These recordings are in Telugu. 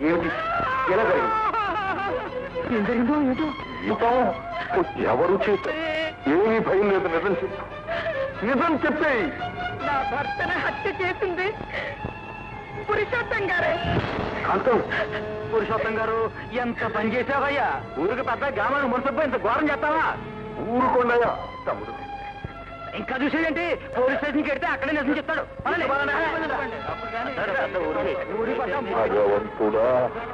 ఏమిటి ఎలా జరిగింది ఏం జరిగిందో ఏమిటో ఎవరు చేత ఏమీ భయం లేదు నిజం చెప్పు నిజం చెప్పేయి నా భర్తను హత్య చేసింది పురుషోత్తం గారే కాంతం పురుషోత్తం గారు ఎంత పని చేసావయ్యా ఊరికి పెద్ద గ్రామానికి మున్సిపల్ ఇంత ఘోరం చేస్తావా ఊరుకోండయా తమ్ముడు ఇంకా చూసేదంటే పోలీస్ స్టేషన్కి వెళ్తే అక్కడే నిజం చెప్తాడు పదండి. ఊరికి పడ్డాం. భగవంతుడా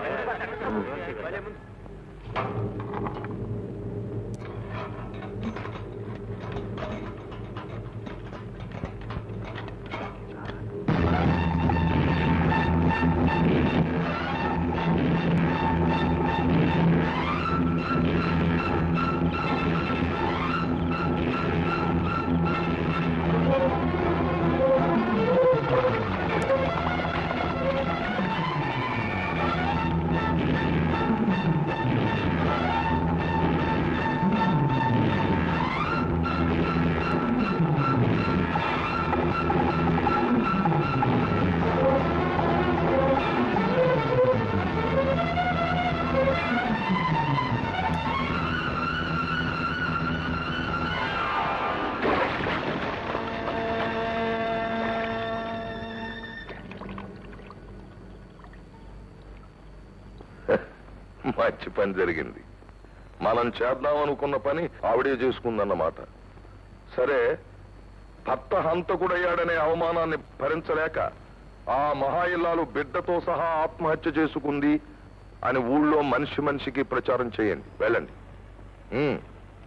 మంచి పని జరిగింది మనం చేద్దాం అనుకున్న పని ఆవిడే చేసుకుందన్నమాట సరే భర్త హంతకుడయ్యాడనే అవమానాన్ని భరించలేక ఆ మహా ఇల్లాలు బిడ్డతో సహా ఆత్మహత్య చేసుకుంది అని ఊళ్ళో మనిషి మనిషికి ప్రచారం చేయండి వెళ్ళండి ఉమ్.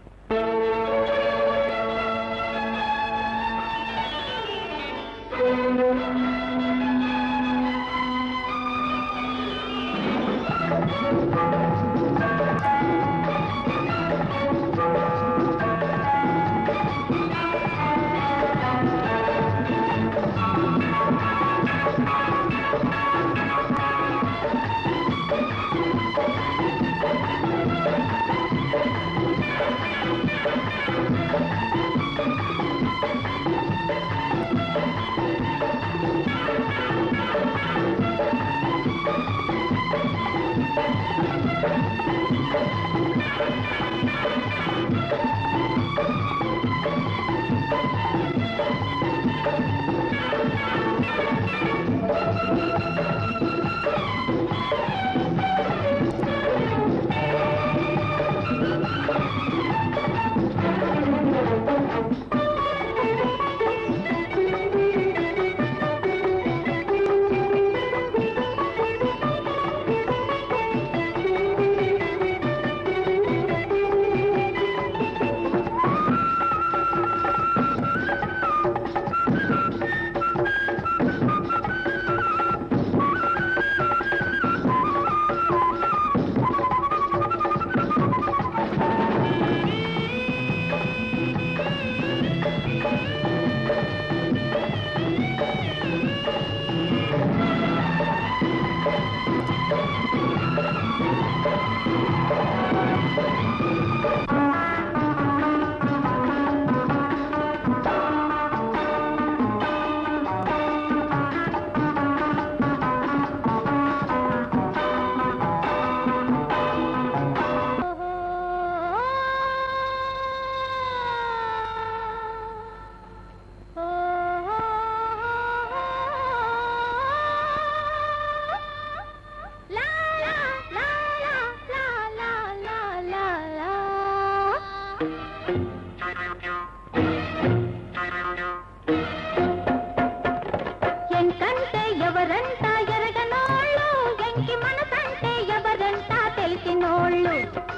ఎంకంటే ఎవరంట ఎరగనోళ్ళు ఎంకి మనసంటే ఎవరంట తెలిసినోళ్ళు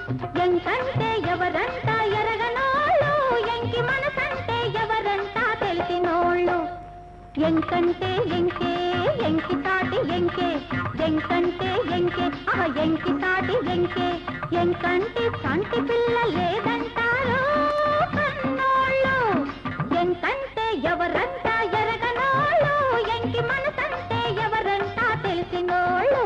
ఎంకంటే ఎవరంట ఎరగనోళ్ళు ఎంకి మనసంటే ఎవరంట తెలిసినోళ్ళు ఎంకంటే ఎంకే ఎంకి తాటి ఎంకే ఎంకంటే ఎంకే ఆ ఎంకి తాటి ఎంకే ఎంకంటే సంటి పిల్ల లేదంటారు కన్నోళ్ళు ఎంకంటే ఎవరంట ఎరగనోళ్ళు ఎంకి మనసంటే ఎవరంట తెలిసినోళ్ళు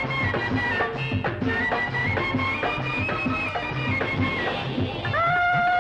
ఆ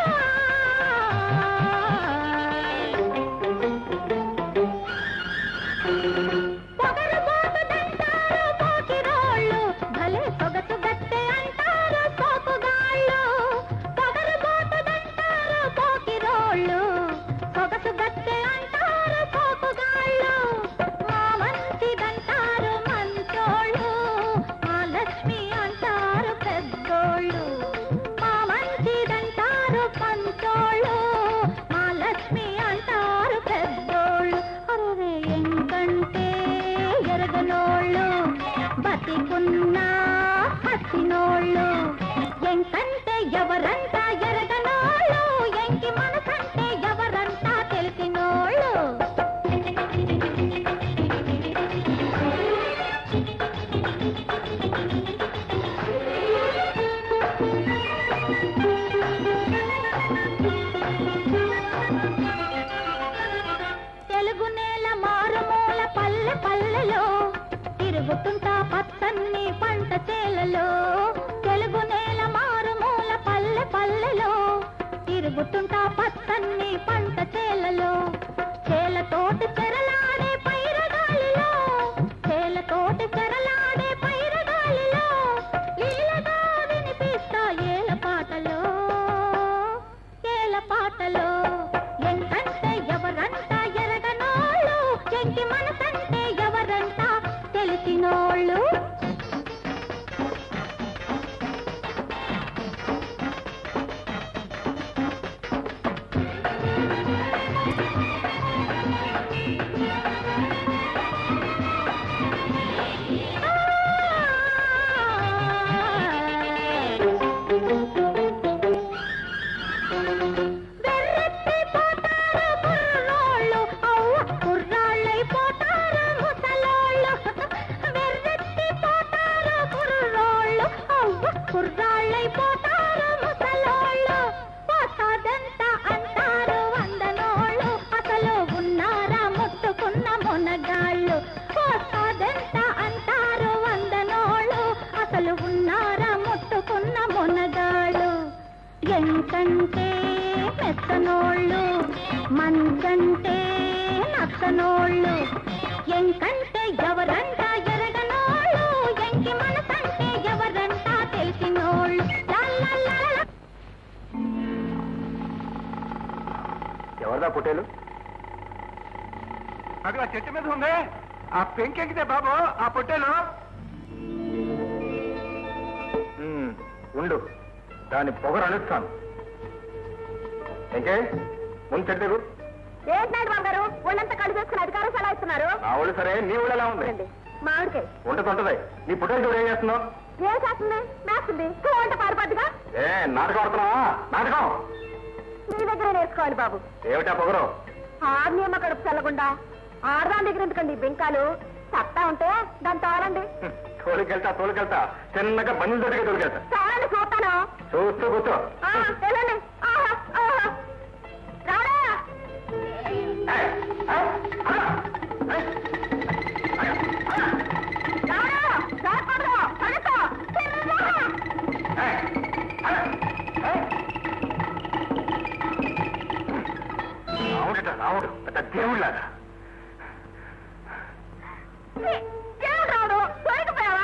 తెలుగు నేల మారుమూల పల్లె పల్లెలో తిరుగుతుంటా పచ్చన్ని పంట చేలలో తెలుగు నేల మారుమూల పల్లె పల్లెలో తిరుగుతుంటా పచ్చన్ని పంట చేలలో చేలతోటి చెరలాడే పైరగాలిలో చేలతోటి చెరలాడే పైరగాలిలో లీలగా వినిపిస్తా ఏల పాటలో ఏల పాటలో ఎంతంటే ఎవరంట ఎరగనోళ్ళు ఎంకి మనసంటే ఎవరంట తెలిసినోళ్ళు వెర్రెత్తి పోతారు కుర్రోళ్ళు అవ్వ కుర్రాళ్ళైపోతారు ముసలోళ్ళు వెర్రెత్తి పోతారు కుర్రోళ్ళు అవ్వ కుర్రాళ్ళైపోతారు ముసలోళ్ళు పోతాదంత అంటారు వందనోళ్ళు అసలు ఉన్నారా ముట్టుకున్న మునగాళ్ళు పోతాదంత అంటారు వందనోళ్ళు అసలు ఉన్నారా ముట్టుకున్న మునగాళ్ళు ఎంకంటే మెత్తనోళ్ళు మంచంటే నచ్చనోళ్ళు ఎంకంటే ఎవరంట ఎరగనోళ్ళు ఎంకి మనసంటే ఎవరంట తెలిసినోళ్ళు లా లా లా లా. ఎవరిదా పొట్టేలు అది ఆ చెట్టు మీద ఉంది ఆ పెంకెక్కితే బాబు ఆ పొట్టేలు ఉమ్, ఉండు దాని పొగరు అణుస్తాను ఇంకే ముందు చెట్టు ఏంటంటే బాబు గారు ఒళ్ళంతా కళ్ళు చేసుకుని అధికారం సలహా ఇస్తున్నారు నా ఒళ్ళు సరే నీ ఒళ్ళు ఎలా ఉంది మామిడికాయ ఉంటుంటుంది నీ పుట్టేలు చూడు ఏం చేస్తున్నావు ఏం చేస్తుంది మేస్తుంది వంట పారిపడ్డుగా ఏ నాటకం ఆడుతున్నావా నాటకం మీ దగ్గర నేర్చుకోవాలి బాబు ఏమిటా పొగరు ఆర్నియమ్మ కడుపు చల్లకుండా ఆడదాని దగ్గర ఎందుకండి ఈ బింకాలు సత్తా ఉంటే దాన్ని తాళండి హ్మ్, తోలుకెళ్తా తోలుకెళ్తా చిన్నగా బంధుల దగ్గర తోలుకెళ్తా తాళండి చూస్తాను చూస్తూ కూర్చో ఆ, వెళ్ళండి ఆహా, ఆహా. రాడా ఏయ్, ఏయ్, అలా, ఏయ్, రాడా జాగ్రత్త, పడుకో, తిన్నగా. ఏయ్, అలా, ఏయ్. రావుడట రావుడు పెద్ద దేవుళ్ళగా ఏ- ఏం రాడు దొరికిపోయావా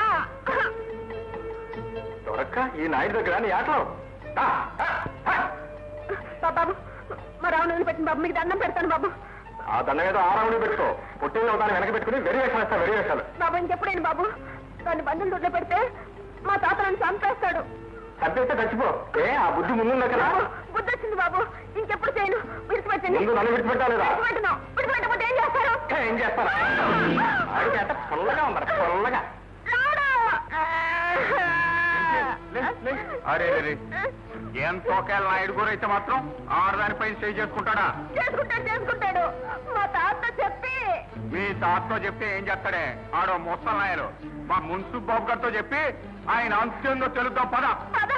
దొరక్క ఈ నాయుడు దగ్గర నీ ఆటలో ఆ, ఆ, ఆ. బాబు మా రావు నూనె పెట్టిన బాబు మీకు దండం పెడతాను బాబు ఆ దండ మీద ఆరావుని పెట్టుకో పుట్టిన దాన్ని వెనక పెట్టుకుని వెరీ వేషాలు వేస్తా వెరీ వేషాలు బాబు ఇంకెప్పుడైనా బాబు దాన్ని బంధువుల దొడ్లో పెడితే మా తాత నన్ను చంపేస్తాడు చంపేస్తే చచ్చిపో ఏ ఆ బుద్ధి ముందుందా కదా బాబు బుద్ధి వచ్చింది బాబు ఇంకెప్పుడు చేయను విడిచిపెట్టండి ముందు నన్ను విడిచిపెట్టాలేదా విడిచిపెట్టను విడిచిపెట్టకపోతే ఏం చేస్తారు ఏం చేస్తారా ఆడికి అంత పొల్లగా ఉందరా పొల్లగా అరే రే ఏం తోకేళ్ళ నాయుడు కూడా అయితే మాత్రం ఆడదానిపై స్టే చేసుకుంటాడా చేసుకుంటాడు చేసుకుంటాడు మా తాత చెప్పి మీ తాతతో చెప్తే ఏం చేస్తాడే ఆడో ముసలి నాయరు మా మున్సిపల్ బాబు గారితో చెప్పి ఆయన అంతేందో తెలుద్దాం పద పద.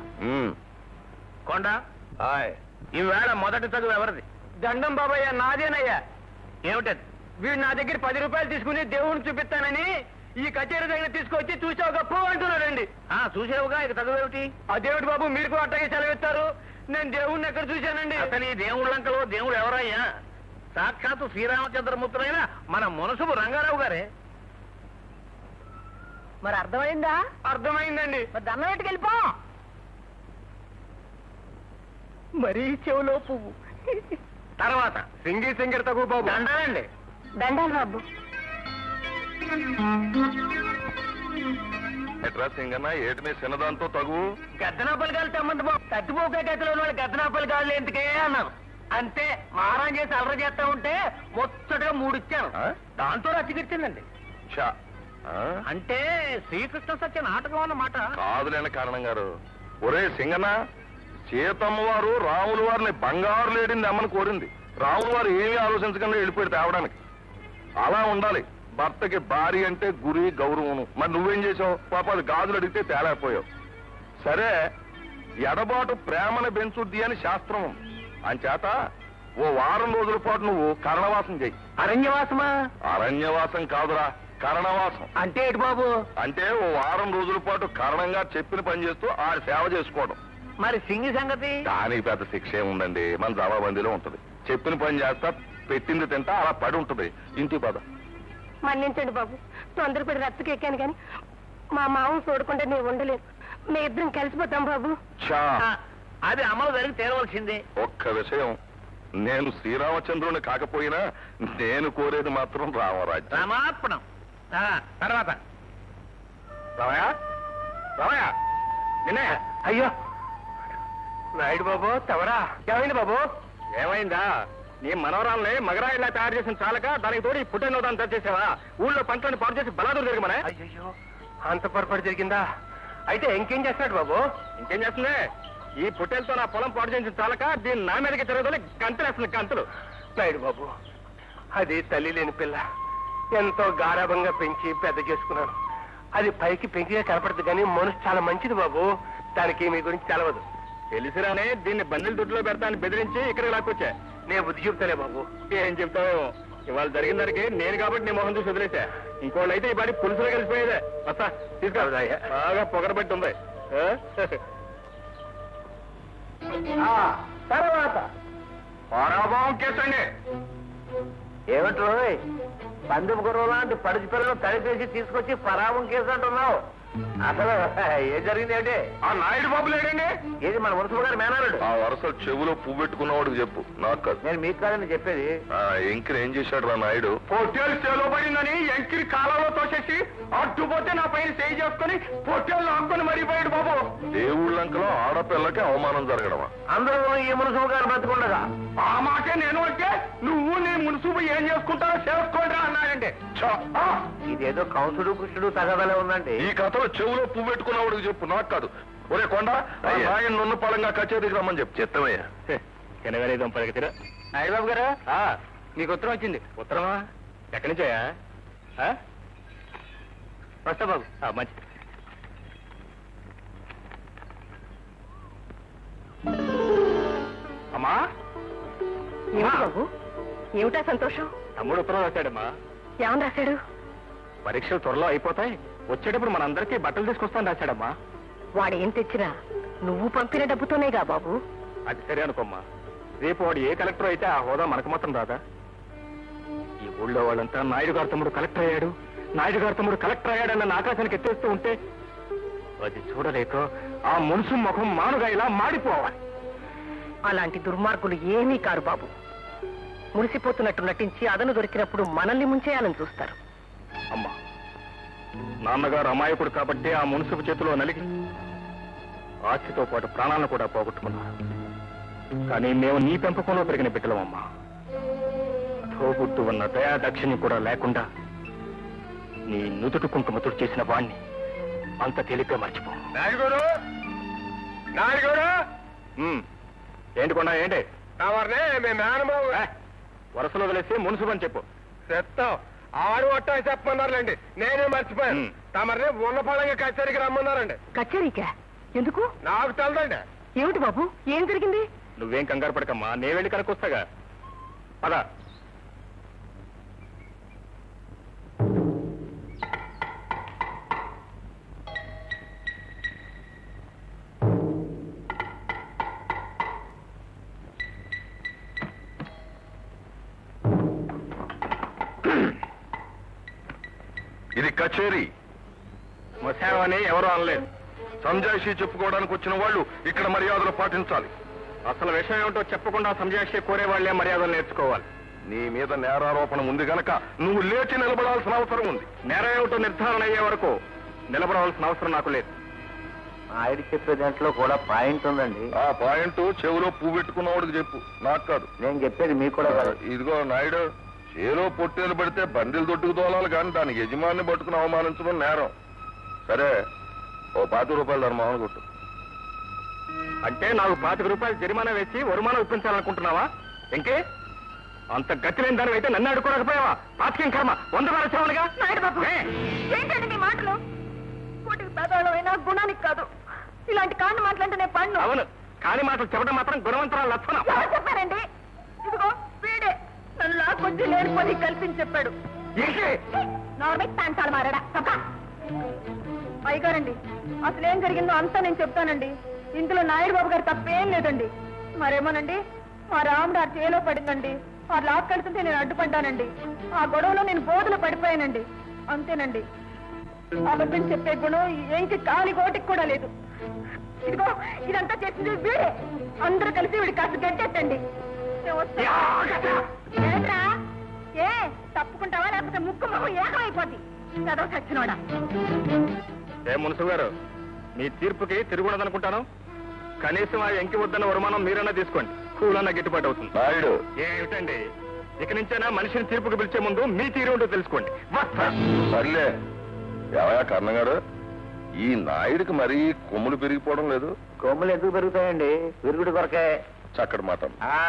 కొండ ఈవేళ మొదటి చదువు ఎవరిది దండం బాబయ్య నాదేనయ్యా ఏమిటది వీడు నా దగ్గర పది రూపాయలు తీసుకుని దేవుడిని చూపిస్తానని ఈ కచేరీ దగ్గర తీసుకొచ్చి చూసావు గప్పు అంటున్నాడండి చూసావుగా ఇక చదువు ఏమిటి అదేమిటి బాబు మీరు కూడా అట్టగే సెలవిస్తారు నేను దేవుణ్ణి ఎక్కడ చూశానండి అసలు ఈ దేవుళ్ళ లంకలో దేవుడు ఎవరయ్యా సాక్షాత్తు శ్రీరామచంద్రమూర్తులైన మన మునసుబు రంగారావు గారే మరి అర్థమైందా అర్థమైందండి మరి దండం పెట్టుకు వెళ్ళిపో మరీ చెవులో పువ్వు తర్వాత సింగి సింగర్ తగు బాబు దండాలండి దండాలి బాబు ఎట్రా సింగన్న ఏటి మీ చిన్నదాంతో తగు గద్దనాపల్లి గారు తెమ్మంది బాబు తట్టిపోకే గతిలో ఉన్న గద్దనాపల్లి గారు ఎందుకే అన్నారు అంతే మారం చేసి అలర చేస్తా ఉంటే ముచ్చటగా మూడు ఇచ్చాను ఆ? దాంతో రచ్చిగిచ్చిందండి చా ఆ? అంటే శ్రీకృష్ణ సత్య నాటకం అన్నమాట కాదులేని కారణం గారు ఒరే సింగన్న సీతమ్మ వారు రాముల వారిని బంగారు లేడింది అమ్మని కోరింది రాముల వారు ఏమీ ఆలోచించకుండా వెళ్ళిపోయి తేవడానికి అలా ఉండాలి భర్తకి భార్య అంటే గురి గౌరవము మరి నువ్వేం చేసావు పాప అది గాజులు అడిగితే తేలేకపోయావు సరే ఎడబాటు ప్రేమను పెంచుద్ది అని శాస్త్రం అంచేత ఓ వారం రోజుల పాటు నువ్వు కరణవాసం చెయ్యి అరణ్యవాసమా అరణ్యవాసం కాదురా కరణవాసం అంటే ఏటి బాబు అంటే ఓ వారం రోజుల పాటు కారణంగా చెప్పిన పని చేస్తూ ఆ సేవ చేసుకోవడం మరి సింగి సంగతి దానికి పెద్ద శిక్ష ఏముందండి మన జవాబందీలో ఉంటది చెప్పిన పని చేస్తా పెట్టింది తింటా అలా పడి ఉంటది ఇంటి పద మన్నించండి బాబు తొందరపడి రచ్చకి ఎక్కాను కానీ మా మామను చూడకుండా నేను ఉండలేను మీ ఇద్దరం కలిసిపోతాం బాబు చా ఆ, అది అమలు జరిగి తీరవలసిందే ఒక్క విషయం నేను శ్రీరామచంద్రుని కాకపోయినా నేను కోరేది మాత్రం రామరాజ్యం రామార్పణం ఆ, తర్వాత రామయ్య రామయ్య నిన్నే అయ్యో నాయుడు బాబు తవరా ఏమైంది బాబు ఏమైందా నీ మనవరాల్ని మగరాయిలా తయారు చేసిన చాలక దానికి తోడి పుట్టినోదాన్ని తెచ్చేసావా ఊళ్ళో పంటని పాడు చేసి బలాదురు తిరగమనే అయ్యో అంత పొరపాటు జరిగిందా అయితే ఇంకేం చేస్తున్నాడు బాబు ఇంకేం చేస్తుంది ఈ పుట్టెలతో నా పొలం పాడు చేసిన చాలక దీన్ని నా మీదకి తిరగదని గంతులేస్తుంది గంతులు నాయుడు బాబు అది తల్లి లేని పిల్ల ఎంతో గారాభంగా పెంచి పెద్ద చేసుకున్నాను అది పైకి పెంకిగా కనపడదు కానీ మనసు చాలా మంచిది బాబు దానికి మీ గురించి తెలవదు తెలిసిరానే దీన్ని బండిల దొడ్లో పెడతాను బెదిరించి ఇక్కడికి లాక్కొచ్చా నేను బుద్ధి చెప్తాలే బాబు ఏం చెప్తావేమో ఇవాళ జరిగిన దానికి నేను కాబట్టి నీ మొహం చూసి వదిలేసా ఇంకోళ్ళు అయితే ఈ బాడీ పులుసులో కలిసిపోయేదే వస్తా తీసుకో అవునయ్యా. బాగా పొగరబట్టి ఉంది ఆ? తర్వాత పరాభవం కేసండి ఏమిటో పందుపు గుర్రం లాంటి పడిచి పిల్లలు తడిపేసి తీసుకొచ్చి పరామం కేసు అంటున్నావు అసలు ఏం జరిగింది ఏంటి ఆ నాయుడు బాబు లేడండి ఏది మన మున్సిపల్ గారి మేనల్లుడు ఆ వరుస చెవులో పువ్వు పెట్టుకున్నవాడికి చెప్పు నాకు కాదు నేను మీకు కాదని చెప్పేది ఆ ఎంకిని ఏం చేశాడు రా నాయుడు పొట్టేలు చేలో పడిందని ఎంకిరి కాలంలో తోసేసి అడ్డుపోతే నా పైన చేయి చేసుకుని పొట్టేలు లాక్కొని మరీ పోయాడు బాబు దేవుళ్ళంకలో ఆడపిల్లకి అవమానం జరగడమా అందరూ ఈ మున్సిపల్ గారు బతుకుండగా ఆ మాటే నేను అంటే నువ్వు నీ మున్సిపు ఏం చేసుకుంటావో చేసుకోండి అన్నాడండి ఛ! ఆ! ఇదేదో కంసుడు కృష్ణుడు తగదలే ఉందండి ఈ కథలో చెవులో పువ్వు పెట్టుకున్నవాడికి చెప్పు నాకు కాదు ఒరే కొండ అయ్యా. ఆయన నున్న పలంగా కచేరీకి రమ్మని చెప్పు చెత్తమయ్యా ఎనవేదం పలికితేరా నాయుడు గారు మీకు ఉత్తరం వచ్చింది ఉత్తరమా ఎక్కడి నుంచయ్యా ఆ? వస్తా బాబు ఆ, మంచిది అమ్మా ఏమిటి బాబు ఏమిటా సంతోషం తమ్ముడు ఉత్తరం రాశాడమ్మా ఏమని రాశాడు పరీక్షలు త్వరలో అయిపోతాయి వచ్చేటప్పుడు మనందరికీ బట్టలు తీసుకొస్తాను రాశాడమ్మా వాడు ఏం తెచ్చినా నువ్వు పంపిన డబ్బుతోనేగా బాబు అది సరే అనుకోమ్మా రేపు వాడు ఏ కలెక్టర్ అయితే ఆ హోదా మనకు మాత్రం రాదా ఈ ఊళ్ళో వాళ్ళంతా నాయుడు గారి తమ్ముడు కలెక్టర్ అయ్యాడు నాయుడు గారి తమ్ముడు కలెక్టర్ అయ్యాడన్న ఆకాశానికి ఎత్తేస్తూ ఉంటే అది చూడలేక ఆ మునుసు ముఖం మానుగా ఇలా మాడిపోవాలి అలాంటి దుర్మార్గులు ఏమీ కారు బాబు మురిసిపోతున్నట్టు నటించి అదను దొరికినప్పుడు మనల్ని ముంచేయాలని చూస్తారు అమ్మా నాన్నగారు అమాయకుడు కాబట్టి ఆ మున్సిపు చేతిలో నలిగి ఆస్తితో పాటు ప్రాణాలను కూడా పోగొట్టుకున్నారు కానీ మేము నీ పెంపకంలో పెరిగిన బిడ్డలమమ్మా తోబుట్టు ఉన్న దయా దక్షిణి కూడా లేకుండా నీ నుదుటి కుంకుమ తుడి చేసిన వాణ్ణి అంత తేలిగ్గా మర్చిపో నాయుడు నాయుడు ఉమ్. ఏంటి కొండ ఏంటి కావాలనే మీ మేనమావు ఏ, వరుసలో వదిలేసి మున్సిపల్ అని చెప్పు చెప్తాం ఆడు ఒట్టా చెప్పమన్నారులేండి నేనే మర్చిపోయాను ఉమ్. తమరిని ఉన్న పడంగా కచేరీకి రమ్మన్నారండి కచేరీకా ఎందుకు నాకు తెలదండి ఏమిటి బాబు ఏం జరిగింది నువ్వేం కంగారు పడకమ్మా నే వెళ్ళి కనుకొస్తాగా పదా ఇది కచేరీ మసావని ఎవరు అనలేదు సంజాయిషి చెప్పుకోవడానికి వచ్చిన వాళ్ళు ఇక్కడ మర్యాదలు పాటించాలి అసలు విషయం ఏమిటో చెప్పకుండా సంజాయిషి కోరే వాళ్ళే మర్యాదలు నేర్చుకోవాలి నీ మీద నేరారోపణ ఉంది గనక నువ్వు లేచి నిలబడాల్సిన అవసరం ఉంది నేరం ఏమిటో నిర్ధారణ అయ్యే వరకు నిలబడవలసిన అవసరం నాకు లేదు ఆయన చెప్పే దాంట్లో కూడా పాయింట్ ఉందండి ఆ పాయింట్ చెవిలో పువ్వు పెట్టుకున్నవాడికి చెప్పు నాకు కాదు నేను చెప్పేది మీకు కూడా కాదు ఇదిగో నాయుడు చేలో పొట్టేలు పడితే బండిలు దొట్టుకు తోలాలి కానీ దానికి యజమాని పట్టుకుని అవమానించడం నేరం సరే ఓ పాతి రూపాయలు దాని మొహం కొట్టు అంటే నాకు పాతిక రూపాయలు జరిమానా వేసి వరుమానం ఇప్పించాలనుకుంటున్నావా ఇంకే అంత గతి లేని దాని అయితే నన్ను అడుకోలేకపోయావా పాతికేం కర్మ వంద వేల వచ్చేవాళ్ళుగా నాయుడు బాబు ఏంటండి మీ మాటలు కోటికి పేదవాళ్ళమైనా గుణానికి కాదు ఇలాంటి కాండ మాట్లాడితే నేను పన్ను అవును కానీ మాటలు చెప్పడం మాత్రం గుణవంతరాలు లక్షణం ఎవరు చెప్పారండి ఇదిగో వీడే నన్ను లాక్కొచ్చి లేనిపోయి కల్పించి చెప్పాడు ఏంటి నార్మల్ ప్యాంటాలు మారాడా తప్ప అయ్యగారండి అసలు ఏం జరిగిందో అంతా నేను చెప్తానండి ఇందులో నాయుడు బాబు గారు తప్పేం లేదండి మరేమోనండి మా రాముడు ఆ చేలో పడిందండి ఆ లాక్కెళ్తుంటే నేను అడ్డుపడ్డానండి ఆ గొడవలో నేను బోధలో పడిపోయానండి అంతేనండి అబద్ధం చెప్పే గుణం ఏంటి కాలి గోటికి కూడా లేదు ఇదిగో ఇదంతా చేసింది వీడే అందరూ కలిసి వీడి కాస్త గట్టెట్టండి నేను వస్తా. ఏంట్రా? ఏ తప్పుకుంటావా లేకపోతే ముక్కు మొహం ఏకమైపోద్ది చదవ చచ్చినోడా ఏ మున్సు గారు మీ తీర్పుకి తిరుగుండదనుకుంటాను కనీసం ఆ ఎంకి వద్దన్న వరుమానం మీరైనా తీసుకోండి కూలన్న గిట్టుబాటు అవుతుంది నాయుడు ఏమిటండి ఇక నుంచైనా మనిషిని తీర్పుకి పిలిచే ముందు మీ తీరు ఉంటో తెలుసుకోండి వస్తా సర్లే ఏమయ్యా కర్ణ గారు ఈ నాయుడికి మరీ కొమ్ములు పెరిగిపోవడం లేదు కొమ్ములు ఎందుకు పెరుగుతాయండి విరుగుడు కొరకే చక్కటి మాట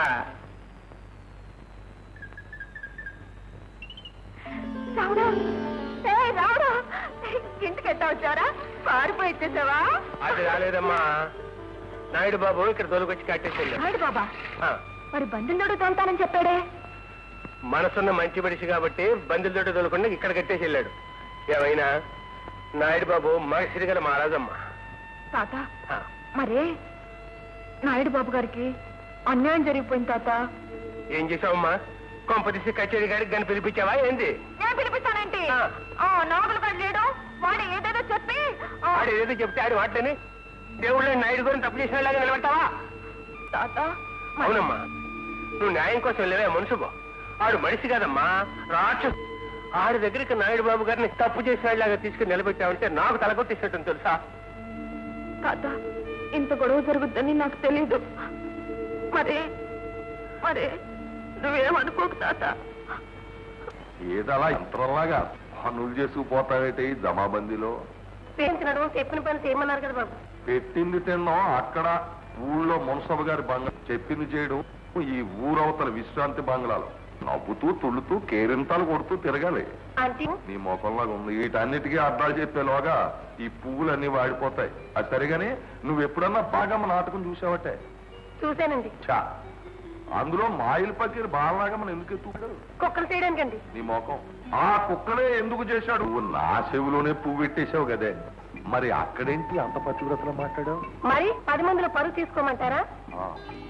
రావుడా ఏ రావుడా ఇంటికి ఎట్టా వచ్చారా పారిపోయి ఇచ్చేసావా అది రాలేదమ్మా నాయుడు బాబు ఇక్కడ తోలుకొచ్చి కట్టేసి నాయుడు బాబా మరి బంధువుడు తోలుతానని చెప్పాడే మనసున్న మంచి మనిషి కాబట్టి బంధువులతో తోలుకుండా ఇక్కడ కట్టేసి వెళ్ళాడు ఏమైనా నాయుడు బాబు మగసిరి గల మహారాజమ్మ తాత ఆ, మరే నాయుడు బాబు గారికి అన్యాయం జరిగిపోయింది తాత ఏం చేసావమ్మా కొంపదీసి కచేరీ గారికి గని పిలిపించావా ఏంది నేను పిలిపిస్తానేంటి ఆ. నాగులు గారు లేడు వాడు ఏదేదో చెప్పి ఆ, ఆడు ఏదో చెప్తే ఆడు వాటిని దేవుళ్ళు నాయుడు గారిని తప్పు చేసినలాగా నిలబెట్టావా తాత మరి- అవునమ్మా నువ్వు న్యాయం కోసం వెళ్ళవే మనుషుబో ఆడు మనిషి కాదమ్మా రాక్షసు ఆడి దగ్గరికి నాయుడు బాబు గారిని తప్పు చేసినలాగా తీసుకుని నిలబెట్టావంటే నాకు తలకొట్టేసినట్టు తెలుసా తాత ఇంత గొడవ జరుగుద్దని నాకు తెలీదు మరి మరి నువ్వేమనుకోకు తాత ఏదలా యంత్రంలాగా పనులు చేసుకుపోతావేటే ఈ జమాబందీలో పెంచినడం చెప్పిన పని చేయమన్నారు కదా బాబు పెట్టింది తిన్నాం అక్కడ ఊళ్ళో మునసభ గారి బంగ్లా చెప్పింది చేయడం ఈ ఊరవతల విశ్రాంతి బంగ్లాలో నవ్వుతూ తుళ్ళుతూ కేరింతాలు కొడుతూ తిరగాలి ఆంటీ నీ మొఖంలాగా ఉంది వీటన్నిటికీ అర్థాలు చెప్పేలోగా ఈ పువ్వులన్నీ వాడిపోతాయి అది సరిగానే నువ్వు ఎప్పుడన్నా బాగమ్మ నాటకం చూసావటే చూశానండి చా అందులో మాయిల్ పకీర్ బాలలాగా మనం ఎందుకు ఎత్తుకుంటాడు కుక్కలు చేయడానికండి నీ మొఖం ఆ కుక్కలే ఎందుకు చేశాడు నువ్వు నా చెవిలోనే పువ్వు పెట్టేశావు కదే మరి అక్కడేంటి అంత పతివ్రతలో మాట్లాడావు మరి పది మందిలో పరువు తీసుకోమంటారా ఆ,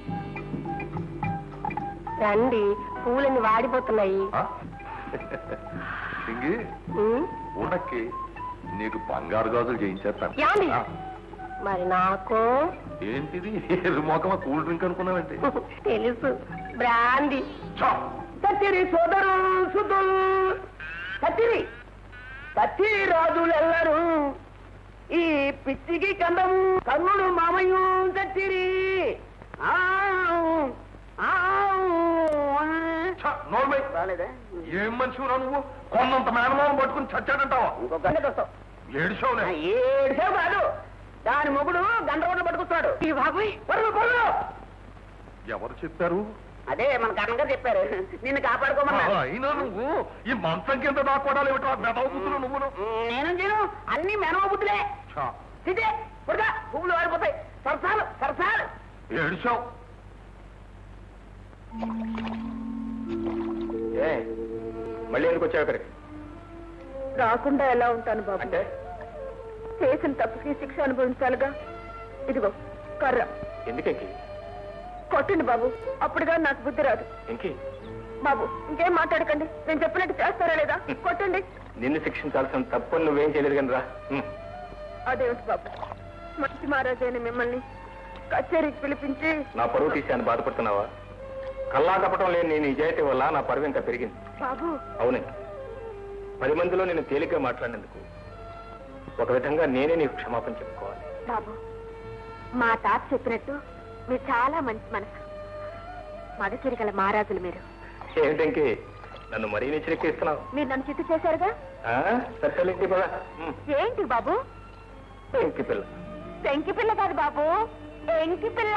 రండి పూలన్నీ వాడిపోతున్నాయి ఆ? సింగి ఉమ్, ఉడక్కి నీకు బంగారు గాజులు చేయించేస్తాను యాండి? ఆ, మరి నాకు ఏంటిది ఏరు మొఖమా కూల్ డ్రింక్ అనుకున్నావంటే తెలుసు బ్రాంది చా. కత్తిరి సోదరు సుతుల్ కత్తిరి కత్తి రాజులెల్లరూ ఈ పిచ్చికి కందము కన్నుడు మామయ్య కత్తిరి చా, నోర్మై. రాలేదా ఏం మనిషి నువ్వు కొన్నంత మేనమావం పట్టుకుని చచ్చాడంటావా ఇంకొక గంట వస్తావు ఏడుచావులే ఏడుసేపు కాదు దాని మొగుడు గంట రోడ్లు పట్టుకొస్తాడు ఈ బాబోయ్ పరుగు పరుగు ఎవరు చెప్పారు అదే మన కన్నగా చెప్పారు నిన్ను ఆ, కాపాడుకోమన్నా అయినా నువ్వు ఈ మంచం కింద దాక్కోవడాలు ఏమిటో బెదవ బుద్ధులు నువ్వును నేను చేయను అన్ని మెనవ బుద్ధులే చా, ఇదే పురుగా పువ్వులు వాడిపోతాయి సరసాలు సరసాలు ఏడిచావు ఏ మళ్ళీ ఎందుకు వచ్చావు ఇక్కడికి రాకుండా ఎలా ఉంటాను బాబు అంటే చేసిన తప్పుకి శిక్ష అనుభవించాలిగా ఇదిగో కర్ర ఎందుకెంకి కొట్టండి బాబు అప్పుడుగా నాకు బుద్ధి రాదు ఇంకి బాబు ఇంకేం మాట్లాడకండి నేను చెప్పినట్టు చేస్తారా లేదా కొట్టండి నిన్ను శిక్షించాల్సిన తప్పు నువ్వేం చేయలేదు కానీ రా ఉమ్. అదేమిటి బాబు మంచి మహారాజైన మిమ్మల్ని కచేరీకి పిలిపించి నా పరువు తీశాను బాధపడుతున్నావా కల్లా కపటం లేని నీ నిజాయితీ వల్ల నా పరువు ఇంకా పెరిగింది బాబు అవునే పది మందిలో నేను తేలిగ్గా మాట్లాడినందుకు ఒక విధంగా నేనే నీకు క్షమాపణ చెప్పుకోవాలి బాబు మా తాత చెప్పినట్టు మీరు చాలా మంచి మనసు మగసిరి గల మహారాజులు మీరు ఏమిటంకి నన్ను మరీ నిచ్చరిక్కిస్తున్నావు మీరు నన్ను చిత్తు చేశారుగా సరే ఇంటి పద ఉమ్. ఏంటి బాబు ఇంటి పిల్ల పెంకి పిల్ల కాదు బాబు ఎంకి పిల్ల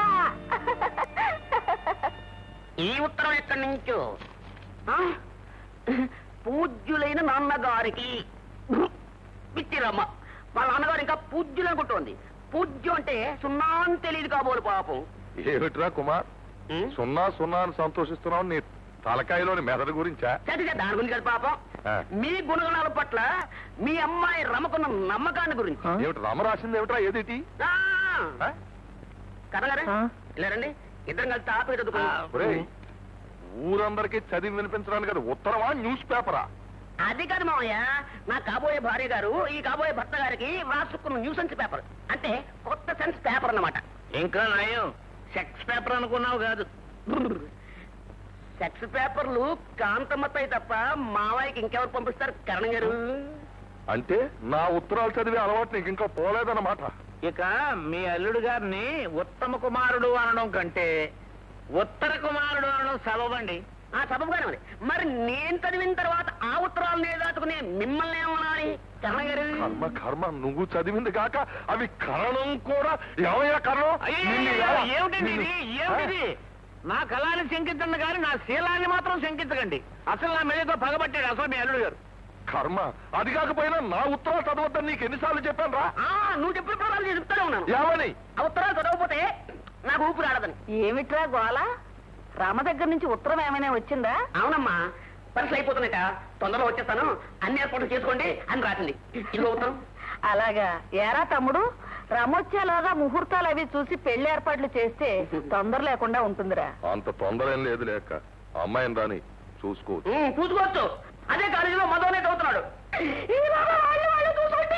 ఈ ఉత్తరం ఎక్కడి నుంచో ఆ? పూజ్యులైన నాన్నగారికి పిచ్చిరమ్మ మా నాన్నగారు ఇంకా పూజ్యులు అనుకుంటోంది పూజ్యం అంటే సున్నా అని తెలియదు కాబోలు పాపం ఏమిట్రా కుమార్ ఉం? సున్నా సున్నా అని సంతోషిస్తున్నావు నీ తలకాయలోని మెదడు గురించా చే, చే, చే, దాని గురించి కదా పాపం ఆ. మీ గుణగణాల పట్ల మీ అమ్మాయి రమకున్న నమ్మకాన్ని గురించి ఏమిటి రామ రాసింది ఏమిట్రా ఏదేటి ఆ, ఆ? కథగారే ఇలా రండి ఇద్దరం కలిసి తాపి ఒరేయ్, ఊరందరికీ చదివి వినిపించడానికి అది ఉత్తరమా న్యూస్ పేపరా అది కాదు మామయ్య నా కాబోయే భార్య గారు ఈ కాబోయే భర్త గారికి రాసుకున్న న్యూసెన్స్ పేపర్ అంటే కొత్త సెన్స్ పేపర్ అన్నమాట ఇంకా నయం సెక్స్ పేపర్ అనుకున్నావు కాదు సెక్స్ పేపర్లు కాంతమత్తయి తప్ప మావయ్యకి ఇంకెవరు పంపిస్తారు కరణం గారు అంటే నా ఉత్తరాలు చదివే అలవాటు నీకు ఇంకా పోలేదన్నమాట ఇక మీ అల్లుడు గారిని ఉత్తమ కుమారుడు అనడం కంటే ఉత్తర కుమారుడు అనడం సబబండి ఆ సబబుగానే మరి మరి నేను చదివిన తర్వాత ఆ ఉత్తరాలు నేను దాచుకుని మిమ్మల్ని ఏమనాలి కరణం గారు కర్మ కర్మ నువ్వు చదివింది కాక అవి కరణం కూడా ఏమయ్యా కరణం నిన్ను ఎలా- ఏమిటండి ఇది నిన్ను- ఏమిటిది నా కళాన్ని శంకించండి కానీ నా శీలాన్ని మాత్రం శంకించకండి అసలు నా మీదతో పగబట్టాడు అసలు మీ అల్లుడు గారు కర్మ అది కాకపోయినా నా ఉత్తరాలు చదవద్దని నీకు ఎన్నిసార్లు చెప్పాను రా ఆ, నువ్వు చెప్పిన ప్రకారం నేను చెప్తానే ఉన్నాను ఏమని ఆ ఉత్తరాలు చదవకపోతే నాకు ఊపిరి ఆడదని ఏమిట్రా గోల రామ దగ్గర నుంచి ఉత్తరం ఏమైనా వచ్చిందా అవునమ్మా పరీక్షలు అయిపోతున్నాయట తొందరగా వచ్చేస్తాను అన్ని ఏర్పాట్లు చేసుకోండి అని రాసింది ఇదిగో ఉత్తరం అలాగా ఏరా తమ్ముడు రమొచ్చేలాగా ముహూర్తాలు అవి చూసి పెళ్లి ఏర్పాట్లు చేస్తే తొందర లేకుండా ఉంటుందిరా అంత తొందర ఏం లేదు లేక అమ్మాయిని రాని చూసుకోవచ్చు ఉమ్, చూసుకోవచ్చు అదే కాలేజీలో మధునే చదువుతున్నాడు ఈ బాబా వాళ్ళు వాళ్ళు చూసుకుంటే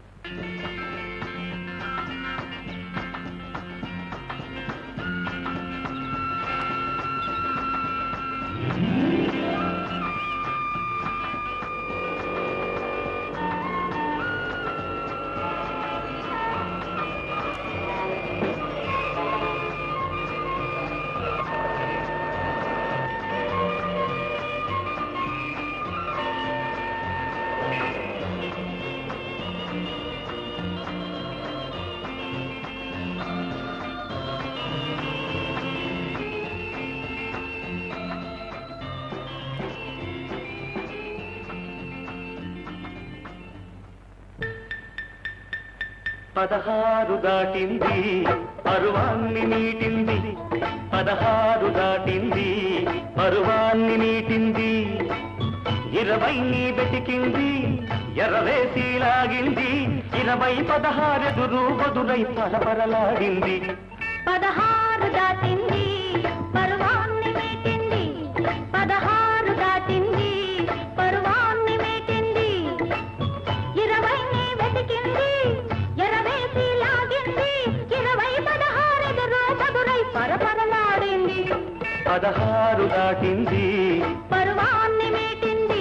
పదహారు దాటింది పరువాన్ని మీటింది పదహారు దాటింది పరువాన్ని మీటింది ఇరవై నీ వెతికింది ఎర్రవేసి లాగింది ఇరవై పదహారెదురు బదురై పరపరలాడింది పదహారు దాటింది పర్వాన్ని మీటింది పదహారు దాటింది పర్వాన్ని మీటింది ఇరవై నీ వెతికింది ఎరవేసి లాగింది ఇరవై పదహారెదురు బదురై పరపరలాడింది పదహారు దాటింది పర్వాన్ని మీటింది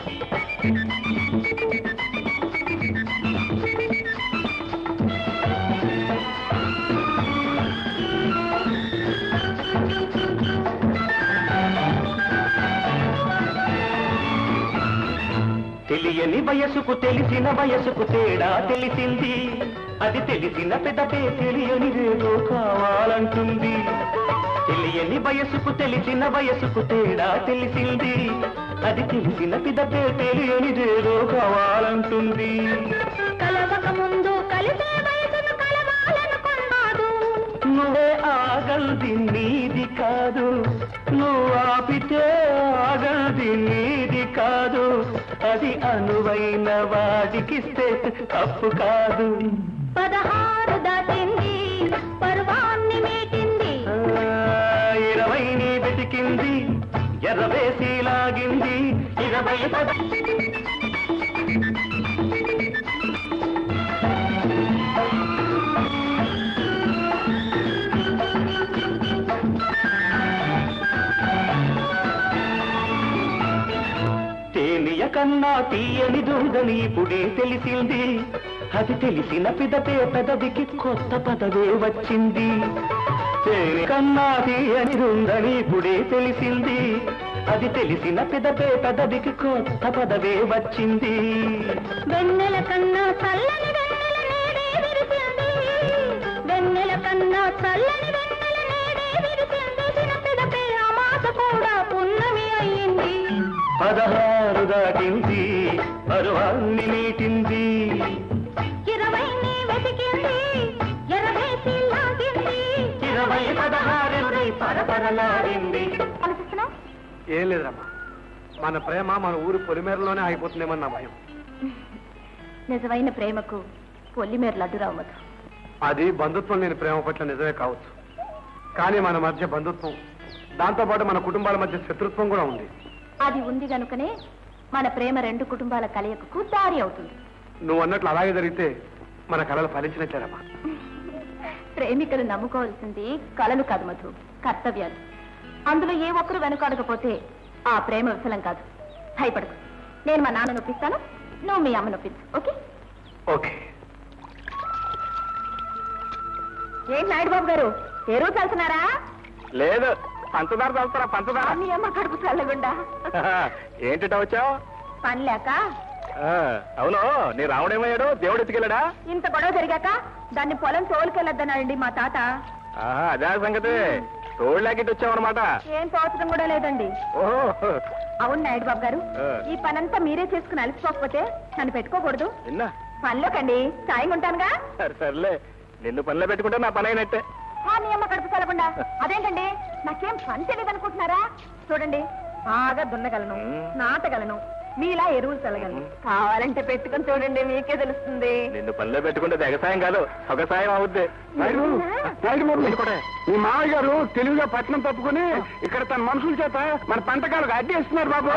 తెలియని వయసుకు తెలిసిన వయసుకు తేడా తెలిసింది అది తెలిసిన పెదపే తెలియని ఏదో కావాలంటుంది తెలియని వయసుకు తెలిసిన వయసుకు తేడా తెలిసింది అది తెలిసిన పిదపే తెలియని ఏదో కావాలంటుంది కలవక ముందు కలిసే వయసును కలవాలనుకున్నాడు నువ్వే ఆగల్ది నీది కాదు నువ్వు ఆపితే ఆగల్ది నీది కాదు అది అనువైన వాడికిస్తే తప్పు కాదు పదహారు దాటింది పర్వాన్ని మీటింది ఆ, ఇరవై నీ వెతికింది ఎర్రవేసి లాగింది ఇరవై పద తేనియ కన్నా తీయని దూదని ఇప్పుడే తెలిసింది అది తెలిసిన పిదపే పెదవికి కొత్త పదవే వచ్చింది తేనె కన్నా తీయని ఉందని ఇప్పుడే తెలిసింది అది తెలిసిన పిదపే పెదవికి కొత్త పదవే వచ్చింది వెన్నెల కన్నా చల్లని వెన్నెల నేడే విరిసింది వెన్నెల కన్నా చల్లని వెన్నెల నేడే విరిసింది చిన్నపిదపే ఆ మాట కూడా పున్నమి అయ్యింది పదహారు దాటింది పరువాన్ని నీటింది ఇరవై నీ వెతికింది ఇరవై పదహారు పరపరలాడింది ఆలోచిస్తున్నావు ఏం లేదమ్మా మన ప్రేమ మన ఊరు పొలిమేరలోనే ఆగిపోతుందేమన్న భయం నిజమైన ప్రేమకు పొల్లిమేర లడ్డురావు మధు అది బంధుత్వం లేని ప్రేమ పట్ల నిజమే కావచ్చు కానీ మన మధ్య బంధుత్వం దాంతోపాటు మన కుటుంబాల మధ్య శత్రుత్వం కూడా ఉంది అది ఉంది గనుకనే మన ప్రేమ రెండు కుటుంబాల కలయికకు దారి అవుతుంది నువ్వు అన్నట్లు అలాగే జరిగితే మన కళలు ఫలించినట్లేరమ్మా ప్రేమికులు నమ్ముకోవాల్సింది కలలు కాదు మధు కర్తవ్యాలు అందులో ఏ ఒక్కరు వెనుకాడకపోతే ఆ ప్రేమ విఫలం కాదు భయపడకు నేను మా నాన్న నొప్పిస్తాను నువ్వు మీ అమ్మ నొప్పించు ఓకే ఓకే ఏంటి నాయుడు బాబు గారు ఎరువు చల్తున్నారా లేదు పంచదార చదువుతారా పంచదార మీ అమ్మ కడుపు చల్లగుండా ఏంటిట వచ్చావు పని లేక అవును నీ రావడేమయ్యాడు దేవుడు ఎత్తుకెళ్ళాడా ఇంత గొడవ జరిగాక దాన్ని పొలం తోలుకెళ్ళొద్దన్నాడండి మా తాత అదే సంగతి రోడ్ లాకెట్ వచ్చావన్నమాట ఏం తోచడం కూడా లేదండి ఓహో అవును నాయుడు బాబు గారు ఆ. ఈ పనంతా మీరే చేసుకుని అలసిపోకపోతే నన్ను పెట్టుకోకూడదు విన్నా పనిలోకండి సాయంగా ఉంటానుగా సరే సర్లే నిన్ను పనిలో పెట్టుకుంటే నా పని అయినట్టే ఆ, నీ అమ్మ కడుపు చల్లకుండా అదేంటండి నాకేం పని తెలియదు అనుకుంటున్నారా చూడండి బాగా దున్నగలను మ్మ్. నాటగలను మీలా ఎరువులు చల్లగలను కావాలంటే పెట్టుకొని చూడండి మీకే తెలుస్తుంది నిన్ను పనిలో పెట్టుకుంటే ఎగసాయం కాదు ఒకసాయం అవుద్ది మీ మామయ్య గారు తెలివిగా పట్నం తప్పుకొని ఇక్కడ తన మనుషుల చేత మన పంటకాలకు అడ్డి ఇస్తున్నారు బాబు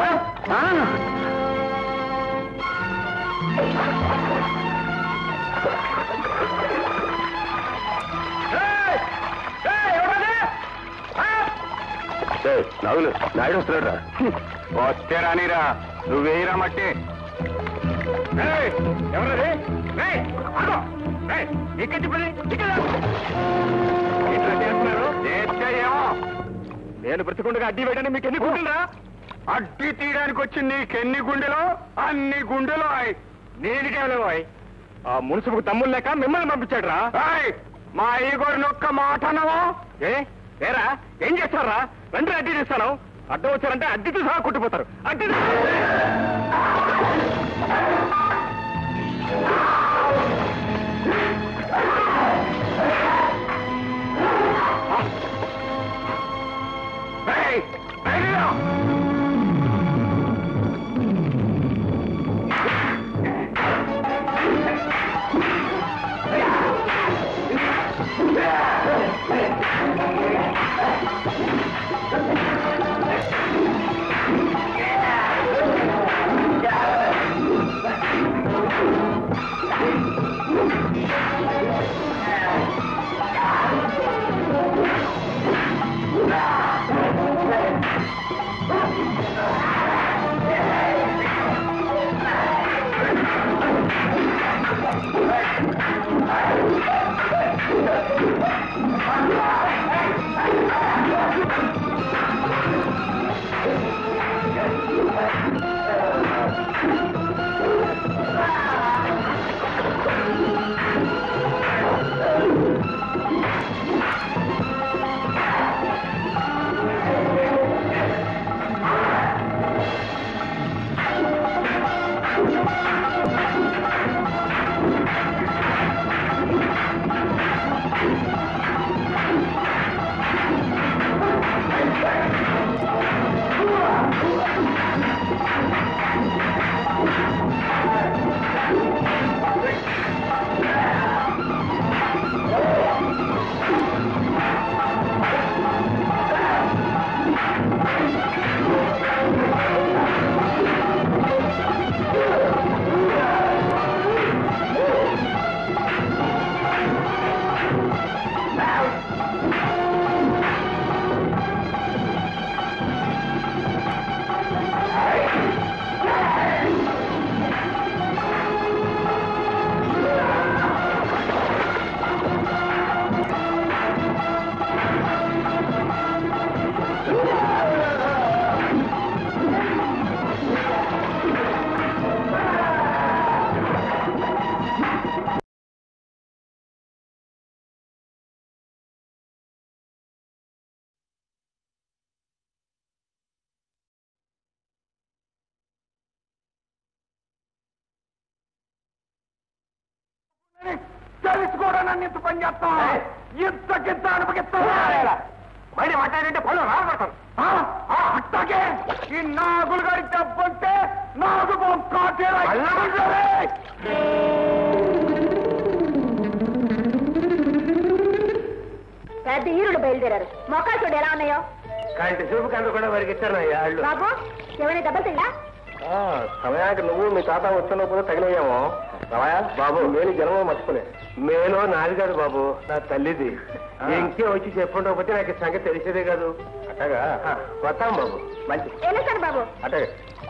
నవ్వులు నాయుడు వస్తున్నాడు వస్తే రానిరా నువ్వేరా మట్టి ఎవరది ఇక్కడ చెప్పండి ఇక్కడ ఇట్లా చేస్తున్నారు చేస్తే ఏమో నేను బ్రతికుండగా అడ్డీ పెట్టండి మీకు ఎన్ని గుండెలా అడ్డీ తీయడానికి వచ్చి నీకెన్ని గుండెలు అన్ని గుండెలు ఆయ్ నేనికేమో ఆ మున్సిపల్ తమ్ముళ్ళు లేక మిమ్మల్ని పంపించాడు రా మా అయ్యగోరిని ఒక్క మాట అన్నావా ఏ ఏరా ఏం చేస్తారా రండి అడ్డీ తీస్తాను అడ్డం వచ్చారంటే అడ్డీతో సహా కుట్టిపోతారు అడ్డీ Hey! Hey, తెలుసుకోవడం నన్ను ఇంత పని చేస్తాం ఇంతకింత అనుపకిస్తా బయట మాట్లాడంటే పళ్ళు రాబడతాను అట్టాకే ఈ నాగులు గారి డబ్బంటే నాగు పెద్ద హీరుడు బయలుదేరారు మొక్కలు చూడు ఎలా ఉన్నాయో కంటి చూపు కందు కూడా వారికి ఇచ్చారు వాళ్ళు బాబు ఏమైనా దెబ్బ తిన్నా సమయానికి నువ్వు మీ తాత వచ్చినప్పుడు తగిలేయేమో రమయ బాబు నేను జన్మ మర్చిపోలే మేలో నాది కాదు బాబు నా తల్లిది ఇంకే వచ్చి చెప్పుండకపోతే నాకు ఈ సంగతి తెలిసేదే కాదు అట్టగా వస్తాం బాబు మంచి వెళ్ళొస్తాను బాబు అట్టగా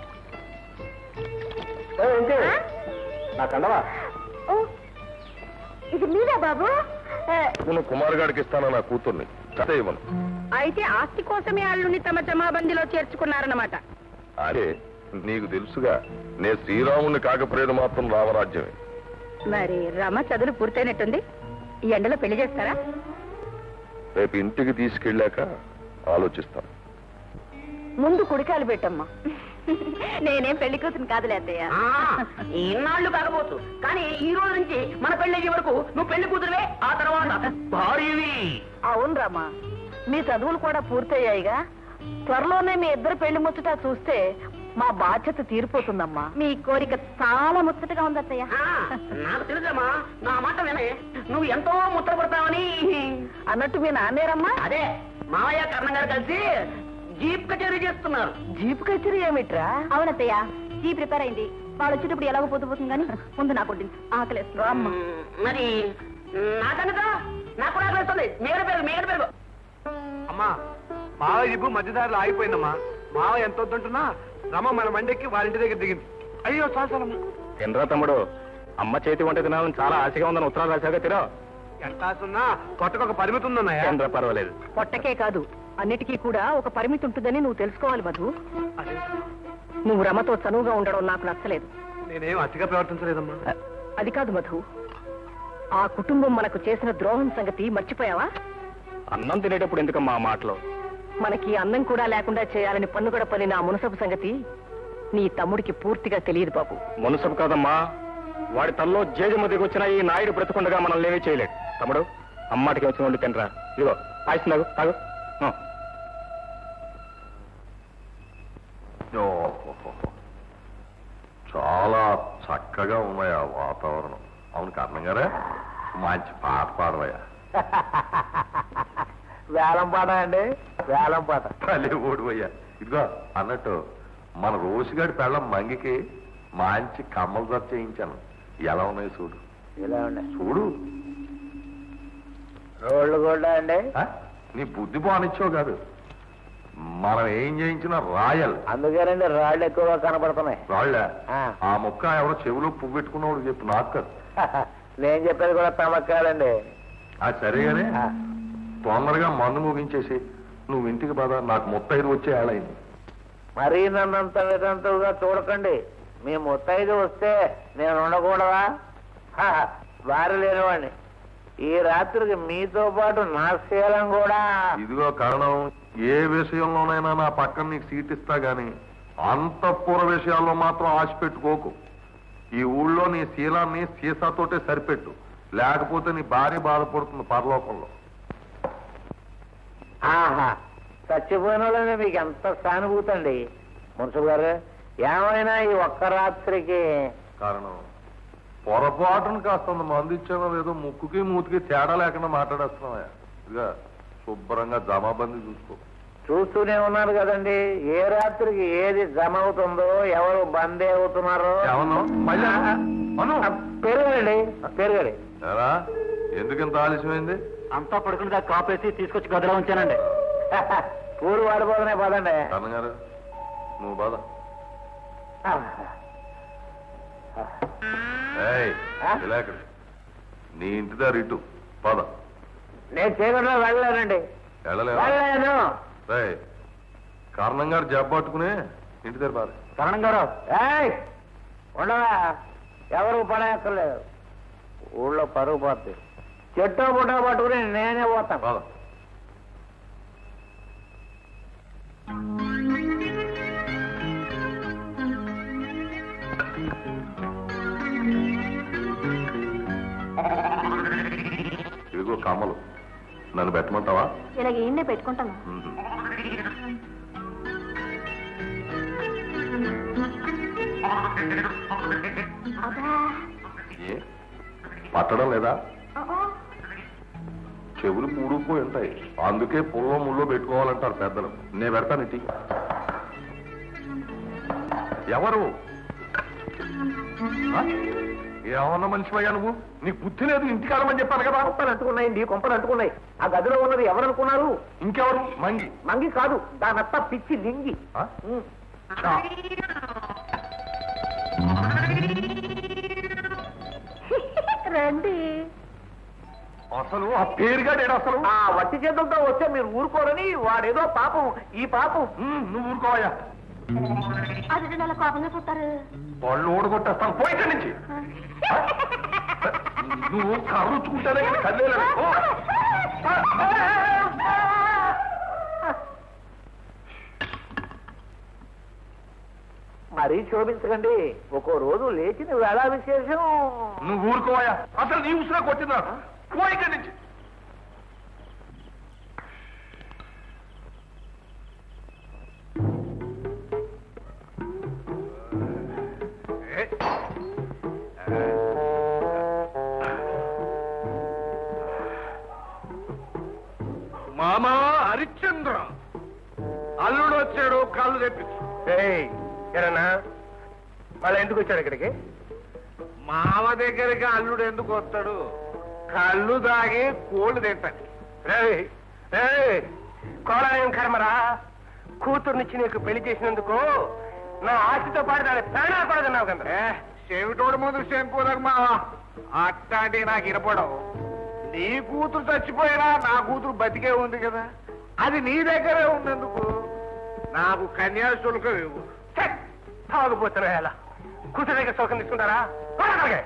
ఏ, ఇంకే ఆ? నా కండవా ఓ, ఇది మీదా బాబు ఏ, నేను కుమార్ గారికి ఇస్తాను నా కూతుర్ని చదే ఇవ్వను అయితే ఆస్తి కోసమే అల్లుని తమ జమాబందీలో చేర్చుకున్నారన్నమాట అదే నీకు తెలుసుగా నే శ్రీరాముని కాకపోయేది మాత్రం రామరాజ్యమే మరి రమ చదువులు పూర్తయినట్టుంది ఈ ఎండలో పెళ్లి చేస్తారా రేపు ఇంటికి తీసుకెళ్ళాక ఆలోచిస్తాను ముందు కుడికాలు పెట్టమ్మా నేనేం పెళ్లి కూతురు కాదులే అత్తయ్య ఆ, ఇన్నాళ్ళు కాకపోవచ్చు కానీ ఈ రోజు నుంచి మన పెళ్లి అయ్యే వరకు నువ్వు పెళ్లి కూతురువే ఆ తర్వాత భార్యవి అవును రామా మీ చదువులు కూడా పూర్తయ్యాయిగా త్వరలోనే మీ ఇద్దరు పెళ్లి ముచ్చట చూస్తే మా బాధ్యత తీరిపోతుందమ్మా మీ కోరిక చాలా ముచ్చటగా ఉంది అత్తయ్య ఆ, నాకు తెలుసమ్మా నా మాట వినే నువ్వు ఎంతో ముచ్చట పడతావని అన్నట్టు మీ నాన్నేరమ్మా అదే మావయ్య కర్ణం గారు కలిసి జీప్ కచేరీ చేస్తున్నారు జీప్ కచేరీ ఏమిట్రా అవునత్తయ్య జీప్ రిపేర్ అయింది వాళ్ళు వచ్చేటప్పుడు ఎలాగో పొద్దు పోతుంది కానీ ముందు నాకు వడ్డించు ఆకలేస్తుంది అమ్మ మ్, మరి నాకనుక నాకు కూడా ఆకలిస్తుంది మేడ పెరుగు మేడ పెరుగు అమ్మా మావ జిబ్బు మధ్యదారిలో ఆగిపోయిందమ్మా మావ ఎంత వద్దంటున్నా రమ మన మండెక్కి వాళ్ళ ఇంటి దగ్గర దిగింది అయ్యో చాలమ్మా తినరా తమ్ముడు అమ్మ చేతి వంట తినాలని చాలా ఆశగా ఉందని ఉత్తరాలు రాశాక తినో ఎంత ఆసున్నా కొట్టకొక పరిమితి ఉందన్నాయా తినరా పర్వాలేదు పొట్టకే కాదు అన్నిటికీ కూడా ఒక పరిమితి ఉంటుందని నువ్వు తెలుసుకోవాలి మధు అదే నువ్వు రమతో చనువుగా ఉండడం నాకు నచ్చలేదు నేనేం అతిగా ప్రవర్తించలేదమ్మా అ, అది కాదు మధు ఆ కుటుంబం మనకు చేసిన ద్రోహం సంగతి మర్చిపోయావా అన్నం తినేటప్పుడు ఎందుకమ్మా ఆ మాటలు మనకి అన్నం కూడా లేకుండా చేయాలని పన్నుగడ పని నా మునసపు సంగతి నీ తమ్ముడికి పూర్తిగా తెలియదు బాబు మునుసపు కాదమ్మా వాడి తల్లో జేజమ్మ దిగొచ్చిన ఈ నాయుడు బ్రతుకుండగా మనల్ని ఏమీ చేయలేడు తమ్ముడు అమ్మాటికి వచ్చిన వాళ్ళు తినరా ఇదిగో పాయసం తాగు తాగు ఆ. ఓహోహోహో. చాలా చక్కగా ఉన్నాయి ఆ వాతావరణం అవును కర్ణం గారే మంచి పాట పాడవయ్యా వేలం పాట అండి వేలం పాట తల్లి ఓడిపోయా ఇదిగో అన్నట్టు మన రోసిగాడి పెళ్ళం మంగికి మంచి కమ్మల జత చేయించాను ఎలా ఉన్నాయి చూడు ఇలా ఉండే చూడు రోడ్లు కూడా అండి ఆ? నీ బుద్ధి బానిచ్చావు కాదు మనం ఏం చేయించినా రాయల్ అందుకేనండి రాళ్ళు ఎక్కువగా కనపడుతున్నాయి రాళ్ళ ఆ. ఆ ముక్క ఎవరో చెవిలో పువ్వు పెట్టుకున్నవాడు చెప్పు నాకు కాదు నేను చెప్పేది కూడా తమక్కాలండి ఆ సరేగానే తొందరగా మందు ముగించేసి నువ్వు ఇంటికి బాధ నాకు ముత్తైదు వచ్చే ఏళ్ళైంది మరీ నన్నంత విధంతుగా చూడకండి మీ ముత్తైదు వస్తే నేను ఉండకూడదా హ, భార్య లేనివాడిని ఈ రాత్రికి మీతో పాటు నా శీలం కూడా ఇదిగో కారణం ఏ విషయంలోనైనా నా పక్కన నీకు సీట్ ఇస్తా గాని అంతఃపుర విషయాల్లో మాత్రం ఆశ పెట్టుకోకు ఈ ఊళ్ళో నీ శీలాన్ని సీసాతోటే సరిపెట్టు లేకపోతే నీ భార్య బాధపడుతుంది పరలోకంలో ఆహా చచ్చిపోయిన వాళ్ళని మీకు ఎంత సానుభూతి అండి మున్సిపల్ గారు ఏమైనా ఈ ఒక్క రాత్రికి కారణం పొరపాటును కాస్త మందు ఇచ్చానో లేదో ముక్కుకి మూతికి తేడా లేకుండా మాట్లాడేస్తున్నావా ఇదిగా శుభ్రంగా జమాబందీ చూసుకో చూస్తూనే ఉన్నారు కదండి ఏ రాత్రికి ఏది జమ అవుతుందో ఎవరు బందీ అవుతున్నారో ఏమన్నావు మళ్ళీ అను. ఆ, పెరగండి పెరగండి ఎరా ఎందుకింత ఆలస్యమైంది అంతా పడుకుని కాపేసి తీసుకొచ్చి గదిలో ఉంచానండి పూలు వాడిపోతున్నాయి పదండి కన్నగారు నువ్వు బాధ ఏయ్ ఆ? ఇలా ఇక్కడ నీ ఇంటి దారి ఇటు పద నేను చీకట్లో వెళ్ళలేనండి వెళ్ళలేవా వెళ్ళలేను ఏయ్ కారణం గారు జబ్బట్టుకుని ఇంటి దగ్గర బాధ కరణం గారు ఏయ్ ఉండవా ఎవరు పడేక్కర్లేదు ఊళ్ళో పరుగు పోతుంది చెట్టు పుట్ట పట్టుకుని నేనే పోతాను బాధ ఇదిగో కమ్మలు నన్ను పెట్టమంటావా ఇలాగ ఈయన్నే పెట్టుకుంటాను అబ్బా ఏ పట్టడం లేదా ఆ, ఆ. చెవులు పూడుకుపోయి ఉంటాయి అందుకే పుల్లో ముల్లో పెట్టుకోవాలంటారు పెద్దలు నేను పెడతాను ఇటీ ఎవరు ఆ? ఏమన్నా మనిషివయ్యా నువ్వు నీకు బుద్ధి లేదు ఇంటికి వెళ్ళమని చెప్పాను కదా కొంపలు అంటుకున్నాయండి కొంపలు అంటుకున్నాయి ఆ గదిలో ఉన్నది ఎవరనుకున్నారు ఇంకెవరు మంగి మంగి కాదు దానంతా పిచ్చి లింగి ఆ? ఉమ్. ఆ. రండి అసలు ఆ పేరుగా నేను అసలు ఆ వట్టి చేతులతో వస్తే మీరు ఊరుకోరని వాడేదో పాపం ఈ పాపం ఉమ్, నువ్వు ఊరుకోవయ్యా అది నెల కోపంగా పుట్టారు వాళ్ళు ఓడగొట్టేస్తాను పోయి ఇక్కడి నుంచి ఆ? నువ్వు కర్రుచ్చుకుంటానే కానీ కదిలేలేదు ఓ. మరీ శోభించకండి ఒక్కో రోజు లేచిన వేళ విశేషం నువ్వు ఊరుకోవయ్యా అసలు నీ ఉసిరా కొట్టిందా పోయి ఇక్కడి నుంచి మామా హరిశ్చంద్ర అల్లుడు వచ్చాడు కాళ్ళు తెప్పించు ఏరన్నా వాళ్ళు ఎందుకు వచ్చాడు ఇక్కడికి మామ దగ్గరికి అల్లుడు ఎందుకు వస్తాడు కళ్ళు దాగి కోళ్ళు తింటాడు రేయ్, రేయ్, కోలాయం కర్మరా కూతుర్నిచ్చి నీకు పెళ్లి చేసినందుకు నా ఆశతో పాటు దాని ప్రాణాలు కూడా తిన్నావు కదా చెవిటోడు ముందు శంకులకు మావా అట్లాంటి నాకు ఇనపడవు నీ కూతురు చచ్చిపోయినా నా కూతురు బతికే ఉంది కదా అది నీ దగ్గరే ఉన్నందుకు నాకు కన్యాశుల్కం ఇవ్వు తాగుపోతున్నా ఎలా కూతురు దగ్గర సౌకర్యం తీసుకుంటారా పోరా అక్కడికి.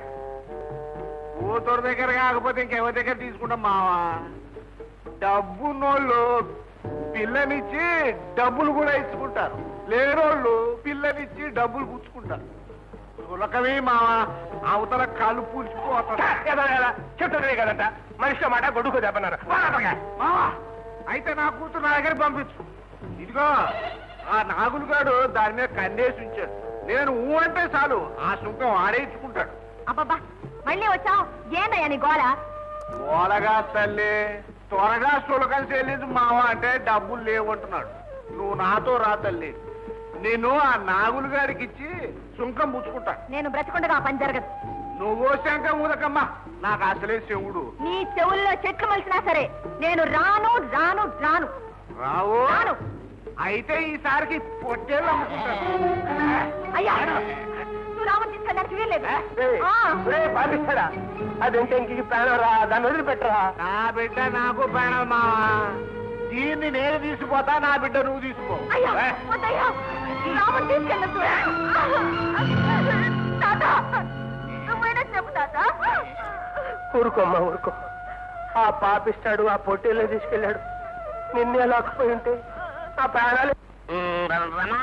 కూతురు దగ్గర కాకపోతే ఇంకెవరి దగ్గర తీసుకుంటాం మావా డబ్బున్నోళ్ళు పిల్లనిచ్చి డబ్బులు కూడా ఇచ్చుకుంటారు లేనోళ్ళు పిల్లనిచ్చి డబ్బులు పుచ్చుకుంటారు సులకమే మావా అవతల కాలు పూడ్చిపోతారు ఏదో ఎలా చెప్తుంది కదంట మనిషి మాట గొడుగు దెబ్బన్నారు పోరా అక్కడికి. మావా అయితే నా కూతురు నా దగ్గర పంపించు ఇదిగో ఆ నాగులుగాడు దాని మీద కన్నేసి ఉంచాడు నేను ఊ అంటే చాలు ఆ సుంకం ఆడేయించుకుంటాడు అబ్బబ్బా మళ్ళీ వచ్చావు ఏందయ్యా నీ గోళ ఓలగా తల్లి త్వరగా సులకం చెల్లించు మావ అంటే డబ్బులు లేవంటున్నాడు నువ్వు నాతో రా తల్లి నేను ఆ నాగులు గారికి ఇచ్చి సుంకం పుచ్చుకుంటా నేను బ్రతకుండగా ఆ పని జరగదు నువ్వు శంకం ఊదకమ్మా నాకు అసలే శివుడు నీ చెవుల్లో చెట్లు మలిసినా సరే నేను రాను రాను రాను రావు రాను అయితే ఈసారికి పొట్టేళ్ళు అమ్ముకుంటాను అయ్యా నువ్వు రామని తీసుకెళ్ళడానికి వీల్లేదు ఏయ్, ఆ. ఏయ్, పాపిస్తాడా అదంటే ఇంటికి ప్రాణం రా దాన్ని వదిలిపెట్టరా నా బిడ్డ నాకు ప్రాణం మావా దీన్ని నేను తీసుకుపోతా నా బిడ్డ నువ్వు తీసుకో అయ్యా ఏ? వద్దయ్యా రామని తీసుకెళ్ళదు తాత నువ్వైనా చెప్పు తాత ఊరుకోమ్మా ఊరుకో ఆ పాపిస్తాడు ఆ పొట్టేళ్ళు తీసుకెళ్ళాడు నిన్నే లాక్కుపోయి ఉంటే ఆ ప్రాణాలు రమా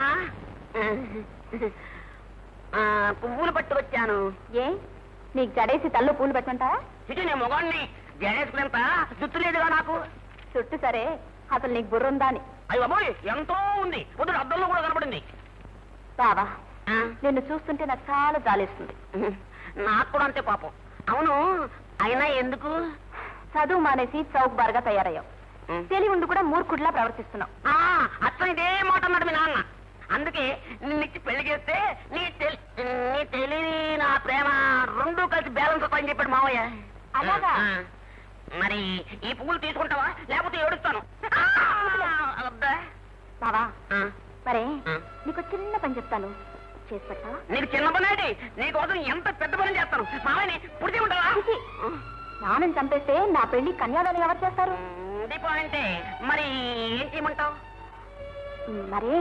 ఆ, పువ్వులు పట్టుకొచ్చాను ఏ నీకు జడేసి తల్లో పూలు పెట్టుకుంటా చిటి నేను మొగాడిని జడేసుకునేంత జుట్టు లేదుగా నాకు చుట్టూ సరే అసలు నీకు బుర్ర ఉందా అని అయ్యి బాబోయ్ ఎంతో ఉంది పొద్దున అద్దంలో కూడా కనపడింది బావా ఆ, నిన్ను చూస్తుంటే నాకు చాలా జాలేస్తుంది నాకు కూడా అంతే పాపం అవును అయినా ఎందుకు చదువు మానేసి చౌక్ బార్గా తయారయ్యావు ఉం. తెలివి ఉండి కూడా మూర్ఖుడిలా ప్రవర్తిస్తున్నావు ఆ, అచ్చం ఇదే మాట అన్నాడు మీ నాన్న అందుకే నిన్నిచ్చి పెళ్లి చేస్తే నీ తెలి నీ తెలివి నా ప్రేమ రెండు కలిసి బ్యాలెన్స్ అవుతాయని చెప్పాడు మావయ్య అలాగా? ఆ, మరి ఈ పువ్వులు తీసుకుంటావా లేకపోతే ఏడుస్తాను ఆ, అబ్బా. బావా ఆ, మరే ఆ. నీకు చిన్న పని చెప్తాను చేసి పెట్టావా నీకు చిన్న పని ఏంటి నీకోసం ఎంత పెద్ద పని చేస్తాను మావయ్యని పుడితే ఉంటావా చిచి. నాన్నని చంపేస్తే నా పెళ్లి కన్యాదానం ఎవరు చేస్తారు పాయింటే మరి ఏం చేయమంటావు మరి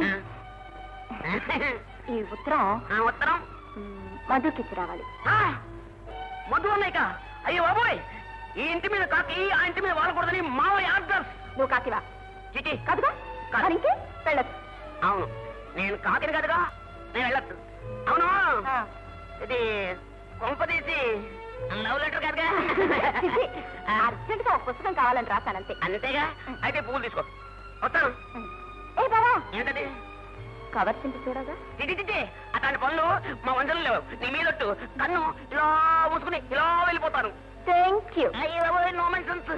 ఈ ఉత్తరం ఆ, ఉత్తరం మ్, మధుకిచ్చి రావాలి ఆ, మధు అన్నయ్య అయ్యో బాబోయ్ ఈ ఇంటి మీద కాకి ఆ ఇంటి మీద వాడకూడదని మావయ్య ఆర్డర్స్ నువ్వు కాకివా చిటి కాదుగా కాదు. మరి ఇంకే వెళ్ళొచ్చు అవును నేను కాకిని కదగా నేను వెళ్ళొచ్చు అవును ఆ. ఇది కొంపదీసి లవ్ లెటర్ కాదుగా అర్జెంట్ గా ఒక పుస్తకం కావాలని రాశానంతే అంతేగా అయితే పువ్వులు తీసుకో వస్తాను ఏ బాబా ఏంటది కవర్ చింపి చూడగా తిట్టి అట్లాంటి పనులు మా వంశంలో లేవు నీ మీదొట్టు కన్ను ఇలా మూసుకుని ఇలా వెళ్ళిపోతాను థ్యాంక్ యూ అయ్యో బాబోయ్, no nonsense.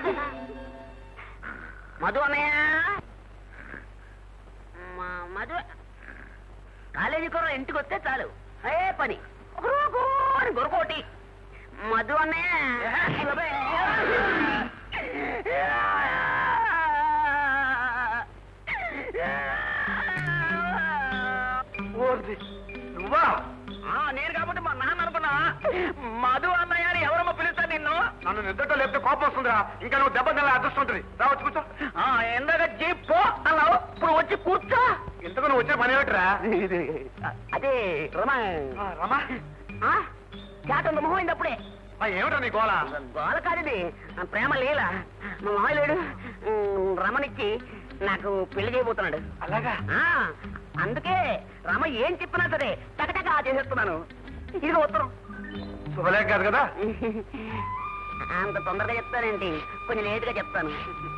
మధు అన్నయ్య మా- మధు కాలేజీ కూర ఇంటికి వస్తే చాలు ఏ పని గురు, గురు అని గురుకోటి మధు అన్నయ్య అయ్య బాబోయ్. నువ్వా ఆ, నేను కాబట్టి మా నాన్న అనుకున్నా మధు అన్నయ్య అని ఎవరమ్మా పిలుస్తారు నిన్ను నన్ను నిద్రతో లేపితే కోపం వస్తుందిరా ఇంకా నువ్వు దెబ్బ తినాలి అదృష్టం ఉంటుంది రావచ్చు కూర్చో ఆ, ఎందాక జీపో అన్నావు ఇప్పుడు వచ్చి కూర్చో ఇంతకు నువ్వు వచ్చిన పని ఏమిట్రా అదే రమా ఆ, రమా చేతంత మొహం అయింది అప్పుడే ఆ, ఏమిట్రా నీ గోళ గోల కాదు ప్రేమ లీల మా మామ లేడు ఉమ్, రమణిచ్చి నాకు పెళ్లి చేయబోతున్నాడు అలాగా ఆ, అందుకే రమ ఏం చెప్పినా సరే టకటక చేసేస్తున్నాను ఇదిగో ఉత్తరం శుభలేఖ కాదు కదా అంత తొందరగా చెప్తానేంటి కొంచెం లేటుగా చెప్తాను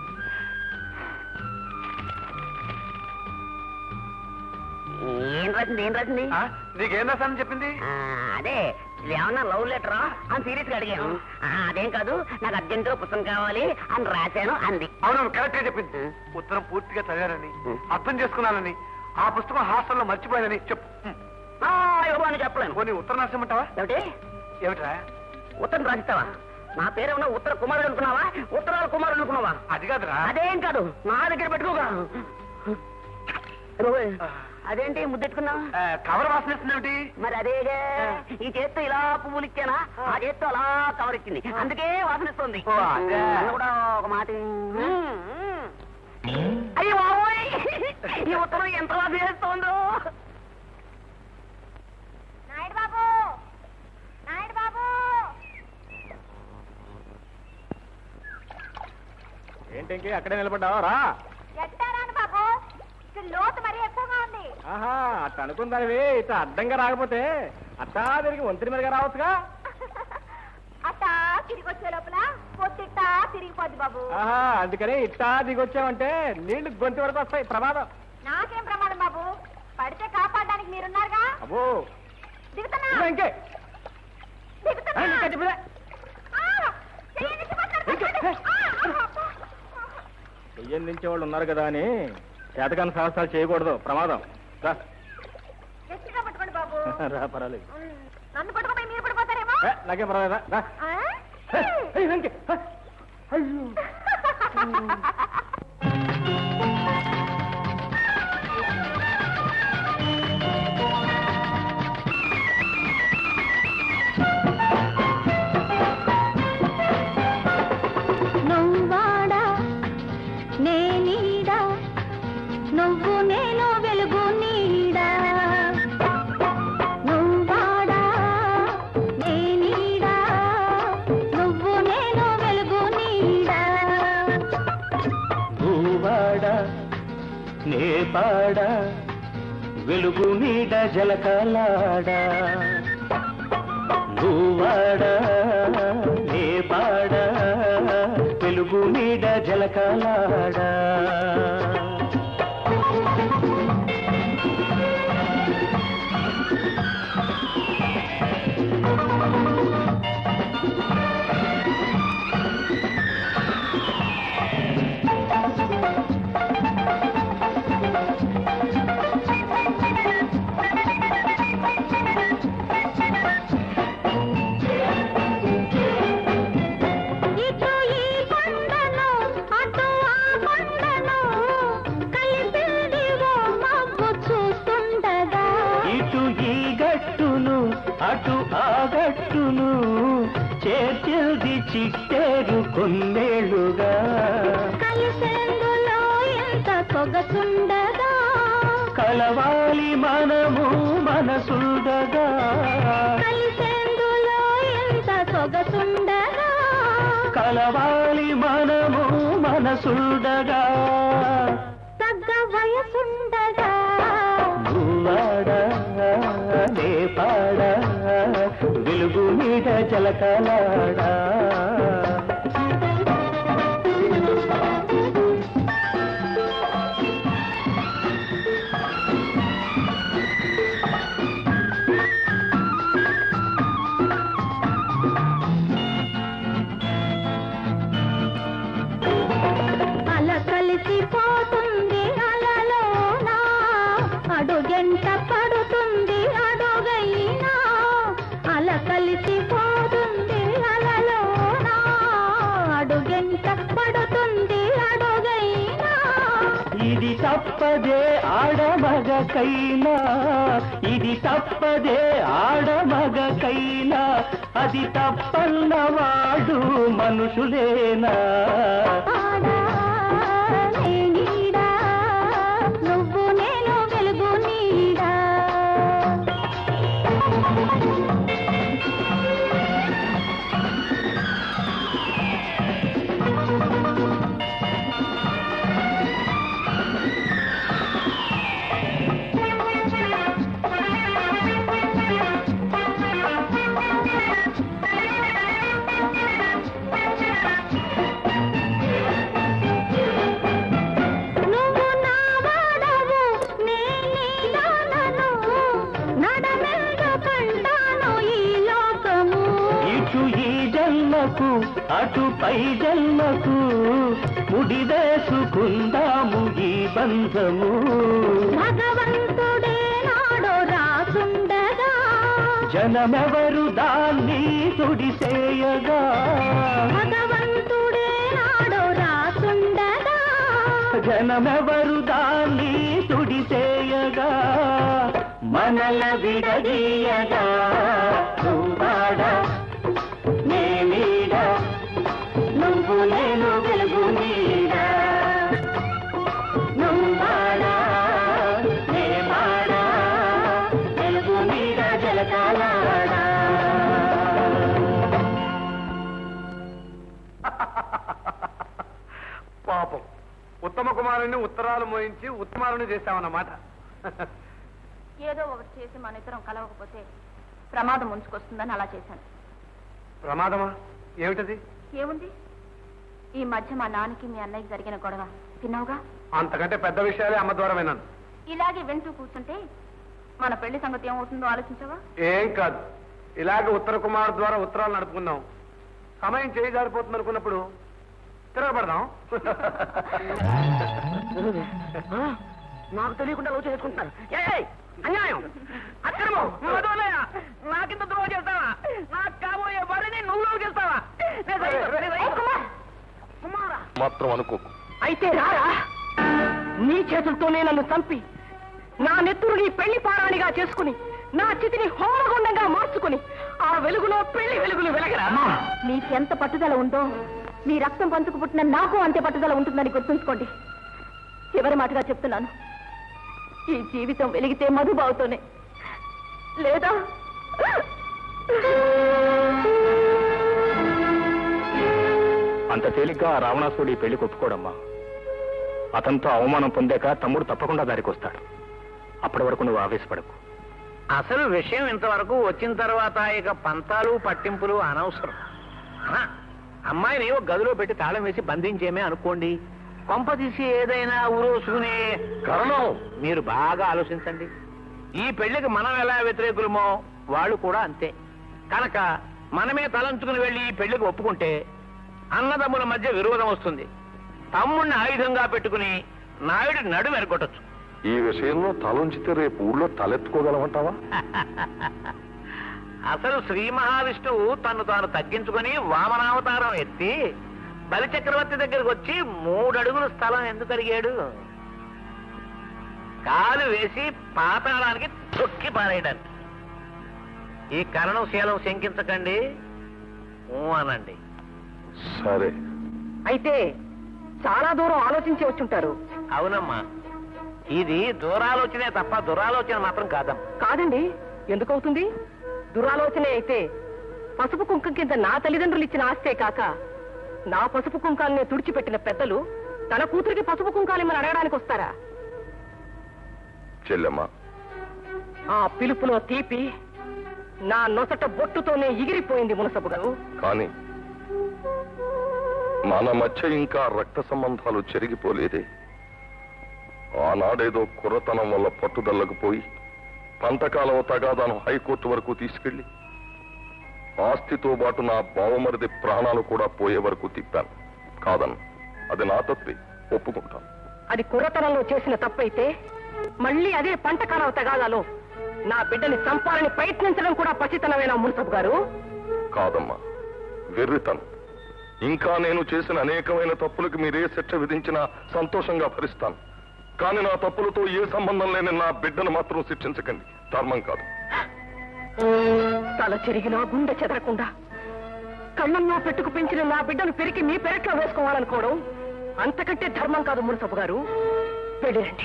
ఏం రాసింది ఏం రాసింది ఆ, నీకేం రాశానని చెప్పింది ఆ, అదే ఇది ఏమన్నా లవ్ లెటరా అని సీరియస్ గా అడిగాను ఆ, అదేం కాదు నాకు అర్జెంట్ పుస్తకం కావాలి అని రాశాను అంది అవును కరెక్ట్ గా చెప్పింది ఉత్తరం పూర్తిగా చదివానని అర్థం చేసుకున్నానని ఆ పుస్తకం హాస్టల్లో మర్చిపోయానని చెప్పు ఆ, ఇవ్వు అని చెప్పలేను పోనీ ఉత్తరం రాసేమంటావా ఏమిటి ఏమిట్రా ఉత్తరం రాసిస్తావా నా పేరేమన్నా ఉత్తర కుమారుడు అనుకున్నావా ఉత్తరాల కుమారుడు అనుకున్నావా అది కాదురా అదేం కాదు నా దగ్గర పెట్టుకోగా రోయ్, అదేంటి ముద్దెట్టుకున్నావు ఆ, కవర్ వాసన ఇస్తుంది మరి అదేగా ఈ చేత్తో ఇలా పువ్వులు ఇచ్చానా ఆ చేత్తో అలా కవర్ ఇచ్చింది అందుకే వాసన ఇస్తుంది ఓ, అదే. నన్ను కూడా ఒక మాట అయ్యో బాబోయ్ ఈ ఉత్తరం ఎంత వాసన చేస్తోందో నాయుడు బాబు నాయుడు బాబు ఏంటి అక్కడే నిలబడ్డావా రా ఎట్టారాను బాబు ఇక్కడ లోతు మరీ ఎక్కువగా ఉంది ఆహా అట్ట అనుకుందానివి ఇట్లా అడ్డంగా రాకపోతే అట్టా తిరిగి వంతిని మీదగా రావచ్చుగా అట్టా తిరిగి వచ్చే లోపల పొద్దుట్టా తిరిగిపోద్ది బాబు ఆహా అందుకని ఇట్టా దిగొచ్చావంటే నీళ్లు గొంతు వరకు వస్తాయి ప్రమాదం నాకేం ప్రమాదం బాబు పడితే కాపాడడానికి మీరున్నారుగా అబ్బో దిగుతున్నా ఇంకా ఇంకే దిగుతున్నా ఆ, ఇంకా చెప్పలే. ఆ, చెయ్యి నుంచి పట్టుకోండి, ఇంకే. పట్టుకోండి. ఆ, అబ్బా. చెయ్యం దించే వాళ్ళు ఉన్నారు కదా అని చేతకాని సాహసాలు చేయకూడదు ప్రమాదం రా గట్టిగా పట్టుకోండి బాబు రా పర్వాలేదు ఉమ్, నన్ను పట్టుకోపోయి మీరు పడిపోతారేమో ఏ, నాకేం పర్వాలేదు రా, రా ఆ? ఏ, ఏ, ఇంకే. ఏ, అయ్యో నువ్వాడా నేనీడా నువ్వు నేను వెలుగు నీడా నువ్వాడా నేనీడా నువ్వు నేను వెలుగు నీడా భూవాడ నేపాడ వెలుగు నీడ జలకలాడ భూవాడ నేపాడ వెలుగు నీడ జలకలాడ ఇటు ఈ కొండను అటు ఆ కొండను కలిపింది ఓ మబ్బు చూస్తుండగా ఇటు ఈ గట్టును అటు ఆ గట్టును చేర్చిల్ది చిట్టేరు కొన్నేళ్లుగా కలిసేందులో ఎంత సొగసుండగా కలవాలి మనము మనసుండగా కలిసేందులో ఎంత సొగసుండగా కలవాలి మనము మనసుండగా తగ్గ వయసుండగా భూవాడ నేపాడ వెలుగు మీద జలకాలాడా అల కలిసిపోతుంది అలలోనా అడుగెంట పడుతుంది అడుగైనా అల కలిసిపోతుంది అలలోనా అడుగెంట పడుతుంది అడుగైనా ఇది తప్పదే ఆడమగకైనా ఇది తప్పదే ఆడమగకైనా అది తప్పన్నవాడు మనుషులేనా ఆడా నే నీడా నువ్వు నేను వెలుగు నీడా నువ్వు నా వాడవు నే నీ దానను నడమెల్లు కంటాను ఈ లోకము ఇటు ఈ జన్మకు అటు పై జన్మకు ముడివేసుకుందాము ఈ బంధము భగవంతుడే నాడు రాసుండగా జనమెవరు దాన్ని తుడిసేయగా భగవంతుడే నాడు రాసుండగా జనమెవరు దాన్ని తుడిసేయగా మనల విడదీయగా నువ్వాడ నే నీడ నువ్వు నేను వెలుగు నీడ నువ్వాడ నే మాడ వెలుగు నీడ జలకాలాడా పాపం ఉత్తమ కుమారుని ఉత్తరాలు మోయించి ఉత్తమారుని చేశామన్నమాట ఏదో ఒకటి చేసి మన ఇద్దరం కలవకపోతే ప్రమాదం ముంచుకొస్తుందని అలా చేశాను ప్రమాదమా ఏమిటది ఏముంది ఈ మధ్య మా నాన్నకి మీ అన్నయ్యకి జరిగిన గొడవ తిన్నావుగా అంతకంటే పెద్ద విషయాలే అమ్మ ద్వారా విన్నాను ఇలాగే వింటూ కూర్చుంటే మన పెళ్లి సంగతి ఏమవుతుందో ఆలోచించవా ఏం కాదు ఇలాగ ఉత్తర కుమార్ ద్వారా ఉత్తరాలు నడుపుకుందాం సమయం చేయి జారిపోతుంది అనుకున్నప్పుడు తిరగబడదాం నాకు తెలియకుండా లవ్ చేసుకుంటున్నారు ఏయ్, అన్యాయం అక్రమం మధునయ్య నాకింత ద్రోహం చేస్తావా నాకు కాబోయే వారిని నువ్వు లవ్ చేస్తావా నేను సహించను, నేను సహించను. కుమారా మాత్రం అనుకోకు అయితే రారా నీ చేతులతోనే నన్ను చంపి నా నెత్తురుని పెళ్లి పారాణిగా చేసుకుని నా చితిని హోమగుండంగా మార్చుకుని ఆ వెలుగులో పెళ్లి వెలుగులు వెలగరా మీకెంత పట్టుదల ఉందో మీ రక్తం పంచుకు పుట్టిన నాకు అంతే పట్టుదల ఉంటుందని గుర్తుంచుకోండి చివరి మాటగా చెప్తున్నాను ఈ జీవితం వెలిగితే మధుబావుతోనే లేదా అంత తేలిగ్గా ఆ రావణాసుడి పెళ్లి ఒప్పుకోడమ్మా అతనితో అవమానం పొందాక తమ్ముడు తప్పకుండా దారికి వస్తాడు అప్పటి వరకు నువ్వు ఆవేశపడకు అసలు విషయం ఇంతవరకు వచ్చిన తర్వాత ఇక పంతాలు పట్టింపులు అనవసరం ఆ, అమ్మాయిని ఒక గదిలో పెట్టి తాళం వేసి బంధించేమే అనుకోండి కొంప తీసి ఏదైనా ఊరోసుకునే కరణం మీరు బాగా ఆలోచించండి ఈ పెళ్లికి మనం ఎలా వ్యతిరేకులమో వాళ్ళు కూడా అంతే కనుక మనమే తలంచుకుని వెళ్ళి ఈ పెళ్లికి ఒప్పుకుంటే అన్నదమ్ముల మధ్య విరోధం వస్తుంది తమ్ముణ్ణి ఆయుధంగా పెట్టుకుని నాయుడు నడుము ఎరగొట్టచ్చు ఈ విషయంలో తలంచితే రేపు ఊళ్ళో తలెత్తుకోగలమంటావా అసలు శ్రీ మహావిష్ణువు తను తాను తగ్గించుకుని వామనావతారం ఎత్తి బలి చక్రవర్తి దగ్గరికి వచ్చి మూడు అడుగుల స్థలం ఎందుకు అడిగాడు కాలు వేసి పాతాళానికి తొక్కి పారేయడానికి ఈ కరణం శీలం శంకించకండి ఊ అనండి సరే అయితే చాలా దూరం ఆలోచించి వచ్చుంటారు అవునమ్మా ఇది దూరాలోచనే తప్ప దురాలోచన మాత్రం కాదమ్మా కాదండి ఎందుకు అవుతుంది దురాలోచనే అయితే పసుపు కుంకం కింద నా తల్లిదండ్రులు ఇచ్చిన ఆస్తే కాక నా పసుపు కుంకాలని తుడిచిపెట్టిన పెద్దలు తన కూతురికి పసుపు కుంకాలిమ్మని అడగడానికి వస్తారా చెల్లెమ్మ ఆ పిలుపులో తీపి నా నొసట బొట్టుతోనే ఎగిరిపోయింది మునసబు గారు కానీ మన మధ్య ఇంకా రక్త సంబంధాలు చెరిగిపోలేదే ఆనాడేదో కుర్రతనం వల్ల పట్టుదలకు పోయి పంతకాలం తగాదాను హైకోర్టు వరకు తీసుకెళ్లి ఆస్తితో పాటు నా బావమరిది ప్రాణాలు కూడా పోయే వరకు తిప్పాను కాదన్న అది నా తప్పే ఒప్పుకుంటాను అది కుర్రతనంలో చేసిన తప్పైతే మళ్ళీ అదే పంటకాలం తగాదాలో నా బిడ్డని చంపాలని ప్రయత్నించడం కూడా పసితనమేనా మున్సబు గారు కాదమ్మా వెర్రితను ఇంకా నేను చేసిన అనేకమైన తప్పులకు మీరే శిక్ష విధించినా సంతోషంగా భరిస్తాను కానీ నా తప్పులతో ఏ సంబంధం లేని నా బిడ్డను మాత్రం శిక్షించకండి ధర్మం కాదు తల చెరిగినా గుండె చెదరకుండా కళ్ళల్లో పెట్టుకు పెంచిన నా బిడ్డను పెరిగి మీ పెరట్లో వేసుకోవాలనుకోవడం అంతకంటే ధర్మం కాదు మున్సబు గారు వెళ్ళిరండి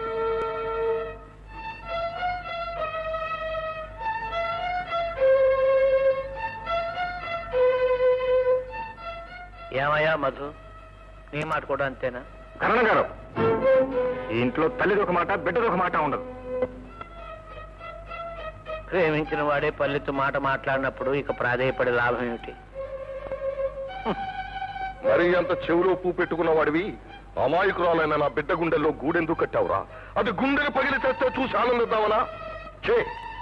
ఏమయ్యా మధు నీ మాట కూడా అంతేనా కరణం గారు ఈ ఇంట్లో తల్లిది ఒక మాట బిడ్డది ఒక మాట ఉండదు ప్రేమించిన వాడే పల్లెత్తు మాట మాట్లాడినప్పుడు ఇక ప్రాధేయపడే లాభం ఏమిటి మరి అంత చెవిలో పూ పెట్టుకున్న వాడివి అమాయకురాలైన నా బిడ్డ గుండెల్లో గూడెందుకు కట్టావురా అది గుండెలు పగిలి తెస్తే చూసి ఆనందిద్దామనా చే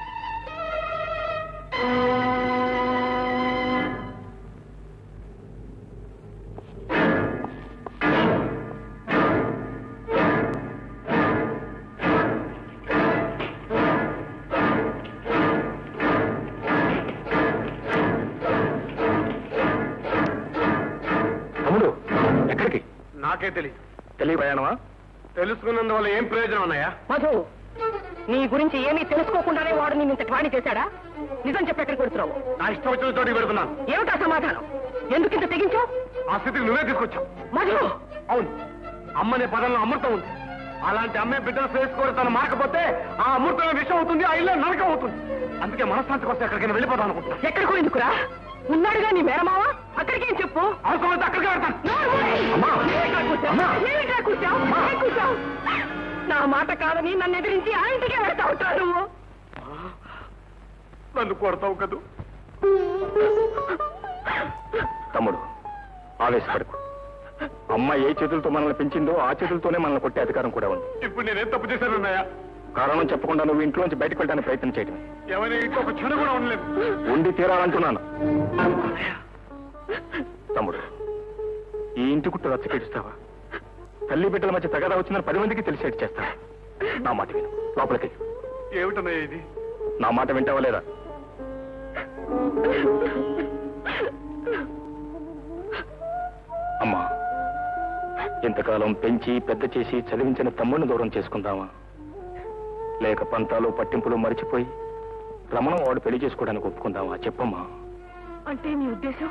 తమ్ముడు ఎక్కడికి నాకే తెలియదు తెలియ ప్రయాణమా తెలుసుకున్నందువల్ల ఏం ప్రయోజనం ఉన్నాయా మధు నీ గురించి ఏమీ తెలుసుకోకుండానే వాడు నేను ఇంత వాణి చేశాడా నిజం చెప్పి ఎక్కడికి కొడుతున్నావు నా ఇష్టం వచ్చిన చోటికి పెడుతున్నాను ఏమిటా సమాధానం ఎందుకు ఇంత తెగించావు ఆ స్థితికి నువ్వే తీసుకొచ్చావు మధు అవును అమ్మనే పదంలో అమృతం ఉంది అలాంటి అమ్మే బిడ్డను చేసుకోవడం తను మారకపోతే ఆ అమృతమే విషం అవుతుంది ఆ ఇల్లు నరకం అవుతుంది అందుకే మనశ్శాంతి కోసం ఎక్కడికైనా వెళ్ళిపోతాను అనుకుంటున్నా ఎక్కడికో ఎందుకురా ఉన్నాడుగా నీ మేనమావా అక్కడికేం చెప్పు అవసరమైతే అక్కడికే వెళ్తాను అమ్మా! ఏమిట్రా కూర్చావ్? ఏమిట్రా కూర్చావ్? ఏం కూర్చావ్? నా మాట కాదని నన్ను ఎదిరించి ఆ ఇంటికే వెళ్తా ఉంటావు నువ్వు నన్ను కొడతావు కదూ తమ్ముడు ఆవేశపడకు అమ్మ ఏ చేతులతో మనల్ని పెంచిందో ఆ చేతులతోనే మనల్ని కొట్టే అధికారం కూడా ఉంది ఇప్పుడు నేనేం తప్పు చేశానన్నాయా కారణం చెప్పకుండా నువ్వు ఇంట్లోంచి బయటకు వెళ్ళడానికి ప్రయత్నం చేయడం ఎవరి ఇంట్లో ఒక క్షణం కూడా ఉండలేదు ఉండి తీరాలంటున్నాను తమ్ముడు ఈ ఇంటి గుట్టు రచ్చకెడుస్తావా తల్లి బిడ్డల మధ్య తగదా వచ్చిందని పది మందికి తెలిసేట్టు చేస్తావా నా మాట విను లోపలికి ఏమిటన్నయ్య ఇది నా మాట వింటావా లేదా అమ్మా ఇంతకాలం పెంచి పెద్ద చేసి చదివించిన తమ్ముడిని దూరం చేసుకుందామా లేక పంతాలు పట్టింపులు మరిచిపోయి రమణం వాడు పెళ్లి చేసుకోవడానికి ఒప్పుకుందామా చెప్పమ్మా అంటే నీ ఉద్దేశం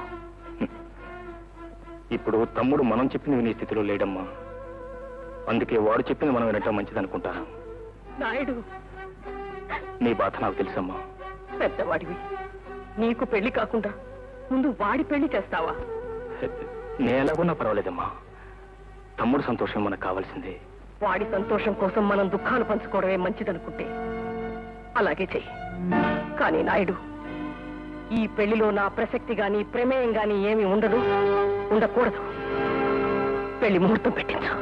ఇప్పుడు తమ్ముడు మనం చెప్పింది వినే స్థితిలో లేడమ్మా అందుకే వాడు చెప్పింది మనం వినటం మంచిదనుకుంటాను నాయుడు నీ బాధ నాకు తెలుసమ్మా పెద్దవాడివి నీకు పెళ్లి కాకుండా ముందు వాడి పెళ్లి చేస్తావా నేను ఎలాగున్నా పర్వాలేదమ్మా తమ్ముడు సంతోషం మనకు కావాల్సిందే వాడి సంతోషం కోసం మనం దుఃఖాలు పంచుకోవడమే మంచిదనుకుంటే అలాగే చెయ్యి కానీ నాయుడు ఈ పెళ్లిలో నా ప్రసక్తి గాని ప్రమేయం గాని ఏమీ ఉండదు ఉండకూడదు పెళ్లి ముహూర్తం పెట్టించు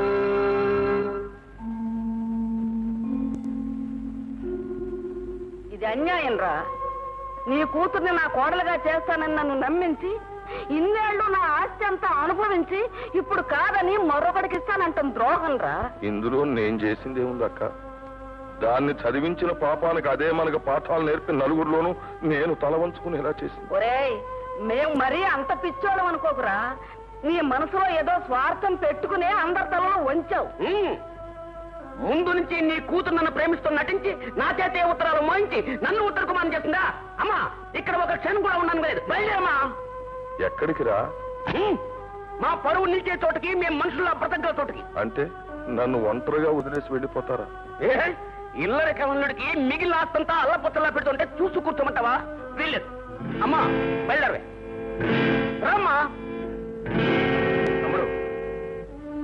ఇది అన్యాయం రా నీ కూతుర్ని నా కోడలుగా చేస్తానని నన్ను నమ్మించి ఇన్నేళ్లు నా ఆస్తి అంతా అనుభవించి ఇప్పుడు కాదని మరొకడికి ఇస్తానంటాం ద్రోహం రా ఇందులో నేను చేసింది ఏముందక్క దాన్ని చదివించిన పాపానికి అదే మనకు పాఠాలు నేర్పి నలుగురిలోనూ నేను తల వంచుకునేలా చేసింది ఒరేయ్ మేం మరీ అంత పిచ్చోళం అనుకోకురా నీ మనసులో ఏదో స్వార్థం పెట్టుకునే అందరి తలలో వంచావు ముందు నుంచి నీ కూతురు నన్ను ప్రేమిస్తూ నటించి నా చేతే ఉత్తరాలు మోయించి నన్ను ఉత్తర కుమారం చేస్తుందా అమ్మా ఇక్కడ ఒక క్షణం కూడా ఉన్నాను లేదు బయలుదేరమ్మా ఎక్కడికి రా హ్మ్. మా పరువు నిలిచే చోటుకి మేము మనుషుల బ్రతకగల చోటుకి అంటే నన్ను ఒంటరిగా వదిలేసి వెళ్ళిపోతారా ఏ ఇల్లరి కవనుడికి మిగిలిన ఆస్తంతా అల్లపుత్తలా పెడుతుంటే చూసు కూర్చోమంటావా వీల్లేదు అమ్మా బయలుదేరవే రామ్మా తమ్ముడు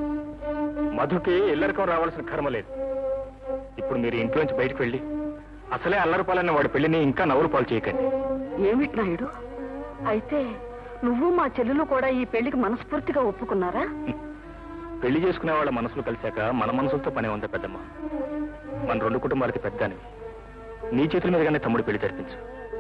మధుకి ఇల్లరికం రావాల్సిన కర్మ లేదు ఇప్పుడు మీరు ఇంట్లోంచి బయటకు వెళ్ళి అసలే అల్లరిపాలన్న వాడి పెళ్లిని ఇంకా నవ్వులు పాలు చేయకండి ఏమిటి నాయుడు అయితే నువ్వు మా చెల్లెలు కూడా ఈ పెళ్లికి మనస్ఫూర్తిగా ఒప్పుకున్నారా పెళ్లి చేసుకునే వాళ్ళ మనసులు కలిశాక మన మనసులతో పనే ఉందా పెద్దమ్మ మన రెండు కుటుంబాలకి పెద్దానివి నీ చేతుల మీదగానే తమ్ముడు పెళ్లి జరిపించు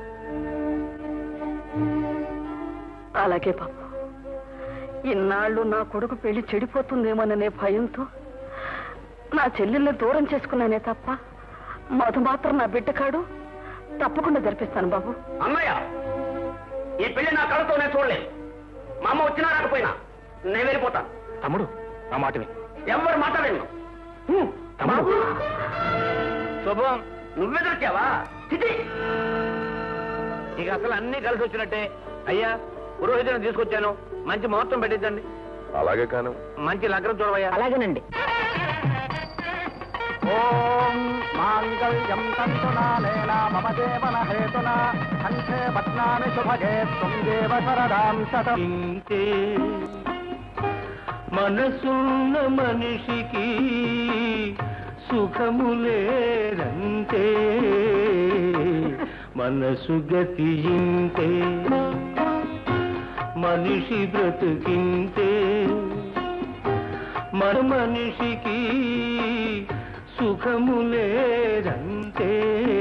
అలాగే బాబు ఇన్నాళ్ళు నా కొడుకు పెళ్లి చెడిపోతుందేమోననే భయంతో నా చెల్లెల్ని దూరం చేసుకున్నానే తప్ప మధు మాత్రం నా బిడ్డ కాడు తప్పకుండా జరిపిస్తాను బాబు అన్నయ్య ఈ పెళ్లి నా కళ్ళతో నేను చూడలేదు మా అమ్మ వచ్చినా రాకపోయినా నేను వెళ్ళిపోతాను తమ్ముడు నా మాట విని ఎవరు మాట్లాడను తమ్ముడు శుభం నువ్వే దొరికావా చిచి ఇక అసలు అన్ని కలిసి వచ్చినట్టే అయ్యా పురోహితుని తీసుకొచ్చాను మంచి ముహూర్తం పెట్టించండి అలాగే కాను మంచి లగ్నం చూడవయ్యా అలాగేనండి ఓం మాంగళ్యం తంతునానేన మమ దేవన హేతున కంఠే పట్నామి శుభగే త్వం దేవ శరదాం శతం ఇంతే మనసున్న మనిషికి సుఖములేరంతే మనసు గతి ఇంతే మనిషి బ్రతుకింతే మన మనిషికి సుఖములేరంతే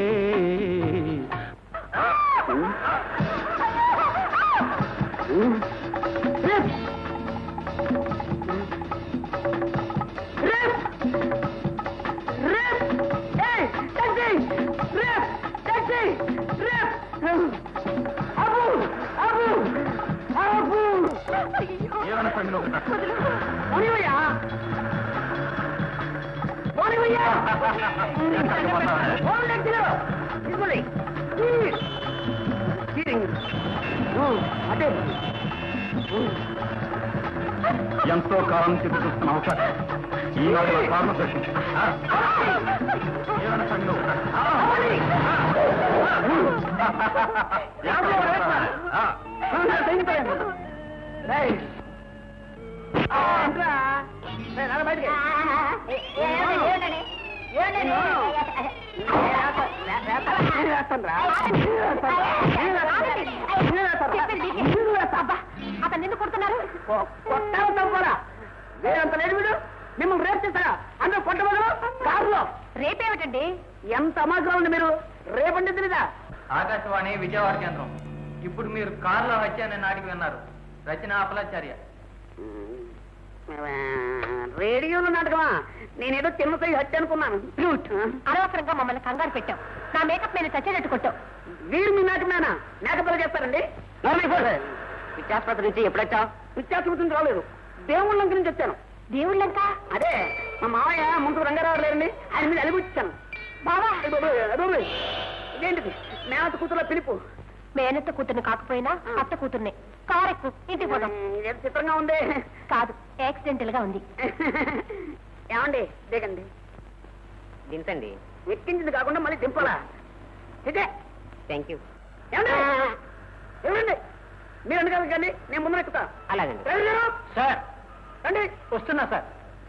ఎంతో కాలం నుంచి చూస్తున్న అవకాశం ఈనాడు నా కారణం దర్శించు అతను ఎందుకు కొడుతున్నారు వేరంత లేదు వీడు మిమ్మల్ని రేపు చేస్తారా అందరూ పొట్ట మొదలు కారులో రేపేమిటండి ఎంత అమాగ్రం ఉంది మీరు రేపండి తెలీదా ఆకాశవాణి విజయవాడ కేంద్రం ఇప్పుడు మీరు కారులో హత్య అనే నాటికి విన్నారు రచన అపలాచార్య రేడియోలో నాటకమా నేనేదో చిన్న సైజు హత్య అనుకున్నాను అనవసరంగా మమ్మల్ని కంగారు పెట్టాం నా మేకప్ మీద చచ్చేటట్టు కొట్టాం వీరు మీ నాటకమేనా మేకపల్లి చేస్తారండి విద్యాస్పత్రి నుంచి ఎప్పుడొచ్చా విద్యాస్పత్రి నుంచి రాలేదు దేవుళ్ళ నుంచి వచ్చాను దేవుళ్ళంతా అదే మా మామయ్య ముందు రంగారావు లేరండి ఆయన మీద అలిగిచ్చాను బావా ఇదేంటిది మేనత కూతురులో పిలుపు మేనత్త కూతుర్ని కాకపోయినా అత్త కూతుర్నే కారెక్కు ఇంటికి పోదాం ఇదేదో చిత్రంగా ఉంది కాదు యాక్సిడెంటల్ గా ఉంది ఏమండి దిగండి దించండి ఎక్కించింది కాకుండా మళ్ళీ దింపాలా ఇదే థ్యాంక్ యూ ఏమండి ఏమండి మీరు ఎందుకు కానీ నేను ముందు ఎక్కుతా అలాగండి రండి. సార్ రండి వస్తున్నా సార్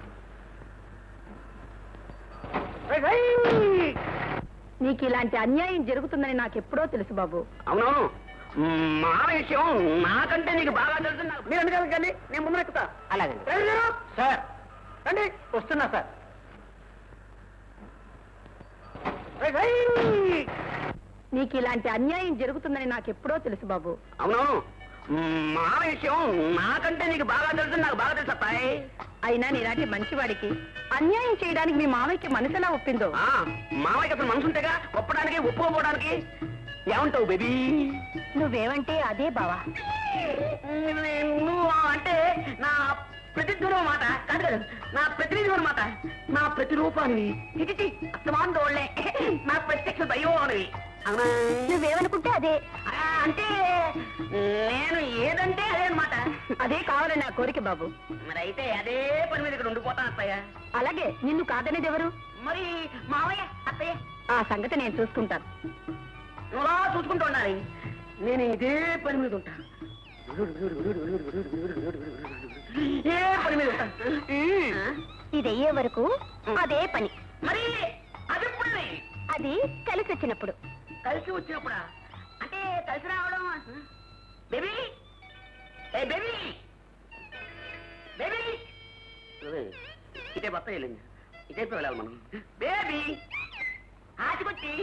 రేయ్, రేయ్. నీకు ఇలాంటి అన్యాయం జరుగుతుందని నాకెప్పుడో తెలుసు బాబు అవునవును మ్, మా విషయం నాకంటే నీకు బాగా తెలుసు మీరు ఎందుకు కానీ నేను ముందు ఎక్కుతా అలాగండి రండి. సార్ రండి వస్తున్నా సార్ రేయ్, రేయ్. నీకు ఇలాంటి అన్యాయం జరుగుతుందని నాకెప్పుడో తెలుసు బాబు అవునవును మ్, మా విషయం నాకంటే నీకు బాగా తెలుసు నాకు బాగా తెలుసు అత్తాయి అయినా నీలాంటి మంచివాడికి అన్యాయం చేయడానికి మీ మామయ్యకి మనసులా ఒప్పిందో ఆ, మామయ్యకి అతను మనసు ఉంటేగా ఒప్పడానికి ఒప్పుకోపోవడానికి ఏమంటావు బేబీ నువ్వేమంటే అదే బావా నువ్వు అంటే నా ప్రతిధ్వనం మాట కాదు కాదు నా ప్రతినిధి మాట నా ప్రతిరూపానివి చిచి అస్తమాందోళ్లే నా ప్రత్యక్ష దైవానివి అవునా నువ్వేమనుకుంటే అదే ఆ, అంటే నేను ఏదంటే అదే అన్నమాట అదే కావాలని నా కోరిక బాబు మరి అయితే అదే పని మీద ఇక్కడ ఉండిపోతాను అత్తయ్య అలాగే నిన్ను కాదనేది ఎవరు మరి మావయ్య అత్తయ్య ఆ సంగతి నేను చూసుకుంటాను నువ్వులా చూసుకుంటూ ఉండాలి నేను ఇదే పని మీద ఉంటా ఏ పని మీద ఉంటా ఆ? ఇది అయ్యే వరకు అదే పని మరి అది పని అది కలిసి వచ్చినప్పుడు కలిసి వచ్చినప్పుడా అంటే కలిసి రావడం బేబీ ఏ బేబీ బేబీ ఇదే మొత్తం వెళ్ళింది ఇదే వెళ్ళాలి మనం బేబీ ఆచికొచ్చి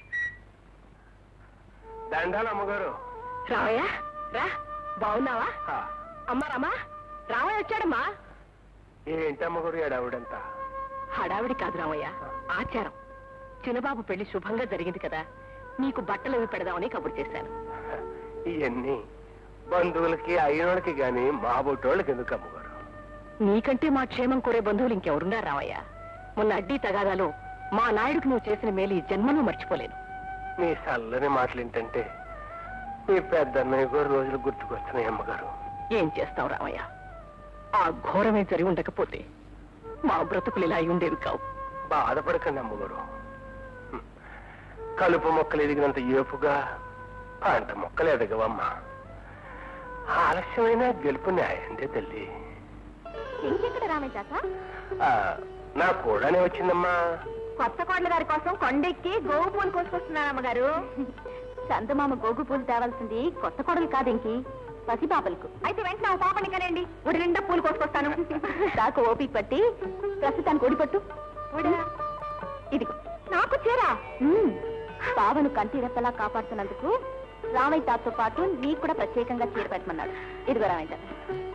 దండాలు అమ్మగారు రావయ్య రా బాగున్నావా ఆ, అమ్మా రామా రామయ్య వచ్చాడమ్మా ఏంటి అమ్మగారు ఏడావిడంతా హడావిడి కాదు రామయ్య ఆచారం చిన్నబాబు పెళ్లి శుభంగా జరిగింది కదా నీకు బట్టలు అవి పెడదామని కబురు చేశాను ఇవన్నీ బంధువులకి అయినోళ్ళకి గాని మా బొట్టోళ్ళకి ఎందుకు అమ్మగారు నీకంటే మా క్షేమం కోరే బంధువులు ఇంకెవరున్నా రామయ్య మొన్న అడ్డీ తగాదాలో మా నాయుడికి నువ్వు చేసిన మేలు ఈ జన్మను మర్చిపోలేను మీ చల్లని మాటలు ఏంటంటే మీ పెద్దన్నయ్య గారు రోజులు గుర్తుకొస్తున్నాయి అమ్మగారు ఏం చేస్తావు రామయ్య ఆ ఘోరమే జరిగి ఉండకపోతే మా బ్రతుకులు ఇలా అయి ఉండేవి కావు బాధపడకండి అమ్మగారు హ్మ్. కలుపు మొక్కలు ఎదిగినంత ఏపుగా పంట మొక్కలు ఎదగవమ్మా ఆలస్యమైన గెలుపు న్యాయందే తల్లి ఇంకెక్కడ రామయ్య తాత ఆ, నా కూడానే వచ్చిందమ్మా కొత్త కోడల గారి కోసం కొండెక్కి గోగు పూలు కోసుకొస్తున్నారు అమ్మగారు చందమామ గోగు పూలు తేవాల్సింది కొత్త కోడలు కాదెంకి పసిపాపలకు అయితే వెంటనే ఆ పాపని కనండి ఒడి నిండా పూలు కోసుకొస్తాను నాకు ఓపిక పట్టి ప్రస్తుతానికి ఒడి పట్టు ఒడినా ఇదిగో నాకు చీరా ఉమ్, బావను కంటి రెప్పలా కాపాడుతున్నందుకు రామయ్య తాతతో పాటు నీకు కూడా ప్రత్యేకంగా చీర పెట్టమన్నాడు ఇదిగో రామయ్య తాత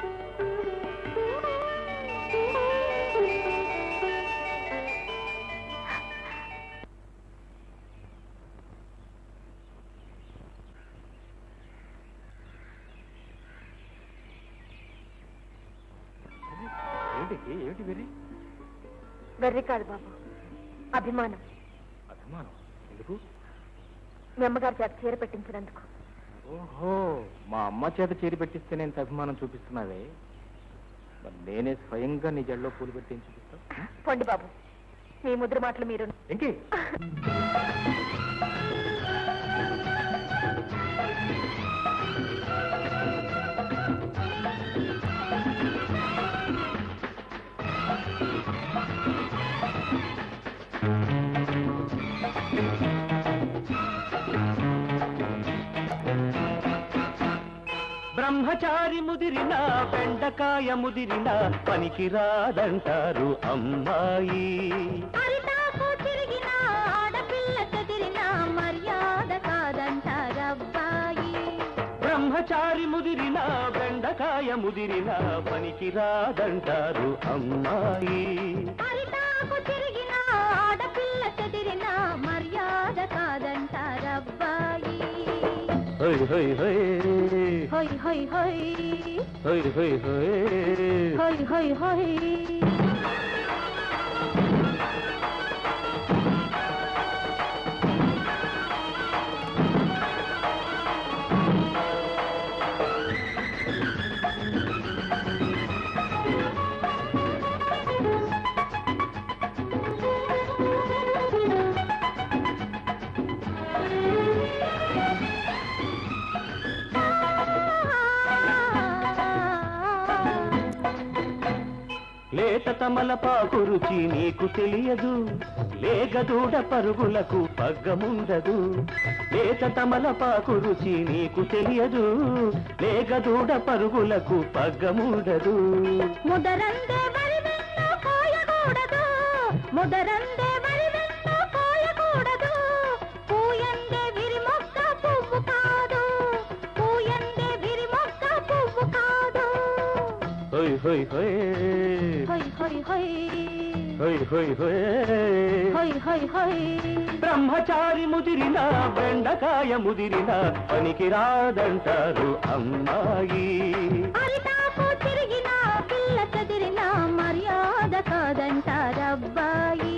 ఏమిటి ఏమిటి వెర్రి వెర్రి కాదు బాబు అభిమానం అభిమానం ఎందుకు మీ అమ్మగారి చేత చీర పెట్టించినందుకు ఓహో మా అమ్మ చేత చేరి పెట్టిస్తే ఎంత అభిమానం చూపిస్తున్నావే మరి నేనే స్వయంగా నీ జల్లో పూలు పెట్టి ఏం చూపిస్తా పొండి బాబు మీ ముద్ర మాటలు మీరు ఇంకే బ్రహ్మచారి ముదిరిన బెండకాయ ముదిరిన పనికి రాదంటారు అమ్మాయి అరిటాకు తిరిగిన ఆడపిల్ల చెదిరిన మర్యాద కాదంటారబ్బాయి బ్రహ్మచారి ముదిరిన బెండకాయ ముదిరిన పనికి రాదంటారు అమ్మాయి అరిటాకు తిరిగిన ఆడపిల్ల చెదిరిన మర్యాద కాదంటారబ్బాయి హై హై హై హొయ్ హొయ్ హొయ్ హై హై హై హొయ్ హొయ్ హొయ్ లేత తమలపాకు రుచి నీకు తెలియదు లేగదూడ పరుగులకు పగ్గముండదు లేత తమలపాకు రుచి నీకు తెలియదు లేగదూడ పరుగులకు పగ్గముండదు ముదరందే వరి వెన్న కోయకూడదు ముదరందే వరి వెన్న కోయకూడదు పూయందే విరి మొక్క పువ్వు కాదు పూయందే విరి మొక్క పువ్వు కాదు హొయ్ హొయ్ హొయ్ హొయ్ హొయ్ హొయ్ హొయ్ హొయ్ హొయ్ హొయ్ హొయ్ హొయ్ బ్రహ్మచారి ముదిరిన బెండకాయ ముదిరిన పనికి రాదంటారు అమ్మాయి అరిటాకు తిరిగిన పిల్ల చెదిరిన మర్యాద కాదంటారబ్బాయి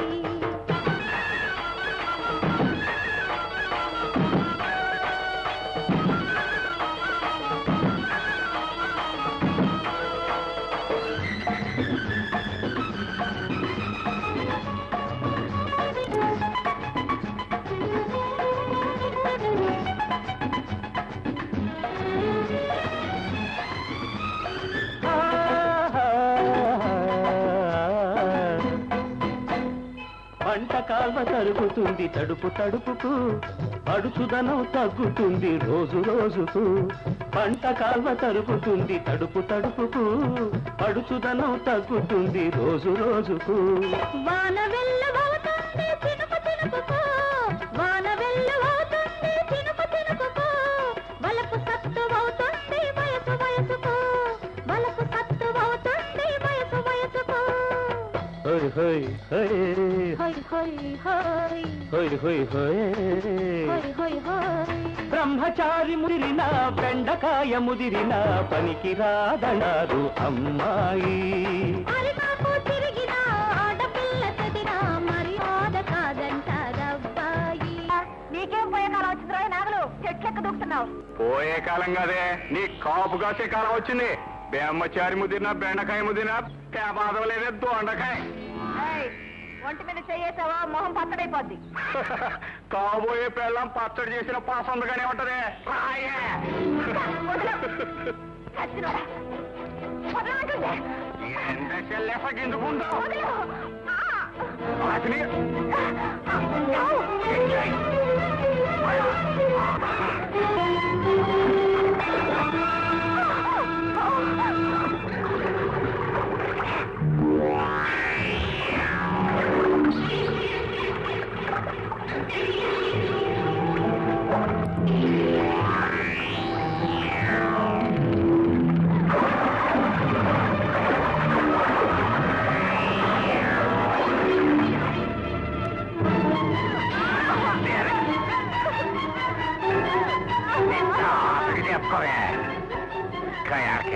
కాల్వ తరుగుతుంది తడుపు తడుపుకు అడుచుదనం తగ్గుతుంది రోజు రోజుకు పంట కాల్వ తరుగుతుంది తడుపు తడుపుకు అడుచుదనం తగ్గుతుంది రోజు రోజుకు వాన వెల్లువవుతుంది చినుకు చినుకుకు వాన వెల్లువవుతుంది చినుకు చినుకుకు వలపు సత్తువవుతుంది వయసు వయసుకు వలపు సత్తువవుతుంది వయసు వయసుకు హోయ్ హోయ్ హోయ్ హోయ్ హోయ్ హోయ్ హోయ్ హోయ్ హోయ్ హోయ్ హోయ్ హోయ్ బ్రహ్మచారి ముదిరిన బెండకాయ ముదిరిన పనికి రాదన్నారు అమ్మాయి అరికాకు తిరిగిన ఆడపిల్ల చెదిన మర్యాద కాదంటారబ్బాయి నీకేం పోయే కాలం వచ్చిందో నాగలు చెట్లెక్క దూకుతున్నావు పోయే కాలం కాదే నీ కాపు కాసే కాలం వచ్చింది బేమ్మచారి ముదిరినా బెండకాయ ముదిరినా పేపాదం లేదే దొండకాయ ఏయ్, ఒంటి మీద చెయ్యేసావా మొహం పచ్చడైపోద్ది కాబోయే పెళ్ళం పచ్చడి చేసిన పాసందుగానే ఉంటది రాయే చచ్చినోడా. వదలమంటుందే. ఎంత చెల్లెసగిందుకుందో వదిలు. ఆ. అసలు చెప్పుకోవే కయాకే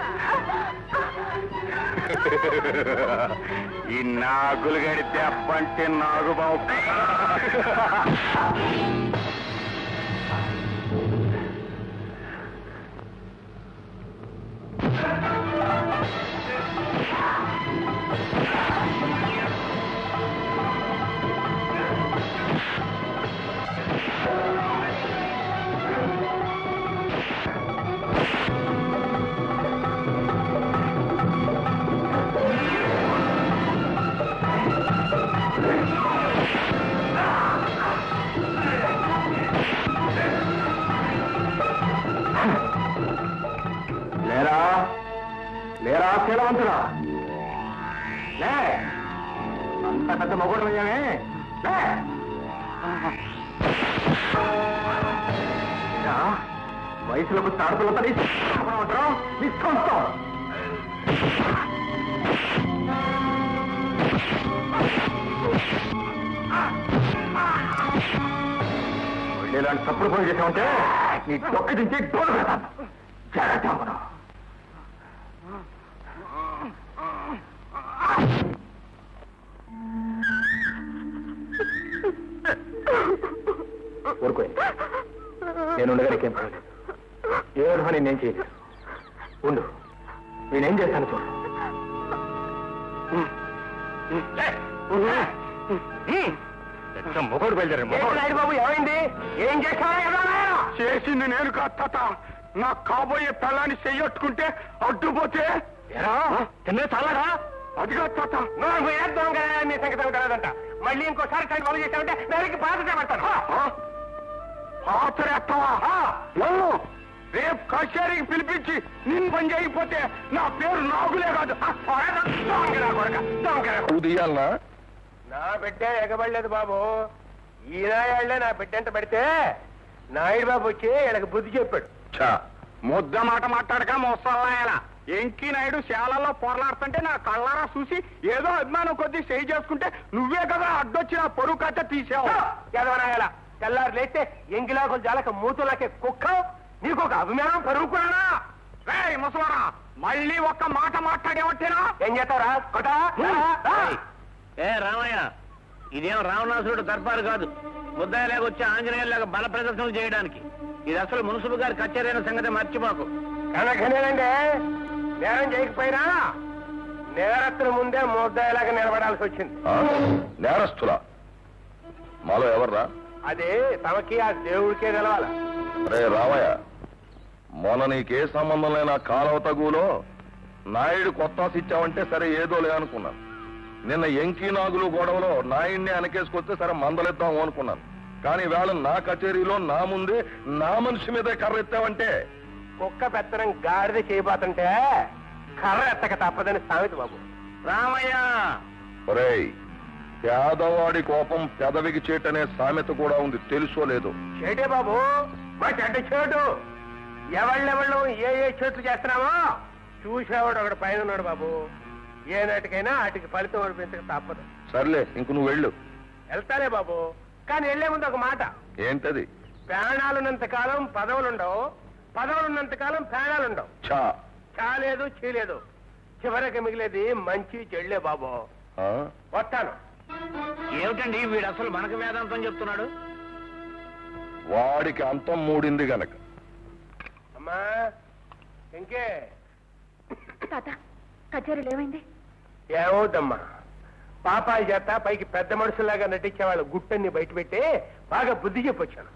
ఈ నాగులు గడి దెబ్బంటే నాగు బావు లేరా లేరా శీలవంతురా లే అంత పెద్ద మొగుడు అయ్యామే లే లేరా, వయసులోకి తాడుపులతో నిస్సంతం మళ్ళీ ఇలాంటి తప్పుడు పని చేసామంటే నీ డొక్క దించి డోలు పెడతాను జాగ్రత్త అవ్వను. ఊరుకో నేను ఉండగా నీకేం పర్వాలేదు ఏ విధమని నేను చేయలేదు ఉండు నేనేం చేస్తాను చూడు మొగోడు బయలుదేరాడు బాబు ఏమైంది ఏం చేస్తావా చేసింది నేను కాదు తాత నా కాబోయే పెళ్ళాన్ని చెయ్యొట్టుకుంటే అడ్డుపోతే తిన్నే చాలడా అది కాదు తాత వేద్దాం కదా నీ సంగతి కలదంట మళ్ళీ ఇంకోసారి టైం బాగు చేసామంటే దానికి బాధ చేయమంటాను పాత్రేస్తావా రేపు కచేరీకి పిలిపించి నిన్ను పని చేయకపోతే నా పేరు నాగులే కాదు ఆ త్వరగా దొంగరా కొడక, దొంగరా. నువ్వు తీయాలనా నా బిడ్డ ఎగబడలేదు బాబు ఈ నాయాళ్లే నా బిడ్డ ఎంట పెడితే నాయుడు బాబు వచ్చి వీళ్ళకి బుద్ధి చెప్పాడు ఛా, ముద్ద మాట మాట్లాడక మోస్తాలా ఎంకి నాయుడు శాలలో పొరలాడుతుంటే నా కళ్ళారా చూసి ఏదో అభిమానం కొద్దీ చేయి చేసుకుంటే నువ్వే కదా అడ్డొచ్చి నా పొరుగు కట్ట తీసావు ఎదవనాయాల తెల్లారు లేస్తే ఎంగిలాకులు జాలక మూతులకే కుక్క నీకు ఒక అభిమానం పరుగుకున్నా రేయ్ ముసలారా మళ్ళీ ఒక్క మాట మాట్లాడేవట్టేనా ఏం చేస్తారా కొట్టా ఏ రామయ్య ఇదేం రావణాసురుడు దర్బారు కాదు ముద్దాయిలాగొచ్చి ఆంజనేయులాగా బల ప్రదర్శనలు చేయడానికి ఇది అసలు మున్సిపల్ గారి కచేరైన సంగతి మర్చిపోకు కనుకనేనండి నేరం చేయకపోయినా నేరస్తుల ముందే ముద్దాయిలాగా నిలబడాల్సి వచ్చింది ఆ? నేరస్తులా మాలో ఎవర్రా అది తమకి ఆ దేవుడికే నిలవాల రే రామయ్య మొన్న నీకే సంబంధం లేని ఆ కాలవ తగులో నాయుడు కొత్త ఇచ్చావంటే సరే ఏదో లే అనుకున్నాను నిన్న ఎంకీ నాగులు గొడవలో నాయుడిని అనకేసుకొస్తే సరే మందలిద్దాం అనుకున్నాను కానీ వేళ నా కచేరీలో నా ముందే నా మనిషి మీదే కర్ర ఎత్తావంటే కుక్క పెత్తనం గాడిద చేయబోతుంటే కర్ర ఎత్తక తప్పదని సామెత బాబు రామయ్య ఒరేయ్ పేదవాడి కోపం పెదవికి చేటనే సామెత కూడా ఉంది తెలుసో లేదు చేటే బాబు మా చెడ్డ చేటు ఎవళ్ళెవళ్ళు ఏ ఏ చెట్లు చేస్తున్నామో చూసేవాడు ఒకడు పైన ఉన్నాడు బాబు ఏ నాటికైనా వాటికి ఫలితం అనిపించక తప్పదు సర్లే ఇంక నువ్వు వెళ్ళు వెళ్తానే బాబు కానీ వెళ్లే ముందు ఒక మాట ఏంటది ప్రాణాలున్నంత కాలం పదవులుండవు పదవులున్నంత కాలం ప్రాణాలుండవు చా చాలేదు చీలేదు చివరికి మిగిలేది మంచి చెళ్ళే బాబు ఆ? వస్తాను ఏమిటండి వీడు అసలు మనకు వేదాంతం చెప్తున్నాడు వాడికి అంతం మూడింది గనక అమ్మా ఇంకే తాత కచేరీలు ఏమైంది ఏమవుద్దమ్మా పాపాయి చేత పైకి పెద్ద మనుషులాగా నటించే వాళ్ళ గుట్టన్ని బయట పెట్టి బాగా బుద్ధి చెప్పొచ్చాను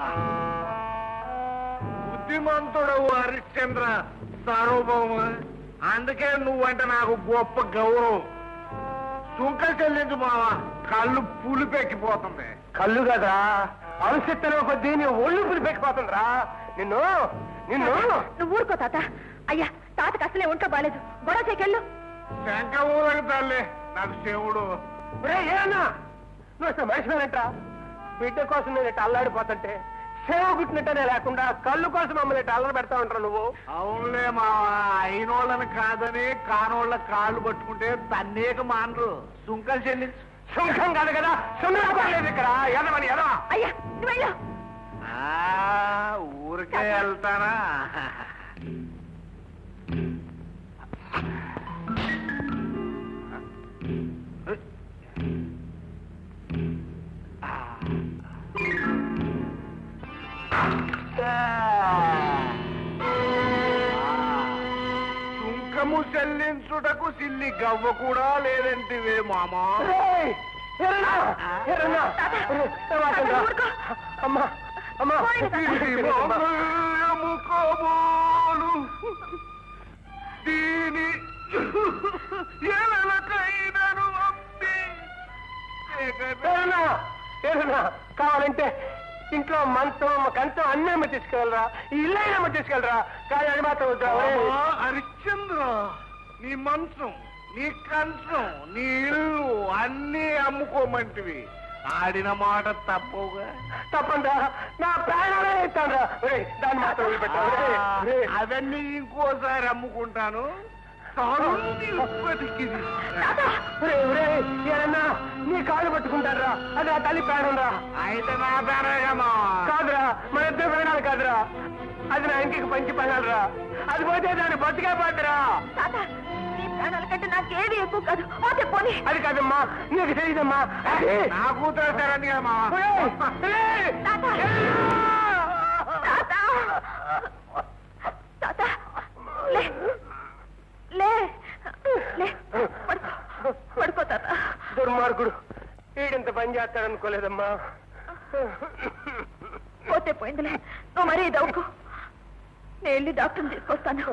బుద్ధిమంతుడవు హరిశ్చంద్ర సార్వభౌమ అందుకే నువ్వంటే నాకు గొప్ప గౌరవం సుంకలు చెల్లించు మావా కళ్ళు పులిపెక్కిపోతుంది కళ్ళు కదా అవసరం కొద్దీ నీ ఒళ్ళు పులిపెక్కిపోతుందిరా నిన్ను నిన్ను నువ్వు ఊరుకో తాత అయ్యా తాతకు అసలే ఒంట్లో బాలేదు గొడవ చేయకెళ్ళు శంక ఊరకి తల్లి నాకు శివుడు ఒరేయ్, ఏమన్నా నువ్వు అసలు మనిషివేనంటరా బిడ్డ కోసం నేను ఇట్ట అల్లాడిపోతుంటే సేవ గుట్టినట్టనే లేకుండా కళ్ళు కోసం మమ్మల్ని ఇట్ట అల్లరి పెడతా ఉంటారు నువ్వు అవునులే మావా అయినోళ్ళని కాదని కానోళ్ళ కాళ్ళు పట్టుకుంటే తన్నేక మానరు సుంకలు చెల్లించు సుఖం కాదు కదా సుఖం పర్లేదు ఇక్కడ ఎదమని ఎదవా అయ్యా నువ్వు వెళ్ళు ఆ, ఊరికే వెళ్తానా సుంకము చెల్లించుటకు సిల్లి గవ్వ కూడా లేదంటివే మామా ఏయ్, ఎర్రన్నా, ఎర్రన్నా. వాసంగా. అమ్మా అమ్మా ఇది మంగళము కాబోలు దీని ఎలకైనను అమ్మి ఎర్రన్నా, ఎర్రన్నా, కావాలంటే ఇంట్లో మంచం కంచం అన్నీ అమ్మ తీసుకెళ్ళరా ఈ ఇల్లు అయినా అమ్మ తీసుకెళ్ళరా కానీ అది మాత్రం వద్దా ఒరేయ్. హరిశ్చంద్ర నీ మంచం నీ కంచం నీ ఇల్లు అన్నీ అమ్ముకోమంటివి ఆడిన మాట తప్పవుగా తప్పండా నా ప్రాణాలే ఇస్తాను దాన్ని మాత్రం వదిలిపెట్టా అవన్నీ ఇంకోసారి అమ్ముకుంటాను తాను బతికిది. ఏదన్నా నీ కాళ్ళు పట్టుకుంటారా అది ఆ తల్లి ప్రాణం రా అయితే నా పేరేగమా కాదురా మన ఇద్దరు ప్రాణాలు కాదురా అది నా ఇంటికి పంచి పడాలి రా అది పోతే దాన్ని బతికే పోతురా తాత నీ ప్రాణాల కంటే నాకేది ఎక్కువ కాదు పోతే పోనీ అది కాదమ్మా నీకు తెలియదమ్మా అది నా కూతురు తెరండి కదమ్మా ఒరేయ్, ఒరేయ్! తాత తాత తాత లే లే లే పడుకో పడుకో తాత దుర్మార్గుడు వీడింత పని చేస్తాడనుకోలేదమ్మా పోతే పోయిందిలే నువ్వు మరీ దవ్వుకు నేను వెళ్ళి డాక్టర్ని తీసుకొస్తాను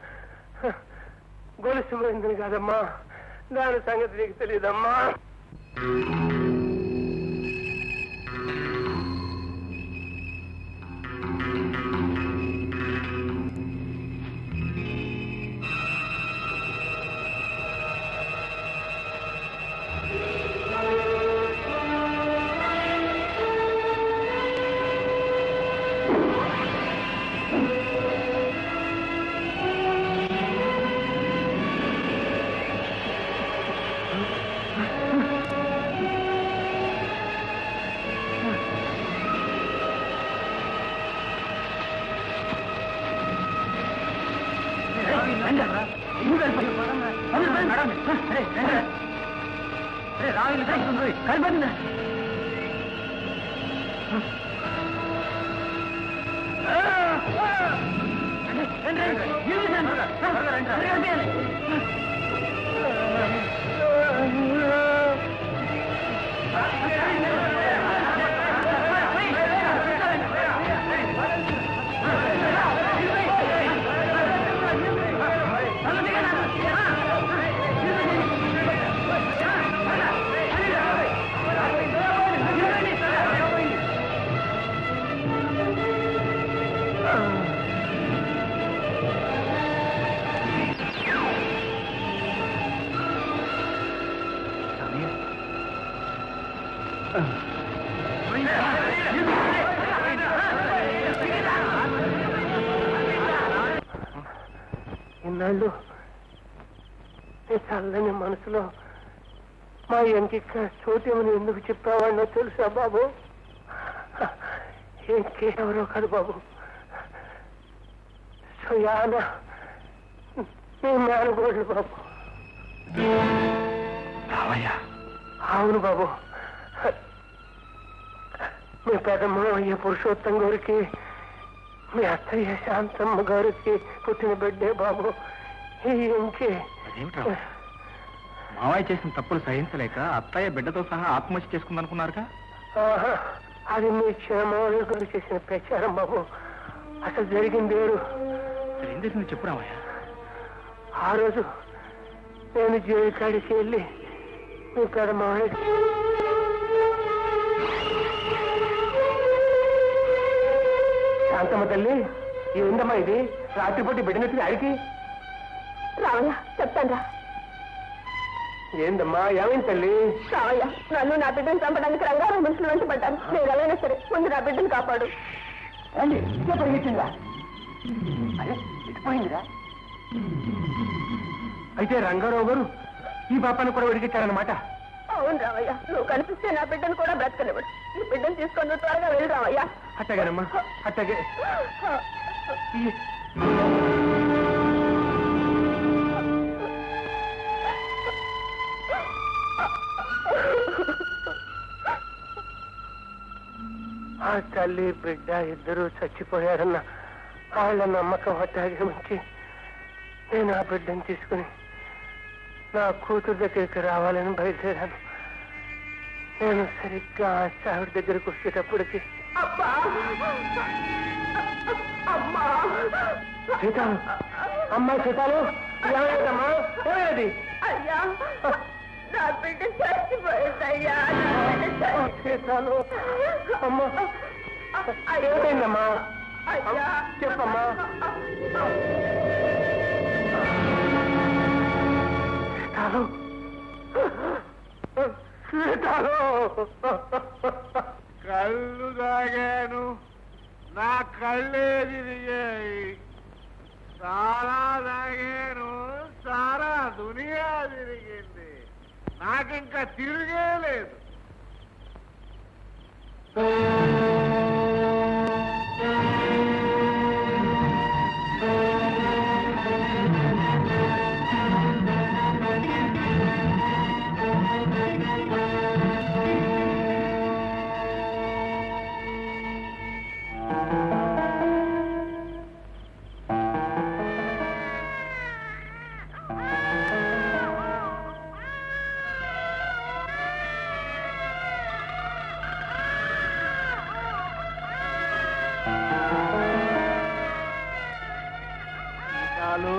గొలుసు పోయింది కాదమ్మా దాని సంగతి నీకు తెలియదమ్మా ఆ ఇన్నాళ్ళు నీ చల్లని మనసులో మా ఎంకిక్క చోట్యమని ఎందుకు చెప్పావాడినో తెలుసా బాబు ఇంకెవరో కాదు బాబు సుయాన నీ మేనగోళ్ళు బాబు రావయ్య అవును బాబు మీ పెదమ్మ అయ్యే పురుషోత్తం గారికి మీ అత్తయ్య శాంతమ్మ గారికి పుట్టిన బిడ్డే బాబు ఈ ఇంకే అదేమిటి రావయ్య మావయ్య చేసిన తప్పులు సహించలేక అత్తయ్య బిడ్డతో సహా ఆత్మహత్య చేసుకుందనుకున్నారుగా ఆహా, అది మీ క్షేమాలు గారు చేసిన ప్రచారం బాబు అసలు జరిగింది వేరు అసలు ఏం చేసింది చెప్పు రావయ్య ఆ రోజు నేను జైలు కాడికి వెళ్ళి మీ పెదమ్మ శాంతమ్మ తల్లి ఏందమ్మా ఇది రాత్రిపూట బిడ్డనెత్తి అడిగి రావయ్య చెప్తాను రా ఏందమ్మా ఏమైంది తల్లి రావయ్య నన్ను నా బిడ్డను చంపడానికి రంగారావు మనుషులు వెంట పడ్డాను నేను ఎలాగైనా సరే ముందు నా బిడ్డను కాపాడు అండి ఇదే పరిగెత్తిందా అదే ఇటుపోయిందిరా అయితే రంగారావు గారు ఈ పాపను కూడా వెడికెట్టారనమాట అవును రావయ్య నువ్వు కనిపిస్తే నా బిడ్డను కూడా బ్రతకనివ్వడు ఈ బిడ్డను తీసుకొని నువ్వు త్వరగా వెళ్ళి రావయ్యా అట్టగానమ్మా అట్టగే ఈ- ఆ తల్లి బిడ్డ ఇద్దరూ చచ్చిపోయారన్న వాళ్ళ నమ్మకం అట్టాగే ఉంచి నేను ఆ బిడ్డను తీసుకుని నా కూతురు దగ్గరికి రావాలని బయలుదేరాను నేను సరిగ్గా ఆ ఆవిడ దగ్గరికి వచ్చేటప్పటికి అబ్బా అమ్మా సీతాలు అమ్మా సీతాలు ఏమైందమ్మా ఏమైంది అయ్యా నా బిడ్డ చచ్చిపోయిందయ్యా నా బిడ్డ చచ్చి- సీతాలు అమ్మా అయ్యో ఏమైందమ్మా అయ్యా చెప్పమ్మా సీతాలు సీతాలు కళ్ళు తాగాను నా కళ్ళే తిరిగాయి సారా తాగాను సారా దునియా తిరిగింది నాకింకా తిరిగే లేదు చాలు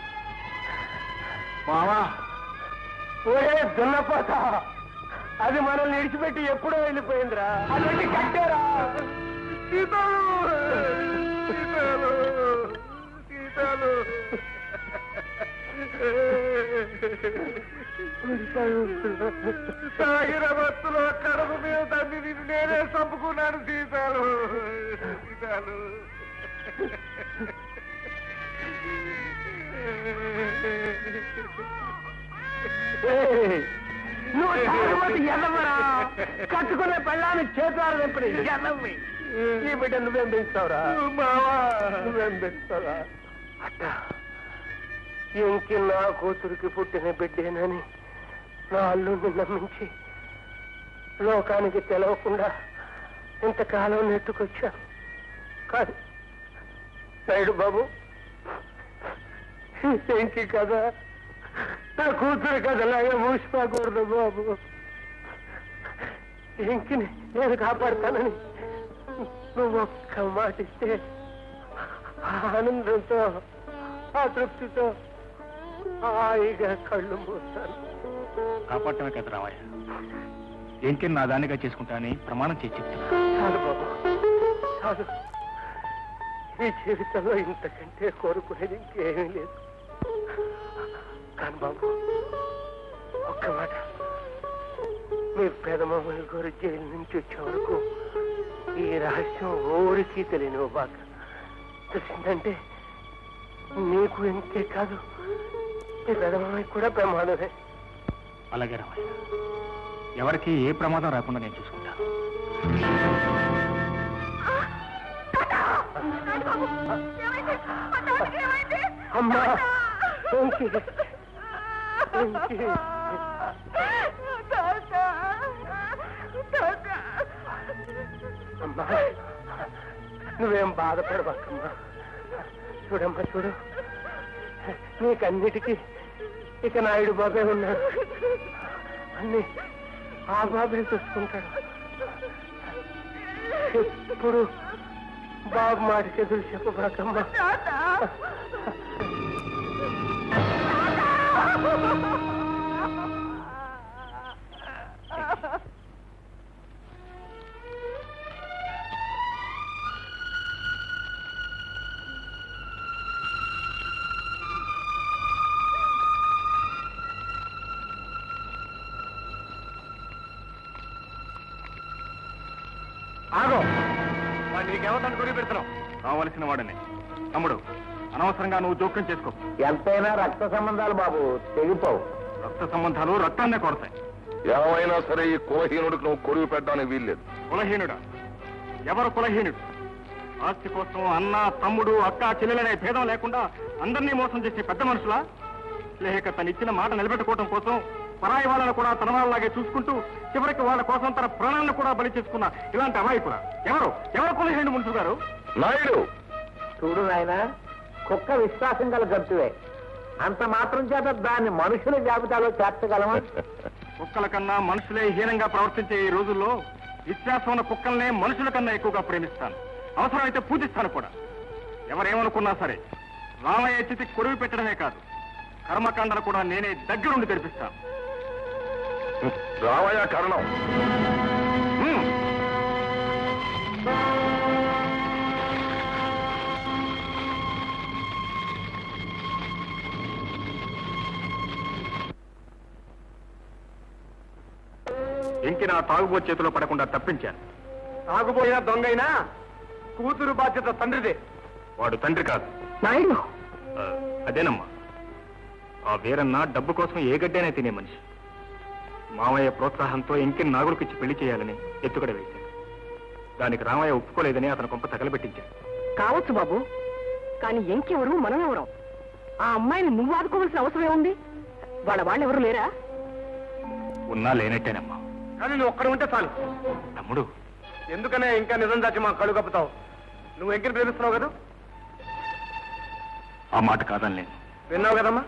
మావా ఒరే దున్నపోత అది మనల్ని విడిచిపెట్టి ఎప్పుడో వెళ్ళిపోయిందిరా అది కట్టారా సీతాలు సీతాలు సీతాలు తాగిన భక్తులు కడుపు మీద తండ్రి నిన్ను నేనే చంపుకున్నాను సీతాలు సీతాలు ఏయ్, నువ్వు తాగుబోతు ఎల్లవరా కట్టుకునే పెళ్ళాన్ని చేతులు వెంపడి ఎల్లవి ఈ బిడ్డ నువ్వేం పెంచుతావురా నువ్వేం పెంచుతావురా అట్ట ఇంకి నా కూతురికి పుట్టిన బిడ్డేనని నా అల్లుడిని నమ్మించి లోకానికి తెలవకుండా ఇంతకాలం నెట్టుకొచ్చాను కాదు నాయుడు బాబు ఇంకి కదా నా కూతురు కథలాగా మూసిపోకూడదు బాబు ఇంకిని నేను కాపాడుతానని నువ్వు ఒక్క మాట ఇస్తే ఆ ఆనందంతో ఆ తృప్తితో హాయిగా కళ్ళు మూస్తాను కాపాడటమే కదా రావయ్య ఏంటి నా దానిగా చేసుకుంటానని ప్రమాణం చేసి చెప్తున్నా చాలు బాబు చాలు ఈ జీవితంలో ఇంతకంటే కోరుకునేది ఇంకేమీ లేదు కానీ బాబు ఒక్క మాట మీ పెదమామయ్య గారు జైలు నుంచి వచ్చే వరకు ఈ రహస్యం ఊరికి తెలియని బాక తెలిసిందంటే నీకు ఇంకే కాదు ఈ పెదమామయ్య కూడా ప్రమాదమే అలాగే రామయ్య ఎవరికి ఏ ప్రమాదం రాకుండా నేను చూసుకుంటాను అమ్మా ఇంకే ఇంకే అమ్మా నువ్వేం బాధపడవక్కమ్మా చూడమ్మా చూడు నీకన్నిటికీ ఇక నాయుడు బాబే ఉన్నాడు అన్ని ఆ బాబే చూసుకుంటాడు ఎప్పుడు బాబు మాటకి ఎదురు చెప్పబాకమ్మా ఆగో వాడు నీకేమవుతాను గురి పెడుతున్నావు కావలసిన వాడనే తమ్ముడు అనవసరంగా నువ్వు జోక్యం చేసుకో ఎంతైనా రక్త సంబంధాలు బాబు తెగిపోవు రక్త సంబంధాలు రక్తాన్నే కొడతాయి ఏమైనా సరే ఈ కులహీనుడికి నువ్వు కొరివి పెట్టడానికి వీల్లేదు కులహీనుడా ఎవరు కులహీనుడు ఆస్తి కోసం అన్న తమ్ముడు అక్క చెల్లెలనే భేదం లేకుండా అందరినీ మోసం చేసే పెద్ద మనుషులా లేక తను ఇచ్చిన మాట నిలబెట్టుకోవడం కోసం పరాయి వాళ్ళను కూడా తన వాళ్ళలాగే చూసుకుంటూ చివరికి వాళ్ళ కోసం తన ప్రాణాలను కూడా బలి చేసుకున్న ఇలాంటి అమాయకులా ఎవరు ఎవరు కులహీనుడు మనుషులు గారు నాయుడు చూడు నాయన కుక్క విశ్వాసం గల జంతువే అంత మాత్రం చేత దాన్ని మనుషుల జాబితాలో చేర్చగలమా కుక్కల కన్నా మనుషులే హీనంగా ప్రవర్తించే ఈ రోజుల్లో విశ్వాసం ఉన్న కుక్కల్నే మనుషుల కన్నా ఎక్కువగా ప్రేమిస్తాను అవసరమైతే పూజిస్తాను కూడా ఎవరేమనుకున్నా సరే రామయ్య చితి కొరివి పెట్టడమే కాదు కర్మకాండలు కూడా నేనే దగ్గరుండి తెరిపిస్తాను రామయ్య కరణం హ్మ్. ఇంకి నా తాగుబో చేతిలో పడకుండా తప్పించాను తాగుపోయిన దొంగైనా కూతురు బాధ్యత తండ్రిదే వాడు తండ్రి కాదు నాయుడు ఆ, అదేనమ్మా ఆ వీరన్న డబ్బు కోసం ఏ గడ్డైనా తినే మనిషి మామయ్య ప్రోత్సాహంతో ఇంకి నాగుడికిచ్చి పెళ్లి చేయాలని ఎత్తుగడ వేశాడు దానికి రామయ్య ఒప్పుకోలేదని అతను కొంప తగలబెట్టించాడు కావచ్చు బాబు కానీ ఎంకెవరు మనమెవరం ఆ అమ్మాయిని నువ్వు ఆదుకోవాల్సిన అవసరం ఏముంది వాళ్ళ వాళ్ళెవరు లేరా ఉన్నా లేనట్టేనమ్మా కానీ నువ్వు ఒక్కడ ఉంటే చాలు తమ్ముడు ఎందుకనే ఇంకా నిజం దాచి మా కళ్ళు కప్పుతావు నువ్వు ఎంకిని ప్రేమిస్తున్నావు కదా ఆ మాట కాదనిలేను విన్నావు కదమ్మా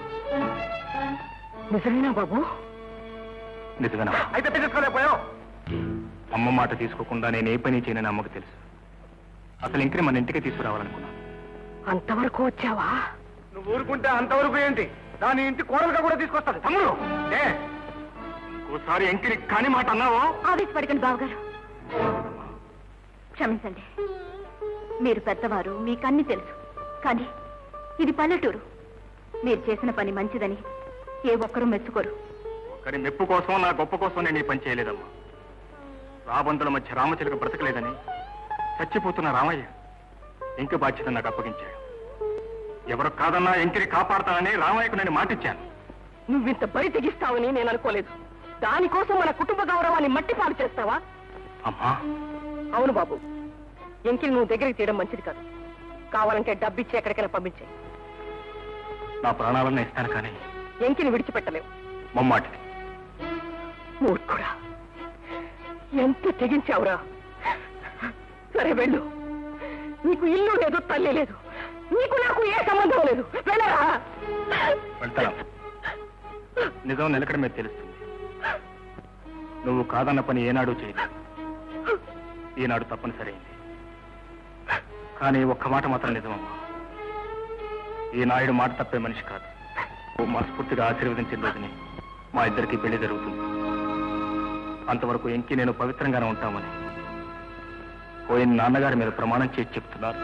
నిజమేనా బాబు నిజమేనమ్మా అయితే తీసుకోలేకపోయావు అమ్మ మాట తీసుకోకుండా నేను ఏ పని చేయనని అమ్మకు తెలుసు అసలు ఇంకని మన ఇంటికి తీసుకురావాలనుకున్నాను అంతవరకు వచ్చావా నువ్వు ఊరుకుంటే అంతవరకు ఏంటి దాని ఇంటి కోడలుగా కూడా తీసుకొస్తాడు తమ్ముడు ఏ ఇంకోసారి ఎంకిని కాని మాట అన్నావో ఆవేశపడకండి బావగారు క్షమించండి మీరు పెద్దవారు మీకన్నీ తెలుసు కానీ ఇది పల్లెటూరు మీరు చేసిన పని మంచిదని ఏ ఒక్కరూ మెచ్చుకోరు ఒకరి మెప్పు కోసం నా గొప్ప కోసం నేను ఈ పని చేయలేదమ్మా రాబందుల మధ్య రామచిలక బ్రతకలేదని చచ్చిపోతున్న రామయ్య ఇంక బాధ్యత నాకు అప్పగించాడు ఎవరు కాదన్నా ఎంకిని కాపాడతానని రామయ్యకు నేను మాటిచ్చాను నువ్వింత బరి తెగిస్తావని నేను అనుకోలేదు దానికోసం మన కుటుంబ గౌరవాన్ని మట్టిపాలు చేస్తావా అమ్మా అవును బాబు ఎంకిని నువ్వు దగ్గరికి తీయడం మంచిది కాదు కావాలంటే డబ్బిచ్చి ఎక్కడికైనా పంపించే నా ప్రాణాలను ఇస్తాను కానీ ఎంకిని విడిచిపెట్టలేవు మమ్మాటిది మూర్ఖుడా ఎంత తెగించావురా సరే వెళ్ళు నీకు ఇల్లు లేదు తల్లి లేదు నీకు నాకు ఏ సంబంధం లేదు వెళ్ళరా వెళ్తాను నిజం నిలకడ మీద తెలుస్తుంది నువ్వు కాదన్న పని ఏనాడు చేయలేదు ఈనాడు తప్పనిసరైంది కానీ ఒక్క మాట మాత్రం నిజమమ్మా ఈ నాయుడు మాట తప్పే మనిషి కాదు నువ్వు మనస్ఫూర్తిగా ఆశీర్వదించిన రోజుని మా ఇద్దరికి పెళ్లి జరుగుతుంది అంతవరకు ఎంకి నేను పవిత్రంగానే ఉంటామని పోయిన నాన్నగారి మీద ప్రమాణం చేసి చెప్తున్నారు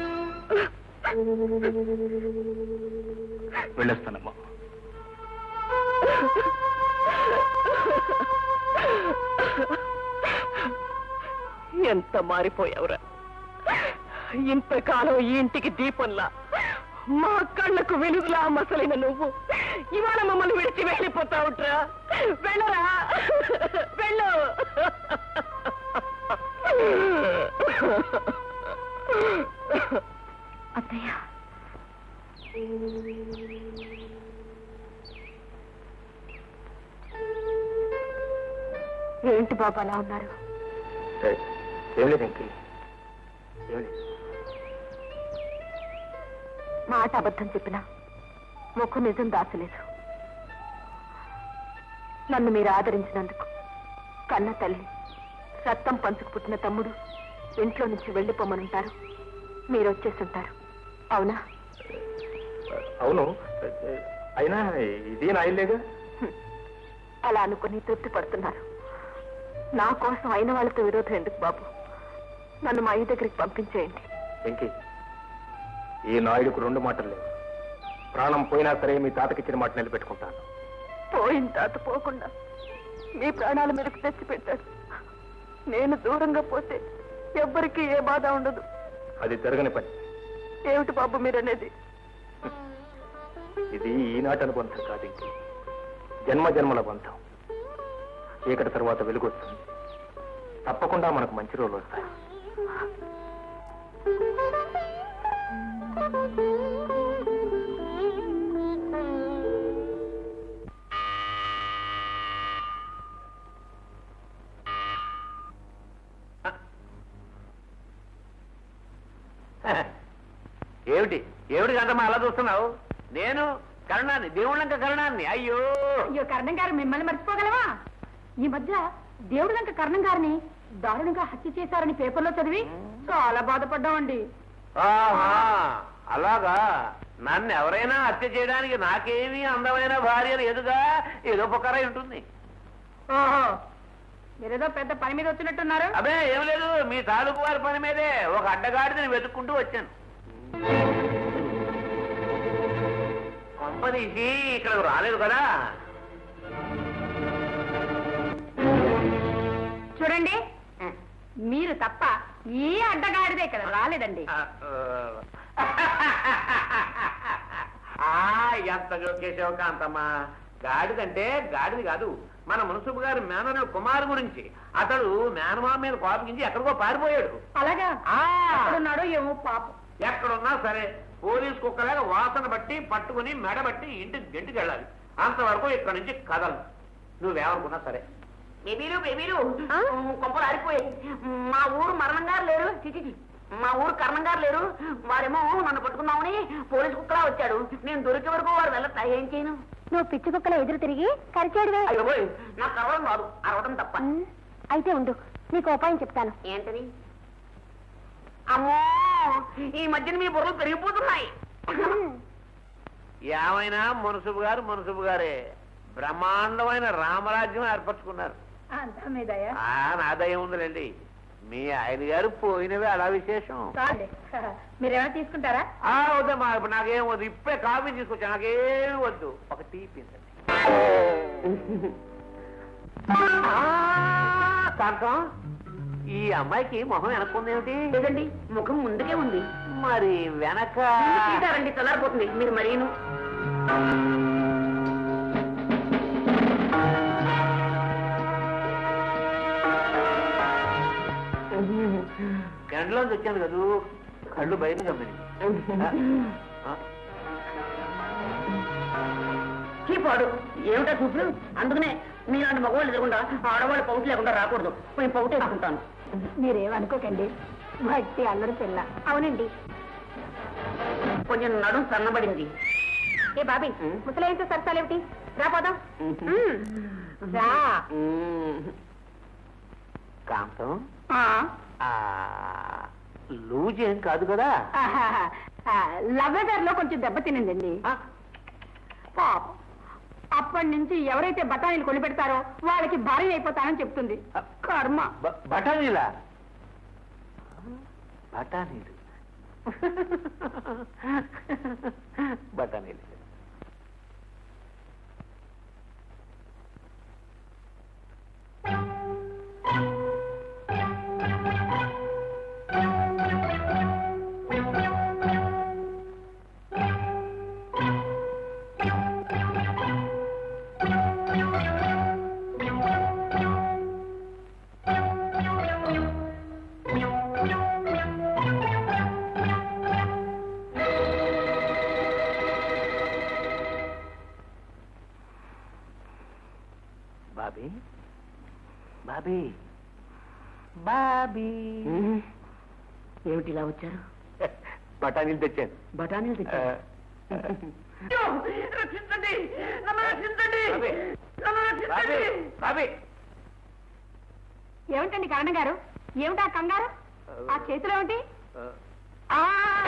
వెళ్ళొస్తానమ్మా ఎంత మారిపోయావురా ఇంతకాలం ఈ ఇంటికి దీపంలా మా కళ్ళకు వెలుగులా మసలిన నువ్వు ఇవాళ మమ్మల్ని విడిచి వెళ్ళిపోతావుట్రా వెళ్ళరా వెళ్ళు అత్తయ్య ఏంటి బాబు అలా ఉన్నారు ఏం లేదు ఇంకే ఏం లేదు మాట అబద్ధం చెప్పినా ముక్కు నిజం దాచలేదు నన్ను మీరు ఆదరించినందుకు కన్న తల్లి రక్తం పంచుకు పుట్టిన తమ్ముడు ఇంట్లో నుంచి వెళ్ళిపోమనుంటారు మీరు వచ్చేస్తుంటారు అవునా అవును అయినా ఇది నా ఇల్లేగా హ్మ్. అలా అనుకుని తృప్తి పడుతున్నారు నా కోసం అయిన వాళ్ళతో విరోధం ఎందుకు బాబు నన్ను మా అయ్య దగ్గరికి పంపించేయండి వెంకీ ఈ నాయుడుకు రెండు మాటలు లేవు ప్రాణం పోయినా సరే మీ తాతకిచ్చిన మాట నిలబెట్టుకుంటాను పోయిన తాత పోకుండా మీ ప్రాణాల మీదకు తెచ్చి పెట్టాడు నేను దూరంగా పోతే ఎవ్వరికీ ఏ బాధ ఉండదు అది జరగని పని ఏమిటి బాబు మీరనేది ఇది ఈనాటి అనుబంధం కాదు ఇంకే జన్మ జన్మల బంధం చీకటి తర్వాత వెలుగు వస్తుంది తప్పకుండా మనకు మంచి రోజులు వస్తాయి ఏమిటి ఏమిటి కదమ్మా అలా చూస్తున్నావు నేను కరుణాన్ని దేవుళ్ళంక కరుణాన్ని అయ్యో అయ్యో కర్ణం గారు మిమ్మల్ని మర్చిపోగలవా ఈ మధ్య దేవుడు లంక కర్ణం గారిని దారుణంగా హత్య చేశారని పేపర్లో చదివి చాలా బాధపడ్డామండి ఆహా అలాగా నన్ను ఎవరైనా హత్య చేయడానికి నాకేమీ అందమైన భార్య ఎదుగా ఏదో ఉపకారం ఉంటుంది ఓహో మీరేదో పెద్ద పని మీద వచ్చినట్టున్నారు అదే ఏం లేదు మీ తాలూకు వారి పని మీదే ఒక అడ్డగాడిని వెతుక్కుంటూ వచ్చాను కొంపదీసి ఇక్కడ రాలేదు కదా చూడండి మీరు తప్ప ఏ అడ్డగాడిదే ఇక్కడ రాలేదండి ఆ, ఆ, ఎంత జోకేశావు కాంతమ్మా గాడిదంటే గాడిది కాదు మన మున్సిపు గారి మేనరు కుమారు గురించి అతడు మేనమా మీద కోపగించి ఎక్కడికో పారిపోయాడు అలాగా ఆ ఎక్కడున్నాడో ఏమో పాపం ఎక్కడున్నా సరే పోలీస్ కుక్కలాగా వాసన బట్టి పట్టుకుని మెడ బట్టి ఇంటికి గంటికి వెళ్ళాలి అంతవరకు ఇక్కడ నుంచి కదలు నువ్వేమనుకున్నా సరే బేబీలు బేబీలు కొంపలు ఆరిపోయాయి మా ఊరు మరణం గారు లేరు చి, చి, చి. మా ఊరు కరణం గారు లేరు వారేమో నన్ను పట్టుకుందామని పోలీసు కుక్కలా వచ్చాడు నేను దొరికే వరకు వారు వెళ్ళట్లా ఏం చేయను నువ్వు పిచ్చి కుక్కల ఎదురు తిరిగి కరిచాడువే అయ్యో పోయ్, నాకు కరవడం రాదు అరవడం తప్ప అయితే ఉండు నీకు ఉపాయం చెప్తాను ఏంటది అమ్మో ఈ మధ్యన మీ బుర్రలు పెరిగిపోతున్నాయి ఏమైనా మున్సిపు గారు మున్సిపు గారే బ్రహ్మాండమైన రామరాజ్యం ఏర్పరచుకున్నారు అంతా మీదయ్యా ఆ నా దయ ఉందిలేండి మీ ఆయన గారు పోయినవే అలా విశేషం చాలండి మీరేమైనా తీసుకుంటారా ఆ వద్దమ్మా ఇప్పుడు నాకేం వద్దు ఇప్పుడే కాఫీ తీసుకొచ్చా నాకేం వద్దు ఒక టీ పిందండి కాంతం ఈ అమ్మాయికి మొహం వెనక్కుంది ఏమిటి లేదండి ముఖం ముందుకే ఉంది మరి వెనక తీసారండి చల్లారిపోతుంది మీరు మరీను గంటలోంచి వచ్చాను కదూ కళ్ళు బయట కమ్మిని చీపాడు ఏమిటా చూపులు అందుకనే మీలాంటి మగవాళ్ళు ఎదురకుండా ఆడవాళ్ళు పౌట్ లేకుండా రాకూడదు నేను పౌట్ వేసుకుంటాను మీరేమనుకోకండి భక్తి అల్లరి పిల్ల అవునండి కొంచెం నడుం సన్నబడింది ఏ బాబీ ముసలేంతో సరసాలేమిటి రా పోదాం రా కాంతం ఆ, లూజ్ ఏం కాదు కదా లవ్ లో కొంచెం దెబ్బ తినిందండి పాపం అప్పటి నుంచి ఎవరైతే బఠానీలు కొని పెడతారో వాళ్ళకి భార్య అయిపోతానని చెప్తుంది కర్మ బ- బఠానీలా బఠానీలు బఠానీలు బాబీ బాబీ ఏమిటి ఇలా వచ్చారు బఠానీలు తెచ్చాను బఠానీలు తెచ్చారు రక్షించండి నన్ను రక్షించండి బాబీ. నన్ను బాబీ రక్షించండి బాబీ ఏమిటండి కరణ గారు ఏమిటా కంగారు ఆ చేతిలో ఏమిటి ఆ!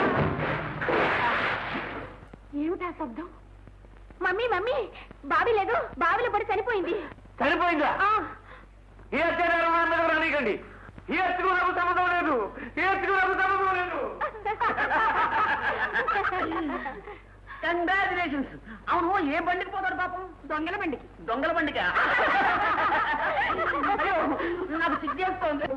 ఏమిటా శబ్దం మమ్మీ మమ్మీ బావి లేదు బావిలో పడి చనిపోయింది సరిపోయిందా ఆ, ఈ అత్యాచారం మా మీద రానికండి ఈ ఎత్తుకు నాకు సంబంధం లేదు ఈ ఎత్తుకు నాకు సంబంధం లేదు కంగ్రాచులేషన్స్ అవును ఏ బండికి పోతాడు పాపం దొంగల బండికి దొంగల బండికా అయ్యో నాకు సిగ్గేస్తోంది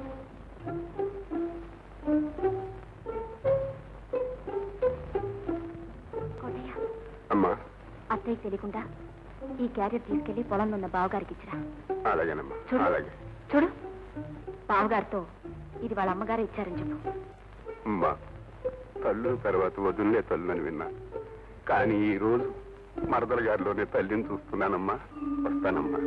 కోటయ్య అమ్మా అత్తయ్య తెలియకుండా ఈ క్యారియర్ తీసుకెళ్లి పొలంలో ఉన్న బావగారికి ఇచ్చిరా అలాగేనమ్మా చూడు. అలాగే చూడు బావగారితో ఇది వాళ్ళ అమ్మగారే ఇచ్చారని చెప్పు అమ్మా తల్లు తర్వాత వదులే తల్లు అని విన్నా కానీ ఈ రోజు మరదల గారిలోనే తల్లిని చూస్తున్నానమ్మా వస్తానమ్మా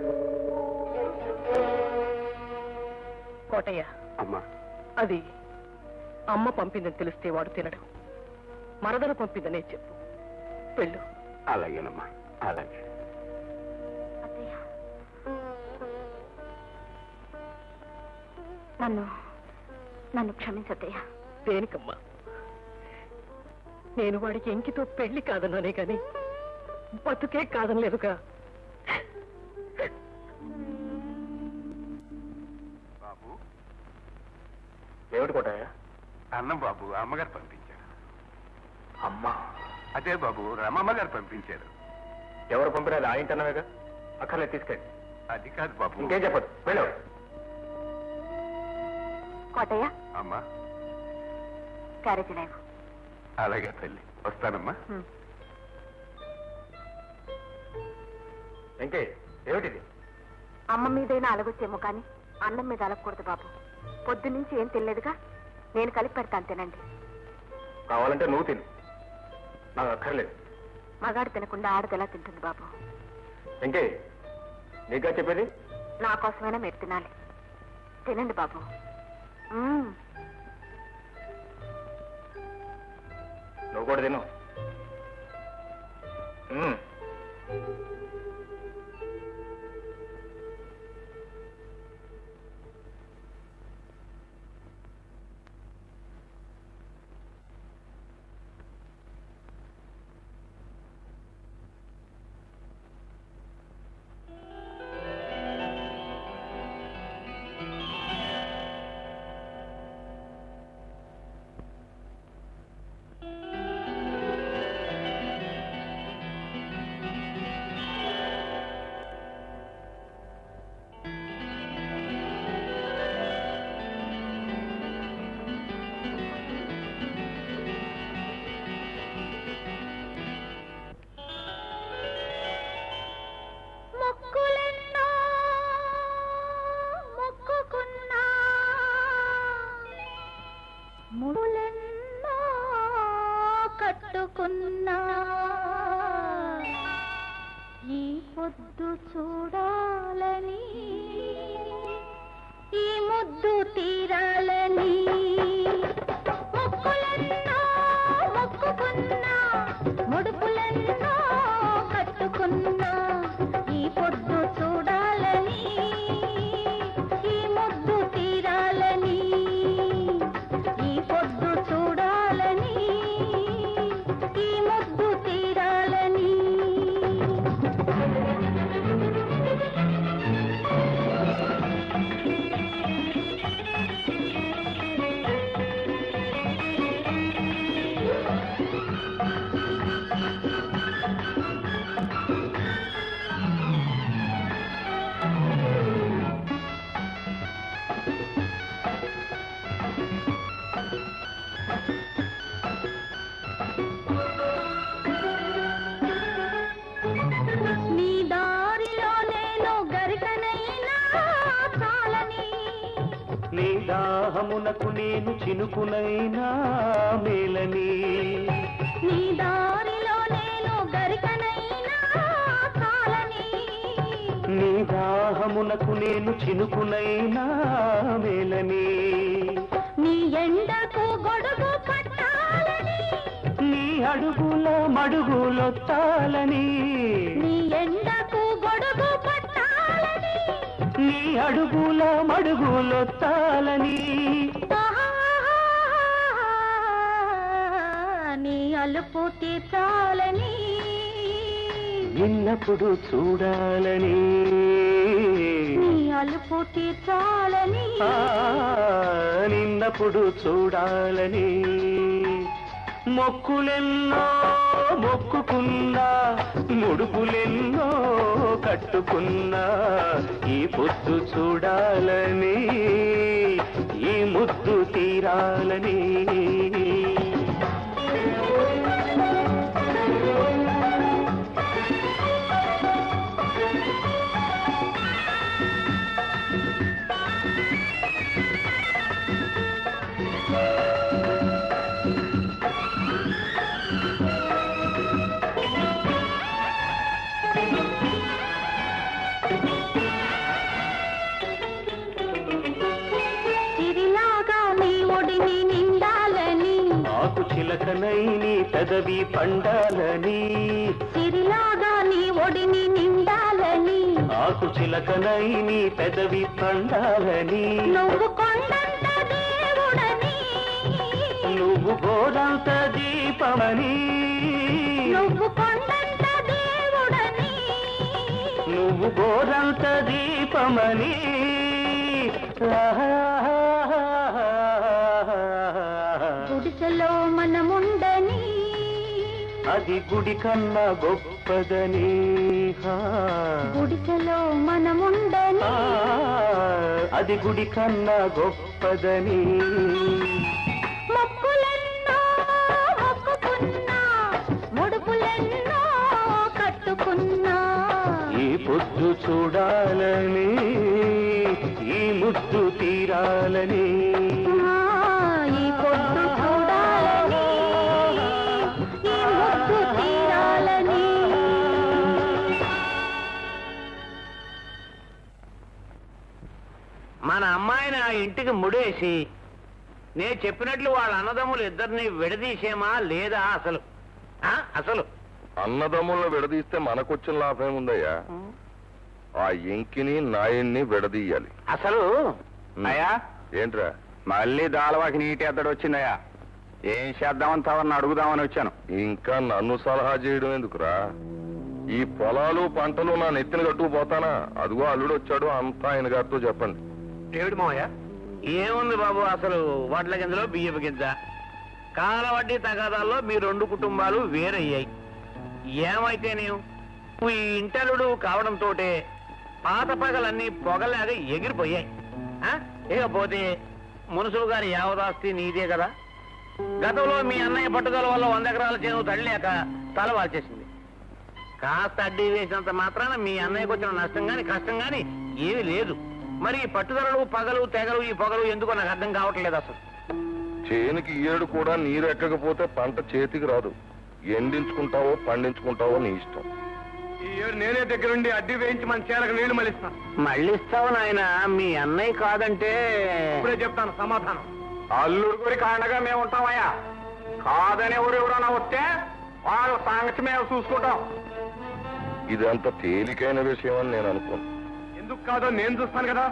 కోటయ్య అమ్మా అది అమ్మ పంపిందని తెలిస్తే వాడు తినడు మరదలు పంపిందనే చెప్పు వెళ్ళు అలాగేనమ్మా అలాగే అత్తయ్య నన్ను నన్ను క్షమించత్తయ్య దేనికమ్మా నేను వాడికి ఎంకితో పెళ్లి కాదన్నానే కాని బతుకే కాదనలేదుగా బాబు ఏమిటి కోటయ్య అన్నం బాబు అమ్మగారు పంపించారు అమ్మా అదే బాబు రమమ్మ గారు పంపించారు ఎవరు పంపినది ఆ ఇంటన్నవేగా అక్కర్లేదు తీసుకెళ్ళి అది కాదు బాబు ఇంకేం చెప్పదు వెళ్ళు కోటయ్య అమ్మా క్యారేజీ లేవు అలాగే తల్లి వస్తానమ్మా ఇంకే ఏమిటిది అమ్మ మీదైనా అలగొచ్చేమో కానీ అన్నం మీద అలగకూడదు బాబు పొద్దు నుంచి ఏం తినలేదుగా నేను కలిపి పెడతాను తినండి కావాలంటే నువ్వు తిను నాకు అక్కర్లేదు మగాడు తినకుండా ఆడది ఎలా తింటుంది బాబు ఇంకే నీకా చెప్పేది నా కోసమైనా మీరు తినాలి తినండి బాబు మ్మ్. నువ్వు కూడా తిను మ్మ్. మొక్కులెన్నో మొక్కుకున్నా ముడులెన్నో కట్టుకున్నా ఈ పొద్దు చూడాలని ఈ ముద్దు తీరాలని మొక్కులెన్నో మొక్కుకున్నా ముడుపులెన్నో కట్టుకున్నా ఈ పొద్దు చూడాలని ఈ ముద్దు తీరాలని ఈ పొద్దు చూడాలని ఈ ముద్దు తీరాలని నీ దారిలో నేను గరికనైనా చాలని నీ దాహమునకు నేను చినుకునైనా మేలని నీ దారిలో నేను గరికనైనా చాలని నీ దాహమునకు నేను చినుకునైనా మేలని నీ ఎండకు గొడుగు పట్టాలని నీ అడుగుల మడుగులొత్తాలని నీ ఎండకు గొడుగు పట్టాలని నీ అడుగుల మడుగులొత్తాలని నీ అలుపు తీర్చాలని నిన్నప్పుడు చూడాలని నీ అలుపు తీర్చాలని ఆ, నిన్నప్పుడు చూడాలని మొక్కులెన్నో మొక్కుకున్నా ముడుపులెన్నో కట్టుకున్నా ఈ పొద్దు చూడాలని ఈ ముద్దు తీరాలని సిరిలాగా నీ ఒడిని నిండాలని ఆకు చిలకనై నీ పెదవి పండాలని సిరిలాగా నీ ఒడిని నిండాలని ఆకు చిలకనై నీ పెదవి పండాలని నువ్వు కొండంత దేవుడని నువ్వు గోరంత దీపమని నువ్వు కొండంత దేవుడని నువ్వు గోరంత దీపమని గుడిసెలో మనముండని అది గుడి కన్నా గొప్పదని హా. గుడిసెలో మనముండని ఆ, అది గుడి కన్నా గొప్పదని మొక్కులెన్నో మొక్కుకున్నా ముడుపులెన్నో కట్టుకున్నా ఈ పొద్దు చూడాలని ఈ ముద్దు తీరాలని ఆ, ఈ పొద్దు చూడాలని ఈ ముద్దు తీరాలని మన అమ్మాయిని ఆ ఇంటికి ముడేసి నేను చెప్పినట్లు వాళ్ళ అన్నదమ్ములు ఇద్దరిని విడదీసేమా లేదా అసలు ఆ? అసలు అన్నదమ్ములను విడదీస్తే మనకొచ్చిన లాభం ఉందయ్యా ఆ ఎంకిని నాయన్ని విడదీయాలి అసలు అయ్యా ఏంట్రా మళ్ళీ దాలవాకి నీటి ఎద్దడు వచ్చిందయ్యా ఏం చేద్దామని తవరని అడుగుదామని వచ్చాను ఇంకా నన్ను సలహా చేయడం ఎందుకురా ఈ పొలాలు పంటలు నా నెత్తిన కట్టుకుపోతానా అదిగో అల్లుడు వచ్చాడు అంతా ఆయన గారితో చెప్పండి ఏమిటి మావయ్య ఏముంది బాబు అసలు వడ్ల గింజలో బియ్యపు గింజ కాల వడ్డీ తగాదాల్లో మీ రెండు కుటుంబాలు వేరయ్యాయి ఏమైతే నీవు ఈ ఇంటలుడు కావడంతో పాత పగలన్నీ పొగలాగా ఎగిరిపోయాయి ఆ? ఇకపోతే మునుసులు గారి యావదాస్తి నీదే కదా గతంలో మీ అన్నయ్య పట్టుదల వల్ల వంద ఎకరాల చేను తళ్ళాక తల వాల్చేసింది కాస్త అడ్డీ వేసినంత మాత్రాన మీ అన్నయ్యకు వచ్చిన నష్టం గాని కష్టం గాని ఏమీ లేదు మరి ఈ పట్టుదలలు పగలు తెగలు ఈ పొగలు ఎందుకో నాకు అర్థం కావట్లేదు అసలు చేనుకి ఈ ఏడు కూడా నీరు ఎక్కకపోతే పంట చేతికి రాదు ఎండించుకుంటావో పండించుకుంటావో నీ ఇష్టం ఈ ఏడు నేనే దగ్గరుండి అడ్డి వేయించి మన చేలకు నీళ్లు మళ్ళిస్తాను మళ్ళీ ఇస్తావు నాయన మీ అన్నయ్య కాదంటే ఇప్పుడే చెప్తాను సమాధానం అల్లుడు గురి కాండగా మేము ఉంటామయ్యా కాదని ఎవరు ఎవరైనా వస్తే వాళ్ళ సంగతి మేము చూసుకుంటాం ఇది అంత తేలికైన విషయం అని నేను అనుకోను ఎందుకు కాదో నేను చూస్తాను కదా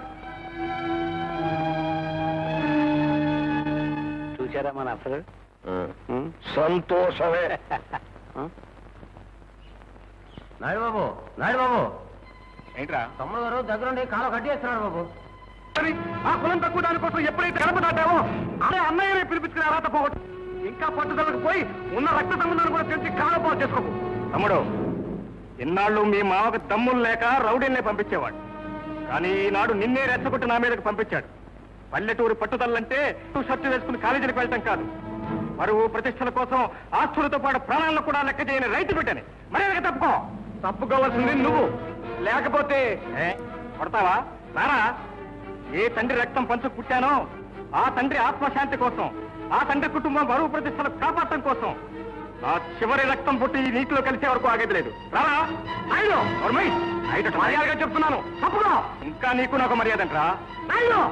చూసారా మన అసలు ఉం. సంతోషమే నాయుడు బాబు నాయుడు బాబు ఏంట్రా తమ్ముడు గారు దగ్గరుండి కాలు కట్టేస్తున్నాడు బాబు అని ఆ కులం తక్కువ దానికోసం ఎప్పుడైతే గడప దాటావో అదే అన్నయ్యనే పిలిపించుకుని అర్హత పోగొట్టు ఇంకా పట్టుదలకు పోయి ఉన్న రక్త సంబంధాన్ని కూడా తెలిసి కాలపాలు చేసుకోకు తమ్ముడు ఇన్నాళ్ళు మీ మామకు దమ్ములు లేక రౌడీల్నే పంపించేవాడు కానీ ఈనాడు నిన్నే రెచ్చగొట్టి నా మీదకి పంపించాడు పల్లెటూరి పట్టుదలంటే షర్టు వేసుకుని కాలేజీకి వెళ్ళటం కాదు పరువు ప్రతిష్టల కోసం ఆస్తులతో పాటు ప్రాణాలను కూడా లెక్క చేయని రైతు బిడ్డని మర్యాదగా తప్పుకో తప్పుకోవాల్సింది నువ్వు లేకపోతే ఏ, కొడతావా రారా ఏ తండ్రి రక్తం పంచు పుట్టానో ఆ తండ్రి ఆత్మశాంతి కోసం ఆ తండ్రి కుటుంబం బరువు ప్రతిష్టలు కాపాడటం కోసం నా చివరి రక్తం పుట్టి ఈ నీటిలో కలిసే వరకు ఆగేది లేదు రారా అయ్యో మర్యాదగా చెప్తున్నాను తప్పుగా ఇంకా నీకు నాకు మర్యాద అంటరా అయ్యో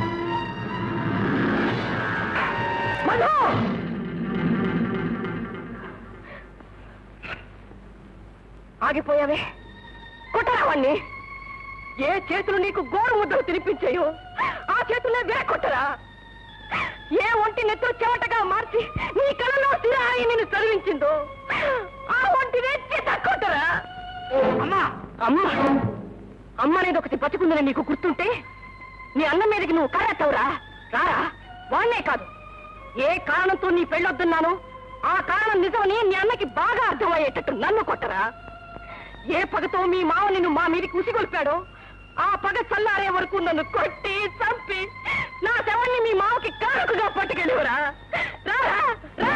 ఆగిపోయావే కొట్టరా వాణ్ణి ఏ చేతులు నీకు గోరు ముద్దలు తినిపించాయో ఆ చేతులే వేకొట్టరా ఏ ఒంటి నెత్తులు చెమటగా మార్చి నీ కళ్ళలో సిరాయి నిన్ను చదివించిందో ఆ ఒంటినే చితక్కొట్టరా అమ్మా అమ్మ అమ్మ అనేది ఒకటి బతుకుందని నీకు గుర్తుంటే నీ అన్నం మీదకి నువ్వు కర్రెత్తవురా రారా వాణ్ణే కాదు ఏ కారణంతో నీ పెళ్ళొద్దున్నాను ఆ కారణం నిజమని నీ అన్నకి బాగా అర్థమయ్యేటట్టు నన్ను కొట్టరా ఏ పగతో మీ మావ నిన్ను మా మీదకి ఉసిగొల్పాడో ఆ పగ చల్లారే వరకు నన్ను కొట్టి చంపి నా శవాన్ని మీ మావకి కారకుగా పట్టుకెళ్ళివరా రారా రా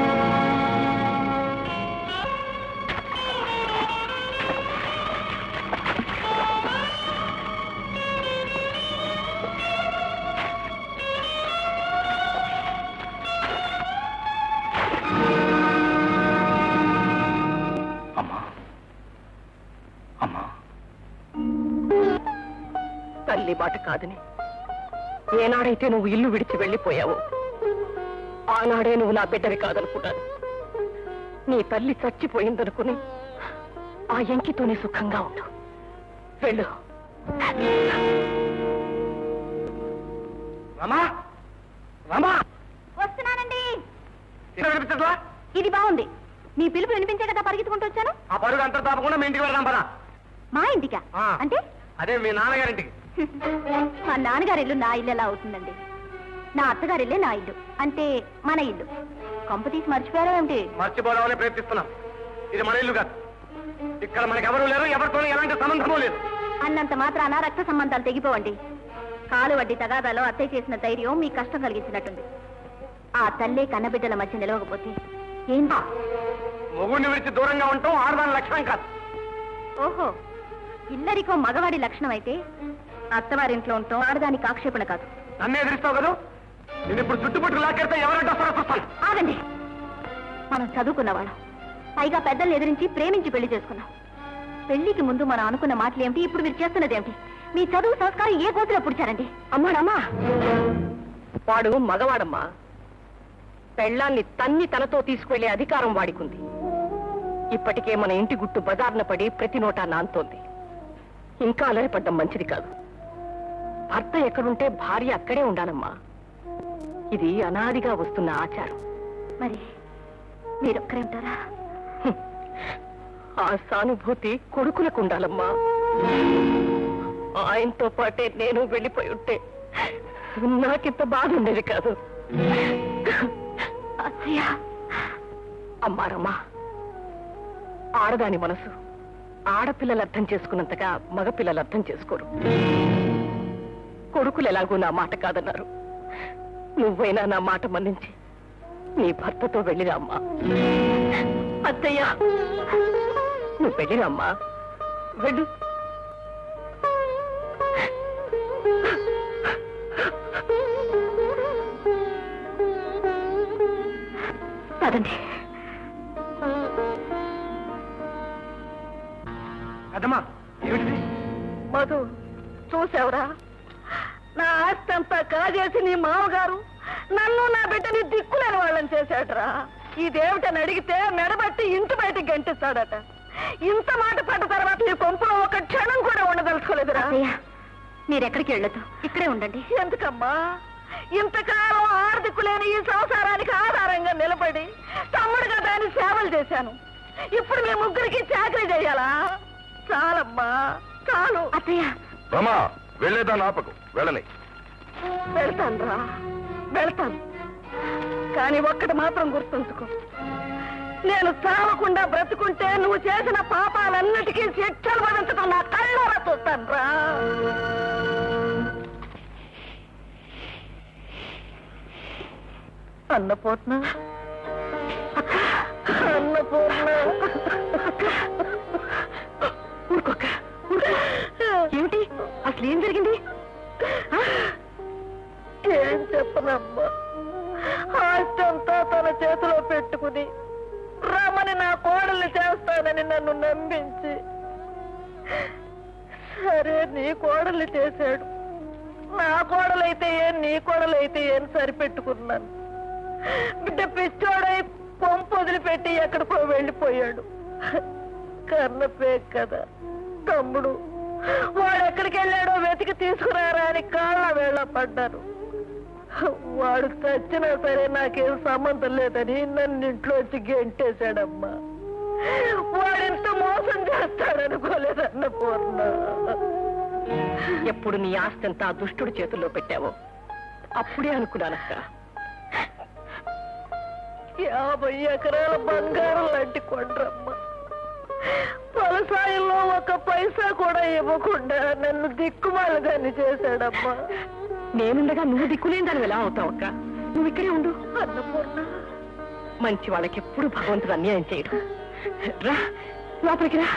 అమ్మా అమ్మా తల్లి మాట కాదని ఏనాడైతే నువ్వు ఇల్లు విడిచి వెళ్ళిపోయావో ఆనాడే నువ్వు నా బిడ్డవి కాదనుకున్నాను నీ తల్లి చచ్చిపోయిందనుకుని ఆ ఎంకితోనే సుఖంగా ఉండు వెళ్ళు రమా రమా వస్తున్నానండి ఇలా వినిపించట్లా ఇది బాగుంది మీ పిలుపు వినిపించే కదా పరిగెత్తుకుంటూ వచ్చాను ఆ పరుగు అంతా తప్పకుండా మీ ఇంటికి వెళ్దాం పదా మా ఇంటికా ఆ. అంటే అదే మీ నాన్నగారింటికి మా నాన్నగారి ఇల్లు నా ఇల్లు ఎలా అవుతుందండి నా అత్తగారి ఇల్లే నా ఇల్లు అంటే మన ఇల్లు కొంప తీసి మర్చిపోయారా ఏమిటి మర్చిపోదామని ప్రయత్నిస్తున్నాం ఇది మన ఇల్లు కాదు ఇక్కడ మనకి ఎవరు లేరు ఎవరితోనూ ఎలాంటి సంబంధమూ లేదు అన్నంత మాత్రాన రక్త సంబంధాలు తెగిపోవండి కాలు వడ్డీ తగాదాలో అత్తయ్య చేసిన ధైర్యం మీ కష్టం కలిగించినట్టుంది ఆ తల్లే కన్నబిడ్డల మధ్య నిలవకపోతే ఏం మొగుడిని విడిచి దూరంగా ఉండటం ఆడదాని లక్షణం కాదు ఓహో ఇల్లరికో మగవాడి లక్షణం అయితే అత్తవారింట్లో ఉండటం ఆడదానికి ఆక్షేపణ కాదు నన్ను ఎదిరిస్తావు కదా నేను ఇప్పుడు చుట్టుపట్టు లాక్కెడితే ఎవరంటే వస్తారో చూస్తాను ఆగండి మనం చదువుకున్నవాళ్ళం పైగా పెద్దల్ని ఎదిరించి ప్రేమించి పెళ్లి చేసుకున్నాం పెళ్లికి ముందు మనం అనుకున్న మాటలు ఏమిటి ఇప్పుడు మీరు చేస్తున్నది ఏమిటి మీ చదువు సంస్కారం ఏ కోతిలో పుడిచారండి అమ్మాడమ్మా వాడు మగవాడమ్మా పెళ్ళాన్ని తన్ని తనతో తీసుకువెళ్లే అధికారం వాడికుంది ఇప్పటికే మన ఇంటి గుట్టు బజార్న పడి ప్రతి నోటా నాంతోంది ఇంకా అలరిపడ్డం మంచిది కాదు భర్త ఎక్కడుంటే భార్య అక్కడే ఉండాలమ్మా ఇది అనాదిగా వస్తున్న ఆచారం మరి మీరొక్కరే ఉంటారా హ్మ్. ఆ సానుభూతి కొడుకులకు ఉండాలమ్మా ఆయనతో పాటే నేను వెళ్ళిపోయి ఉంటే నాకింత బాధ ఉండేది కాదు అత్తయ్య అమ్మారమ్మా ఆడదాని మనసు ఆడపిల్లలు అర్థం చేసుకున్నంతగా మగపిల్లలు అర్థం చేసుకోరు కొడుకులు ఎలాగో నా మాట కాదన్నారు నువ్వైనా నా మాట మన్నించి నీ భర్తతో వెళ్ళిరా అమ్మా అత్తయ్య నువ్వు వెళ్ళిరా అమ్మా వెళ్ళు పదండి అదమ్మా ఏమిటిది మధు చూసావురా నా ఆస్తి అంతా కాజేసి నీ మామగారు నన్ను నా బిడ్డని దిక్కులేని వాళ్ళని చేశాడరా ఇదేమిటని అడిగితే మెడబట్టి ఇంటి బయటికి గంటిస్తాడట ఇంత మాట పడ్డ తర్వాత ఈ కొంపలో ఒక క్షణం కూడా ఉండదలుచుకోలేదురా అత్తయ్య మీరెక్కడికి వెళ్ళొద్దు ఇక్కడే ఉండండి ఎందుకమ్మా ఇంతకాలం ఆర్థికు లేని ఈ సంసారానికి ఆధారంగా నిలబడి తమ్ముడుగా దాని సేవలు చేశాను ఇప్పుడు మీ ముగ్గురికి చాకరీ చేయాలా చాలమ్మా చాలు అత్తయ్య రమా వెళ్ళేదా నాపకు వెళ్ళని వెళ్తాను రా వెళ్తాను కానీ ఒక్కటి మాత్రం గుర్తుంచుకో నేను చావకుండా బ్రతుకుంటే నువ్వు చేసిన పాపాలన్నిటికీ శిక్షలు పడించడం నా కళ్ళారా చూస్తాను రా అన్నపూర్ణ అన్నపూర్ణ ఊరుకోక ఏమిటి అసలు ఏం జరిగింది ఏం చెప్పనమ్మా ఆస్తి అంతా తన చేతిలో పెట్టుకుని కోడలు చేస్తానని నన్ను నమ్మించి సరే నీ కోడలు చేశాడు నా కోడలైతే ఏం నీ కోడలైతే ఏం సరిపెట్టుకున్నాను బిడ్డ పిచ్చోడై పంపు వదిలిపెట్టి ఎక్కడికో వెళ్ళిపోయాడు కన్నపే కదా తమ్ముడు వాడు ఎక్కడికి వెళ్ళాడో వెతికి తీసుకురారా అని కాళ్ళ వేళ పడ్డారు వాడు చచ్చినా సరే నాకేం సంబంధం లేదని నన్ను ఇంట్లో వచ్చి గెంటేశాడమ్మా వాడింత మోసం చేస్తాడనుకోలేదన్న పూర్ణ ఎప్పుడు నీ ఆస్తి అంతా ఆ దుష్టుడి చేతుల్లో పెట్టావో అప్పుడే అనుకున్నానక్క యాభై ఎకరాల బంగారం లాంటి కొండ్రమ్మ వ్యవసాయంలో ఒక పైసా కూడా ఇవ్వకుండా నన్ను దిక్కుమాలదాన్ని చేశాడమ్మా నేనుండగా నువ్వు దిక్కులేని దాన్ని ఎలా అవుతావు అక్క నువ్వు ఇక్కడే ఉండు అన్నపూర్ణ మంచి వాళ్ళకి ఎప్పుడు భగవంతుడు అన్యాయం చేయడు రా లోపలికి రా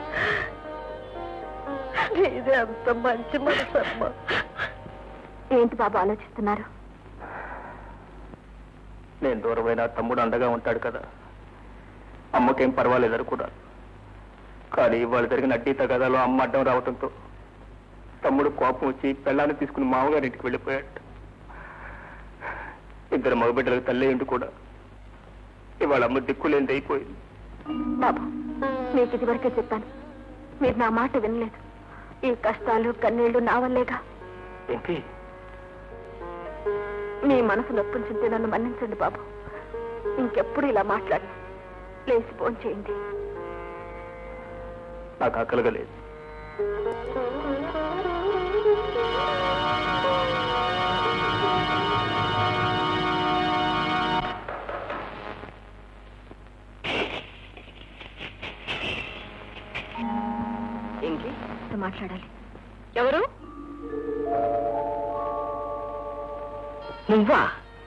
నీదే అంత మంచి మనసమ్మా ఏంటి బాబు ఆలోచిస్తున్నారు నేను దూరమైన తమ్ముడు అండగా ఉంటాడు కదా అమ్మకేం పర్వాలేదు అనుకున్నాను కానీ ఇవాళ జరిగిన అడ్డీ తగాదాలో అమ్మ అడ్డం రావడంతో తమ్ముడు కోపం వచ్చి పెళ్ళాన్ని తీసుకుని మామగారింటికి వెళ్ళిపోయాడు ఇద్దరు మగబిడ్డలకు తల్లి ఇంటి కూడా ఇవాళ అమ్మ దిక్కులేనిది అయిపోయింది బాబు మీకు ఇదివరకే చెప్పాను మీరు నా మాట వినలేదు ఈ కష్టాలు కన్నీళ్లు నా వల్లేగా ఏంటి మీ మనసు నొప్పించుంటే నన్ను మన్నించండి బాబు ఇంకెప్పుడు ఇలా మాట్లాడి లేచి ఫోన్ చేయండి నాకు ఆకలగలేదు ఇంకి మీతో మాట్లాడాలి ఎవరు నువ్వా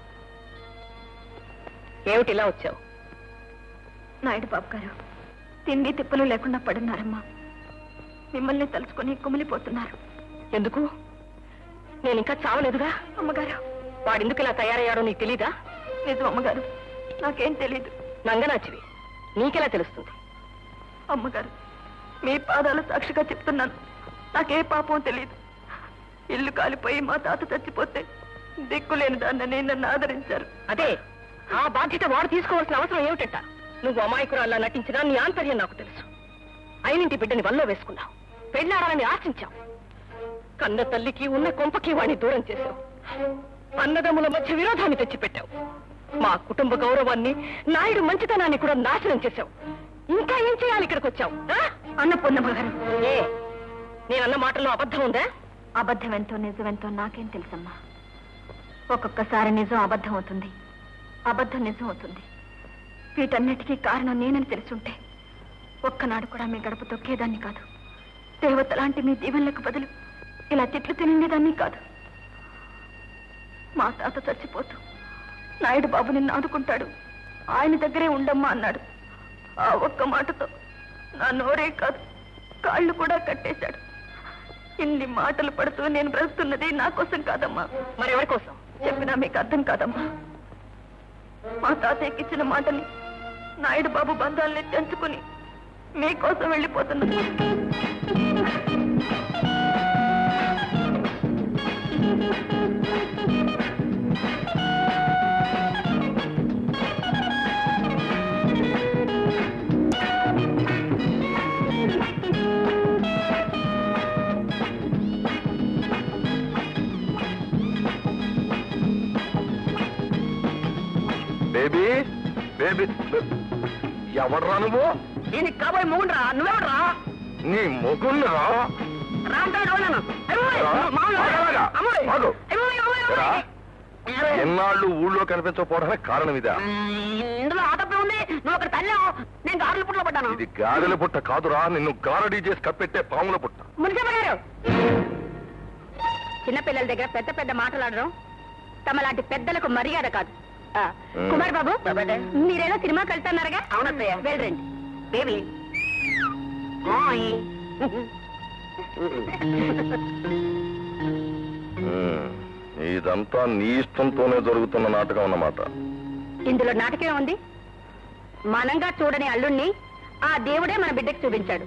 ఏమిటి ఇలా వచ్చావు నాయుడు బాబు గారు తిండి తిప్పలు లేకుండా పడున్నారమ్మా మిమ్మల్ని తలుచుకొని కుమిలిపోతున్నారు ఎందుకు నేను ఇంకా చావలేదుగా అమ్మగారు వాడెందుకు ఇలా తయారయ్యాడో నీకు తెలీదా నిజం అమ్మగారు నాకేం తెలీదు నంగనాచివి నీకెలా తెలుస్తుంది అమ్మగారు మీ పాదాలు సాక్షిగా చెప్తున్నాను నాకే పాపం తెలియదు ఇల్లు కాలిపోయి మా తాత చచ్చిపోతే దిక్కులేని దాన్నని నన్ను ఆదరించారు అదే ఆ బాధ్యత వాడు తీసుకోవాల్సిన అవసరం ఏమిటంట నువ్వు అమాయకురాల్లా నటించినా నీ ఆంతర్యం నాకు తెలుసు అయినింటి బిడ్డని వల్లో వేసుకున్నావు పెళ్ళాడాలని ఆశించావు కన్న తల్లికి ఉన్న కొంపకి వాణ్ణి దూరం చేశావు అన్నదమ్ముల మధ్య విరోధాన్ని తెచ్చిపెట్టావు మా కుటుంబ గౌరవాన్ని నాయుడు మంచితనాన్ని కూడా నాశనం చేశావు ఇంకా ఏం చేయాలి ఇక్కడికి వచ్చావు ఆ? అన్నపూర్ణమ్మ గారు ఏ నేనన్న మాటల్లో అబద్ధం ఉందా అబద్ధం ఎంతో నిజమెంతో నాకేం తెలుసమ్మా ఒక్కొక్కసారి నిజం అబద్ధం అవుతుంది అబద్ధం నిజం అవుతుంది వీటన్నిటికీ కారణం నేనని తెలుసుంటే ఒక్కనాడు కూడా మీ గడప తొక్కేదాన్ని కాదు దేవత లాంటి మీ దీవెనలకు బదులు ఇలా తిట్లు తినిండేదాన్ని కాదు మా తాత చచ్చిపోతూ నాయుడు బాబు నిన్ను ఆదుకుంటాడు ఆయన దగ్గరే ఉండమ్మా అన్నాడు ఆ ఒక్క మాటతో నా నోరే కాదు కాళ్ళు కూడా కట్టేశాడు ఇన్ని మాటలు పడుతూ నేను బ్రతుకున్నది నా కోసం కాదమ్మా మరెవరి కోసం చెప్పినా మీకు అర్థం కాదమ్మా మా తాతయ్యకి ఇచ్చిన మాటని నాయుడు బాబు బంధాలని తెంచుకుని మీకోసం వెళ్ళిపోతున్నా బేబీ బేబీ ఎవడ్రా నువ్వు దీనికి కాబోయే మొగుండ్రా నువ్వెవడ్రా నీ మొగున్నా రా అంటాడు వాళ్ళను. అయ్యో, రా. మామూలు. ఆగలాగా. అమ్మోయ్. ఆగు. అయ్యో, అయ్యో, అయ్యో, రా. అయ్యో. ఎన్నాళ్ళు ఊళ్ళో కనిపించకపోవడానికి కారణం ఇదా ఇందులో ఆటపే ఉంది నువ్వు అక్కడ తల్లావు నేను గారుల పుట్లో పడ్డాను ఇది గారెల పుట్ట కాదురా నిన్ను గారడీ చేసి కప్పెట్టే పాముల పుట్ట మున్సిపల్ గారు చిన్నపిల్లల దగ్గర పెద్ద పెద్ద మాటలాడడం తమలాంటి పెద్దలకు మర్యాద కాదు ఆ, మ్. కుమార్ బాబు మీరేదో సినిమాకి వెళ్తున్నారుగా అవునత్తయ్య వెళ్ళండి బేబీ ఉమ్, ఇదంతా నీ ఇష్టంతోనే జరుగుతున్న నాటకం అన్నమాట ఇందులో నాటకం ఉంది మనంగా చూడని అల్లుణ్ణి ఆ దేవుడే మన బిడ్డకి చూపించాడు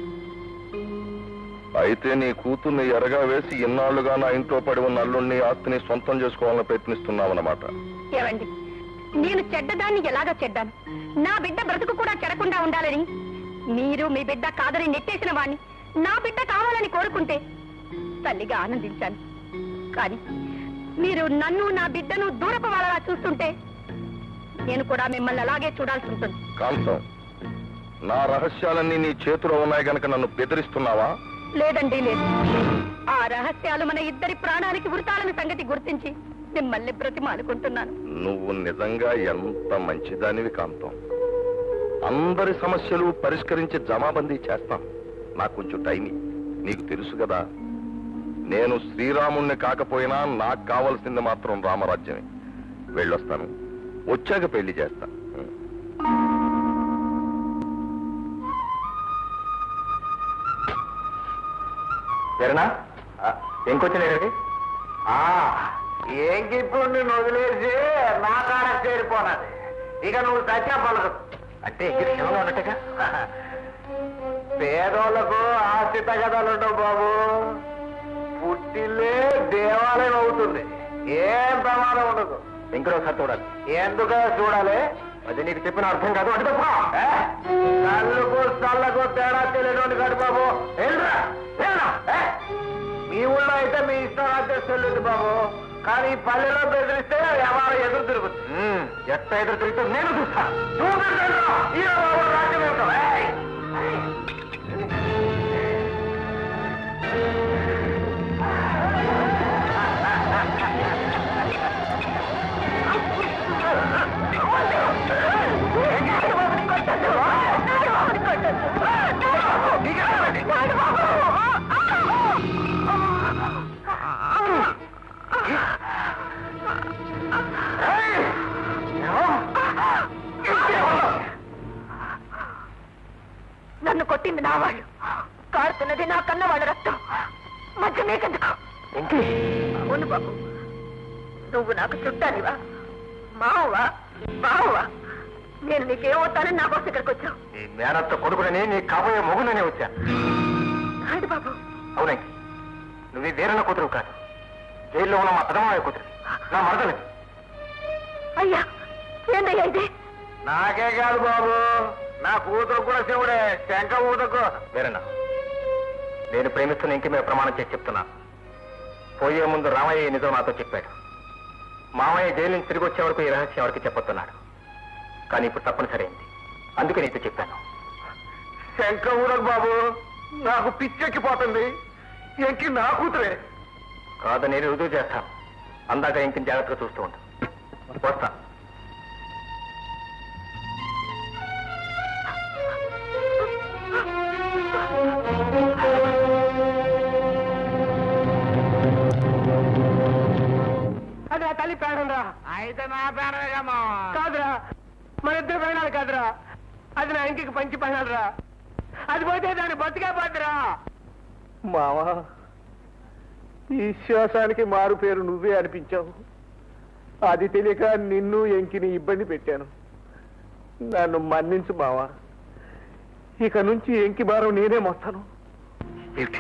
అయితే నీ కూతుర్ని ఎరగా వేసి ఇన్నాళ్లుగా నా ఇంట్లో పడి ఉన్న అల్లుణ్ణి ఆస్తిని సొంతం చేసుకోవాలని ప్రయత్నిస్తున్నావన్నమాట ఏవండి నేను చెడ్డదాన్ని ఎలాగ చెడ్డాను నా బిడ్డ బ్రతుకు కూడా చెడకుండా ఉండాలని మీరు మీ బిడ్డ కాదని నెట్టేసిన వాణ్ణి నా బిడ్డ కావాలని కోరుకుంటే తల్లిగా ఆనందించాను కానీ మీరు నన్ను నా బిడ్డను దూరపు వాళ్ళలా చూస్తుంటే నేను కూడా మిమ్మల్ని అలాగే చూడాల్సి ఉంటుంది కాంతం నా రహస్యాలన్నీ నీ చేతిలో ఉన్నాయి గనక నన్ను బెదిరిస్తున్నావా లేదండి లేదు ఆ రహస్యాలు మన ఇద్దరి ప్రాణానికి వృతాలని సంగతి గుర్తించి మిమ్మల్ని బ్రతిమాలుకుంటున్నాను నువ్వు నిజంగా ఎంత మంచిదానివి కాంతం అందరి సమస్యలు పరిష్కరించి జమాబందీ చేస్తాం నాకు కొంచెం టైం ఇయ్యి. నీకు తెలుసు కదా నేను శ్రీరాముణ్ణి కాకపోయినా నాకు కావలసింది మాత్రం రామరాజ్యమే వెళ్ళొస్తాను వచ్చాక పెళ్లి చేస్తా సరేనా ఇంకొచ్చిన ఇక్కడికి ఏంకి ఇప్పుడు నిన్ను వదిలేసి నా కాడ చేరిపోనది ఇక నువ్వు సత్య పలదు అంటే క్షణంలో ఉన్నట్టుగా పేదోళ్లకు ఆస్తి తగదాలుండవు బాబు పుట్టిల్లే దేవాలయం అవుతుంది ఏం ప్రమాదం ఉండదు ఇంకొకసారి చూడాలి ఎందుకు చూడాలి అది నీకు చెప్పిన అర్థం కాదు అంటే తప్ప కళ్ళకు చల్లకు తేడా తెలియని కాదు బాబు వెళ్ళరా వెళ్ళరా ఏ? మీ ఊళ్ళో అయితే మీ ఇష్టం రాజ్యం చెల్లింది బాబు కానీ ఈ పల్లెలో బెదిరిస్తే ఎవరు ఎదురు తిరుగుతుంది ఎట్ట ఎదురు తిరుగుతుంది నేను చూస్తా చూపిస్తాను. ఈ బాబు రాజ్యం ఏమిటో ఏయ్! నన్ను కొట్టింది నా వాళ్ళు కారుతున్నది నా కన్న వాళ్ళ రక్తం మధ్య మీకెందుకు అవును బాబు నువ్వు నాకు చుట్టానివా మావా బావా నేను నీకేమవుతానని నా కోసం ఇక్కడికి వచ్చావు ఈ మేనత్త కొడుకునని నీ కాబోయే మొగుననే వచ్చా కాదు బాబు అవునండి నువ్వు ఈ వీరన్న కూతురు కాదు జైల్లో ఉన్న మా పెదమాయ కూతురు నా మరదలి అయ్యా ఏందయ్యా ఇది నాకే కాదు బాబు నా కూతురు కూడా శివుడే శంక ఊతకు వీరన్న నేను ప్రేమిస్తున్న ఇంటి మీద ప్రమాణం చేసి చెప్తున్నా పోయే ముందు రామయ్య ఈ నిజం నాతో చెప్పాడు మామయ్య జైలు నుంచి తిరిగి వచ్చే వరకు ఈ రహస్యం ఎవరికి చెప్పొస్తున్నాడు కానీ ఇప్పుడు తప్పనిసరి అయింది అందుకే నీతో చెప్పాను శంక ఊరకు బాబు నాకు పిచ్చెక్కిపోతుంది ఎంకి నా కూతురే కాదని రుజువు చేస్తాను అందాక ఇంకిని జాగ్రత్తగా చూస్తూ ఉంటా వస్తా అది నా తల్లి ప్రాణం రా అయితే నా ప్రాణమేగా కాదురా మన ఇద్దరు ప్రాణాలు కాదురా అది నా ఇంటికి పంచి ప్రాణాలు రా అది పోతే దాన్ని బతికే పోతురా మావా ఈ శ్వాసానికి మారు పేరు నువ్వే అనిపించావు అది తెలియక నిన్ను ఎంకిని ఇబ్బంది పెట్టాను నన్ను మన్నించు మావా ఇక నుంచి ఎంకి భారం నేనే మోస్తాను ఏమిటి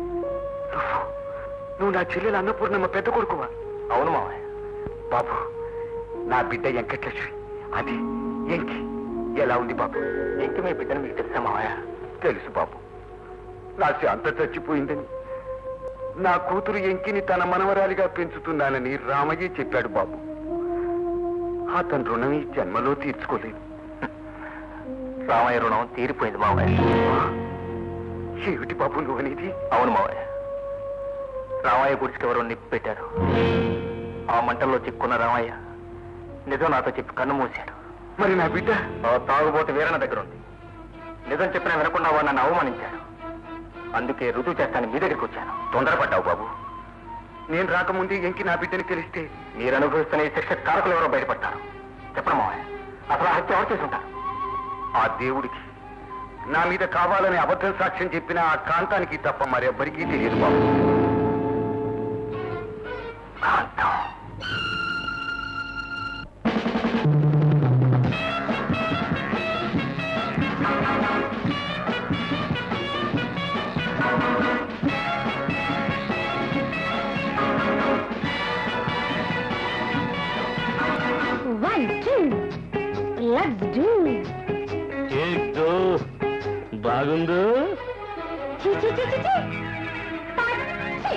నువ్వు నా చెల్లెలు అన్నపూర్ణమ్మ పెద్ద కొడుకువా అవును మావయ్య బాబు నా బిడ్డ వెంకటలక్ష్మి అది ఎంకి ఎలా ఉంది బాబు ఎంకి మీ బిడ్డను మీకు తెలుసా మావయ్య తెలుసు బాబు నా శాంత చచ్చిపోయిందని నా కూతురు ఎంకిని తన మనవరాలిగా పెంచుతున్నానని రామయ్య చెప్పాడు బాబు అతని రుణం ఈ జన్మలో తీర్చుకోలేదు రామయ్య రుణం తీరిపోయింది మావయ్య ఏమిటి బాబు నువ్వు అనేది అవును మావయ్య రామయ్య గుడికి ఎవరో నిప్పు పెట్టారు ఆ మంటల్లో చిక్కున్న రామయ్య నిజం నాతో చెప్పి కన్ను మూశాడు మరి నా బిడ్డ తాగుబోతు వీరణ దగ్గర ఉంది నిజం చెప్పినా వినకుండా వాడు నన్ను అవమానించాడు అందుకే రుజువు చేస్తాను మీ దగ్గరికి వచ్చాను తొందరపడ్డావు బాబు నేను రాకముందే ఎంకి నా బిడ్డని తెలిస్తే మీరు అనుభవిస్తున్న ఈ శిక్ష కారకులు ఎవరో బయటపడతారు చెప్పడం మావయ్య అసలు ఆ హత్య ఎవరు చేసి ఉంటారు ఆ దేవుడికి నా మీద కావాలని అబద్ధం సాక్ష్యం చెప్పిన ఆ కాంతానికి తప్ప మరెవ్వరికీ తెలియదు బాబు కాంతం లడ్డు లడ్డు ఏంటో బాగుందో చి చి చి చి చి పచ్చి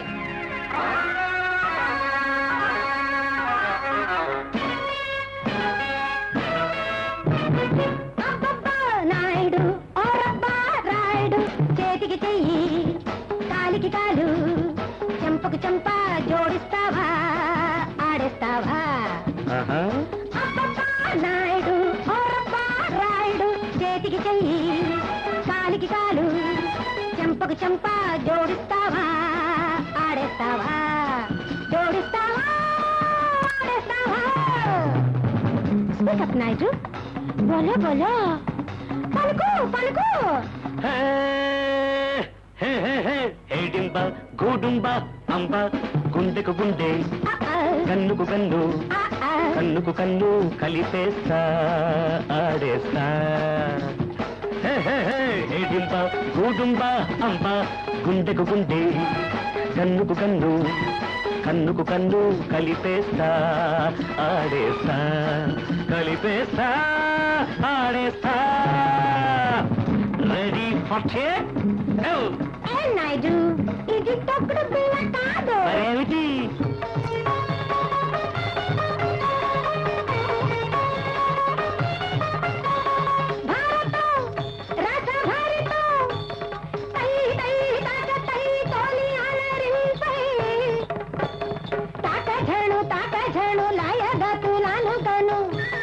అబ్బబ్బా నాయుడు ఓరబ్బా రాయుడు చేతికి చెయ్యి కాలికి కాలు చెంపకు చెంప జోడిస్తావా ఆడేస్తావా ఆహా అబ్బబ్బా నాయుడు ఓరబ్బా రాయుడు చేతికి చెయ్యి కాలికి కాలు చెంపకు చెంప జోడిస్తావా ఆడేస్తావా జోడిస్తావా ఆడేస్తావా స్పీకప్ నాయుడు బోలో బోలో పలుకు పలుకు హే, హే, హే, హే. ఏడింబ గూడుంబ అంబ గుండెకు గుండె ఆ, ఆ, కన్నుకు కన్ను ఆ, ఆ. కన్నుకు కన్ను కలిపేస్తా ఆడేస్తా హే, హే, హే. ఏడింబ గూడుంబ అంబ గుండెకు గుండె కన్నుకు కన్ను కన్నుకు కన్ను కలిపేస్తా ఆడేస్తా కలిపేస్తా ఆడేస్తా రెడీ ఫర్ చేక్ ఏ నాయుడు ఇది తొక్కుడు బిళ్ళ కాదు మరేమిటి భారతం రస భారతం తై తై తాక తై తోలి అలరింపై తాక ఝణు తాక ఝణు లాయగా తులాను కను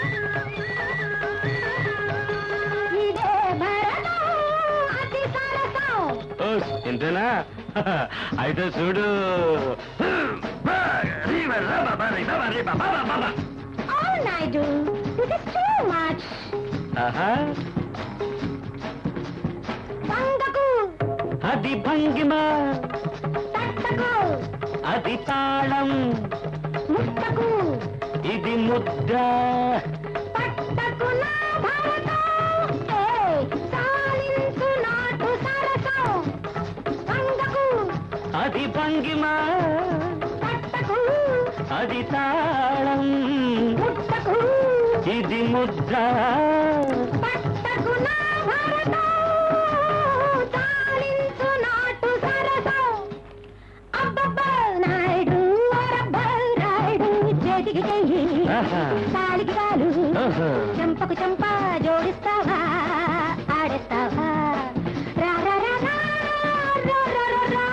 ఇదే భరతం అతి సరసం ఓస్, ఇంతేనా అయితే చూడు Oh, Naidu, this is too much. ఆహా, పంగకు అది భంగిమ తట్టకు అది తాళం ముట్టకు ఇది ముద్ర పట్టకు నా భరతం ఏయ్, సాలించు నాటు సరసం పంగకు అది భంగిమ తట్టకు అది తాళం ముట్టకు ఇది ముద్ర పట్టకు నా భరతం సాలించు నాటు సరసం అబ్బబ్బా నాయుడు అరబ్బా రాయుడు చేతికి చెయ్యి ఆహా. కాలికి కాలు ఆహా. చెంపకు చెంప జోడిస్తావా ఆడేస్తావా రా రా రా రా, రా రా రా రా.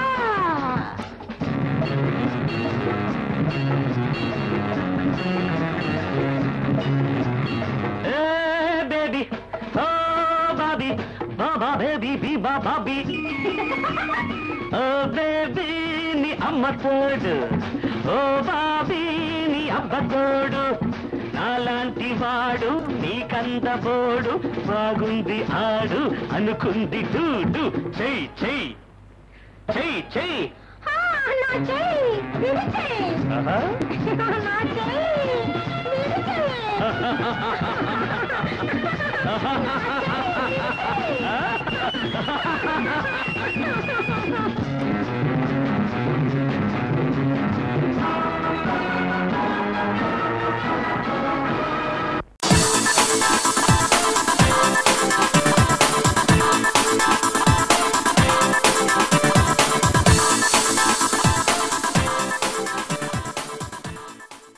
ఏ బేబీ ఓ బాబీ బాబా బేబీ బీ బాబీ ఓ బేబీ నీ అమ్మ తోడు ఓ బాబీ నీ అబ్బ తోడు నాలాంటి వాడు నీకందబోడు బాగుంది ఆడు అనుకుంది డూడు చెయ్యి చెయ్యి చెయ్యి చెయ్యి ఆ, నా చెయ్యి విరిచేయ్. ఆహా. నా చెయ్యి విరిచేయ్.